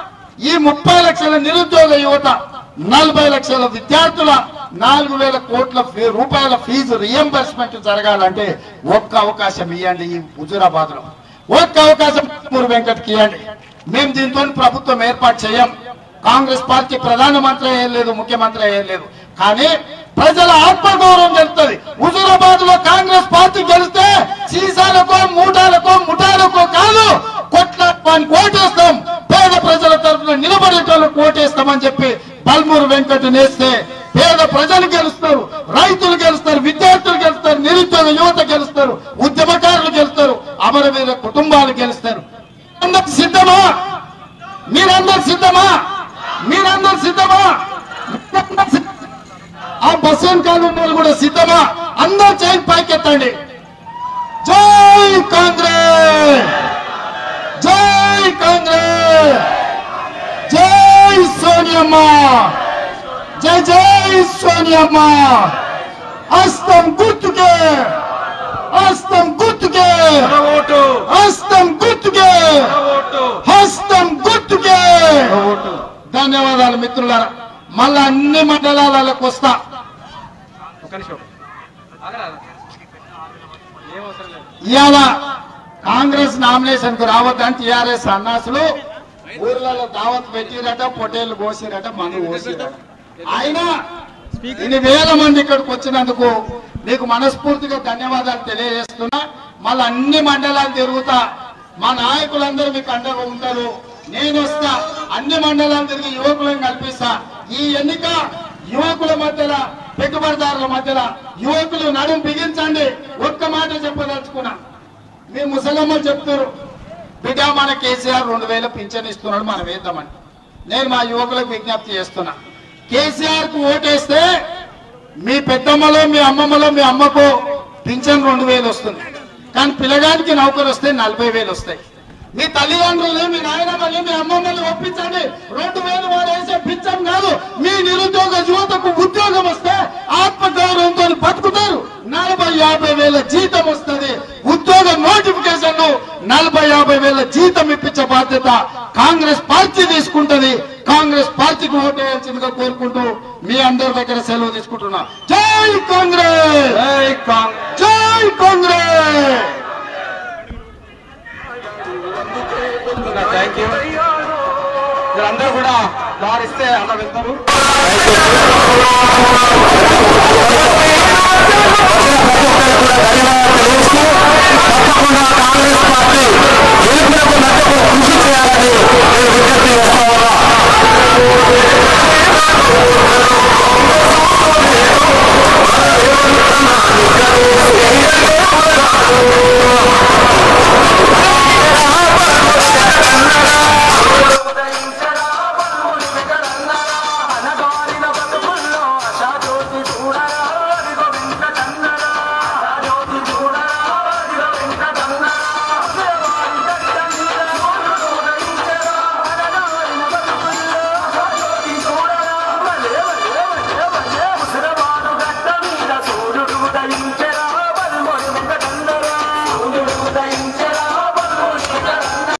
ఈ ముప్పై లక్షల నిరుద్యోగ యువత నలభై లక్షల విద్యార్థుల నాలుగు వేల కోట్ల ఫీ- రూపాయల ఫీజు రియంబర్స్మెంట్ జరగాలంటే ఒక్క అవకాశం ఇవ్వండి ఈ హుజురాబాద్ లో ఒక్క అవకాశం మూరు వెంకట్కి ఇవ్వండి మేము దీంతో ప్రభుత్వం ఏర్పాటు చేయం కాంగ్రెస్ పార్టీ ప్రధానమంత్రి అయ్యలేదు ముఖ్యమంత్రి అయ్యలేదు కానీ ప్రజల ఆత్మగౌరవం గెలుస్తుంది హుజూరాబాద్ లో కాంగ్రెస్ పార్టీ గెలిస్తే సీసాలకో మూటాలకో ముఠాలకో కాదు కొట్లాడడానికి ఓటేస్తాం పేద ప్రజల తరఫున నిలబడేటోళ్ళకు ఓటేస్తామని చెప్పి బల్మూరు వెంకట నేస్తే పేద ప్రజలు గెలుస్తారు రైతులు గెలుస్తారు విద్యార్థులు గెలుస్తారు నిరుద్యోగ యువత గెలుస్తారు ఉద్యమకారులు గెలుస్తారు అమరవీర కుటుంబాలు గెలుస్తారు అందరు సిద్ధమా మీరందరు సిద్ధమా మీరందరు సిద్ధమా మీరందరు సిద్ధమా? ఆ బస్ వెనకాల ఉన్న వాళ్ళు కూడా సిద్ధమా అందరూ చేయి పైకెత్తండి జై కాంగ్రెస్ జై కాంగ్రెస్ జై సోనియమ్మ జై జై సోనియమ్మ హస్తం గుర్తుకే హస్తం గుర్తుకే ఓటు హస్తం గుర్తుకే ఓటు హస్తం గుర్తుకే ధన్యవాదాలు మిత్రులారా మళ్ళా అన్ని మండలాలకు వస్తా ఇవాళ కాంగ్రెస్ నామినేషన్ కు రావద్దని టిఆర్ఎస్ అన్నాసులు ఊర్లలో దావత్ పెట్టిరట పొటేళ్లు కోసిరట మందు కోసిరట అయినా ఇన్ని వేల మంది ఇక్కడికి వచ్చినందుకు మీకు మనస్ఫూర్తిగా ధన్యవాదాలు తెలియజేస్తున్నా మళ్ళీ అన్ని మండలాలు తిరుగుతా మా నాయకులందరూ మీకు అండగా ఉంటారు నేను వస్తా అన్ని మండలాలు తిరిగి యువకులను కల్పిస్తా ఈ ఎన్నిక యువకుల మధ్యలో పెట్టుబడిదారుల మధ్యలో యువకులు నడుం బిగించండి ఒక్క మాట చెప్పదలుచుకున్నా మీ ముసలమ్మలు చెప్తారు బిడ్డ మన కేసీఆర్ రెండు వేల పింఛన్ ఇస్తున్నాడు మనం వేద్దామని నేను మా యువకులకు విజ్ఞప్తి చేస్తున్నా కేసీఆర్ కు ఓటేస్తే మీ పెద్దమ్మలో మీ అమ్మమ్మలో మీ అమ్మకు పింఛన్ రెండు వేలు వస్తుంది కానీ పిల్లగానికి నౌకరు వస్తే నలభై వేలు వస్తాయి మీ తల్లిదండ్రులు మీ నాయనమ్మని మీ అమ్మమ్మని ఒప్పించండి రెండు వేలు వాడు వేసే పిచ్చం కాదు మీ నిరుద్యోగ యువతకు ఉద్యోగం వస్తే ఆత్మగౌరవంతో బతుకుతారు నలభై యాభై వేల జీతం వస్తుంది ఉద్యోగ నోటిఫికేషన్ నలభై యాభై వేల జీతం ఇప్పించే బాధ్యత కాంగ్రెస్ పార్టీ తీసుకుంటది కాంగ్రెస్ పార్టీకి ఓటేయాల్సిందిగా కోరుకుంటూ మీ అందరి దగ్గర సెలవు తీసుకుంటున్నా జై కాంగ్రెస్ జై కాంగ్రెస్ జై కాంగ్రెస్ థ్యాంక్ యూ మీరందరూ కూడా దారిస్తే అలా వెళ్తారు ధన్యవాదాలు తెలుస్తూ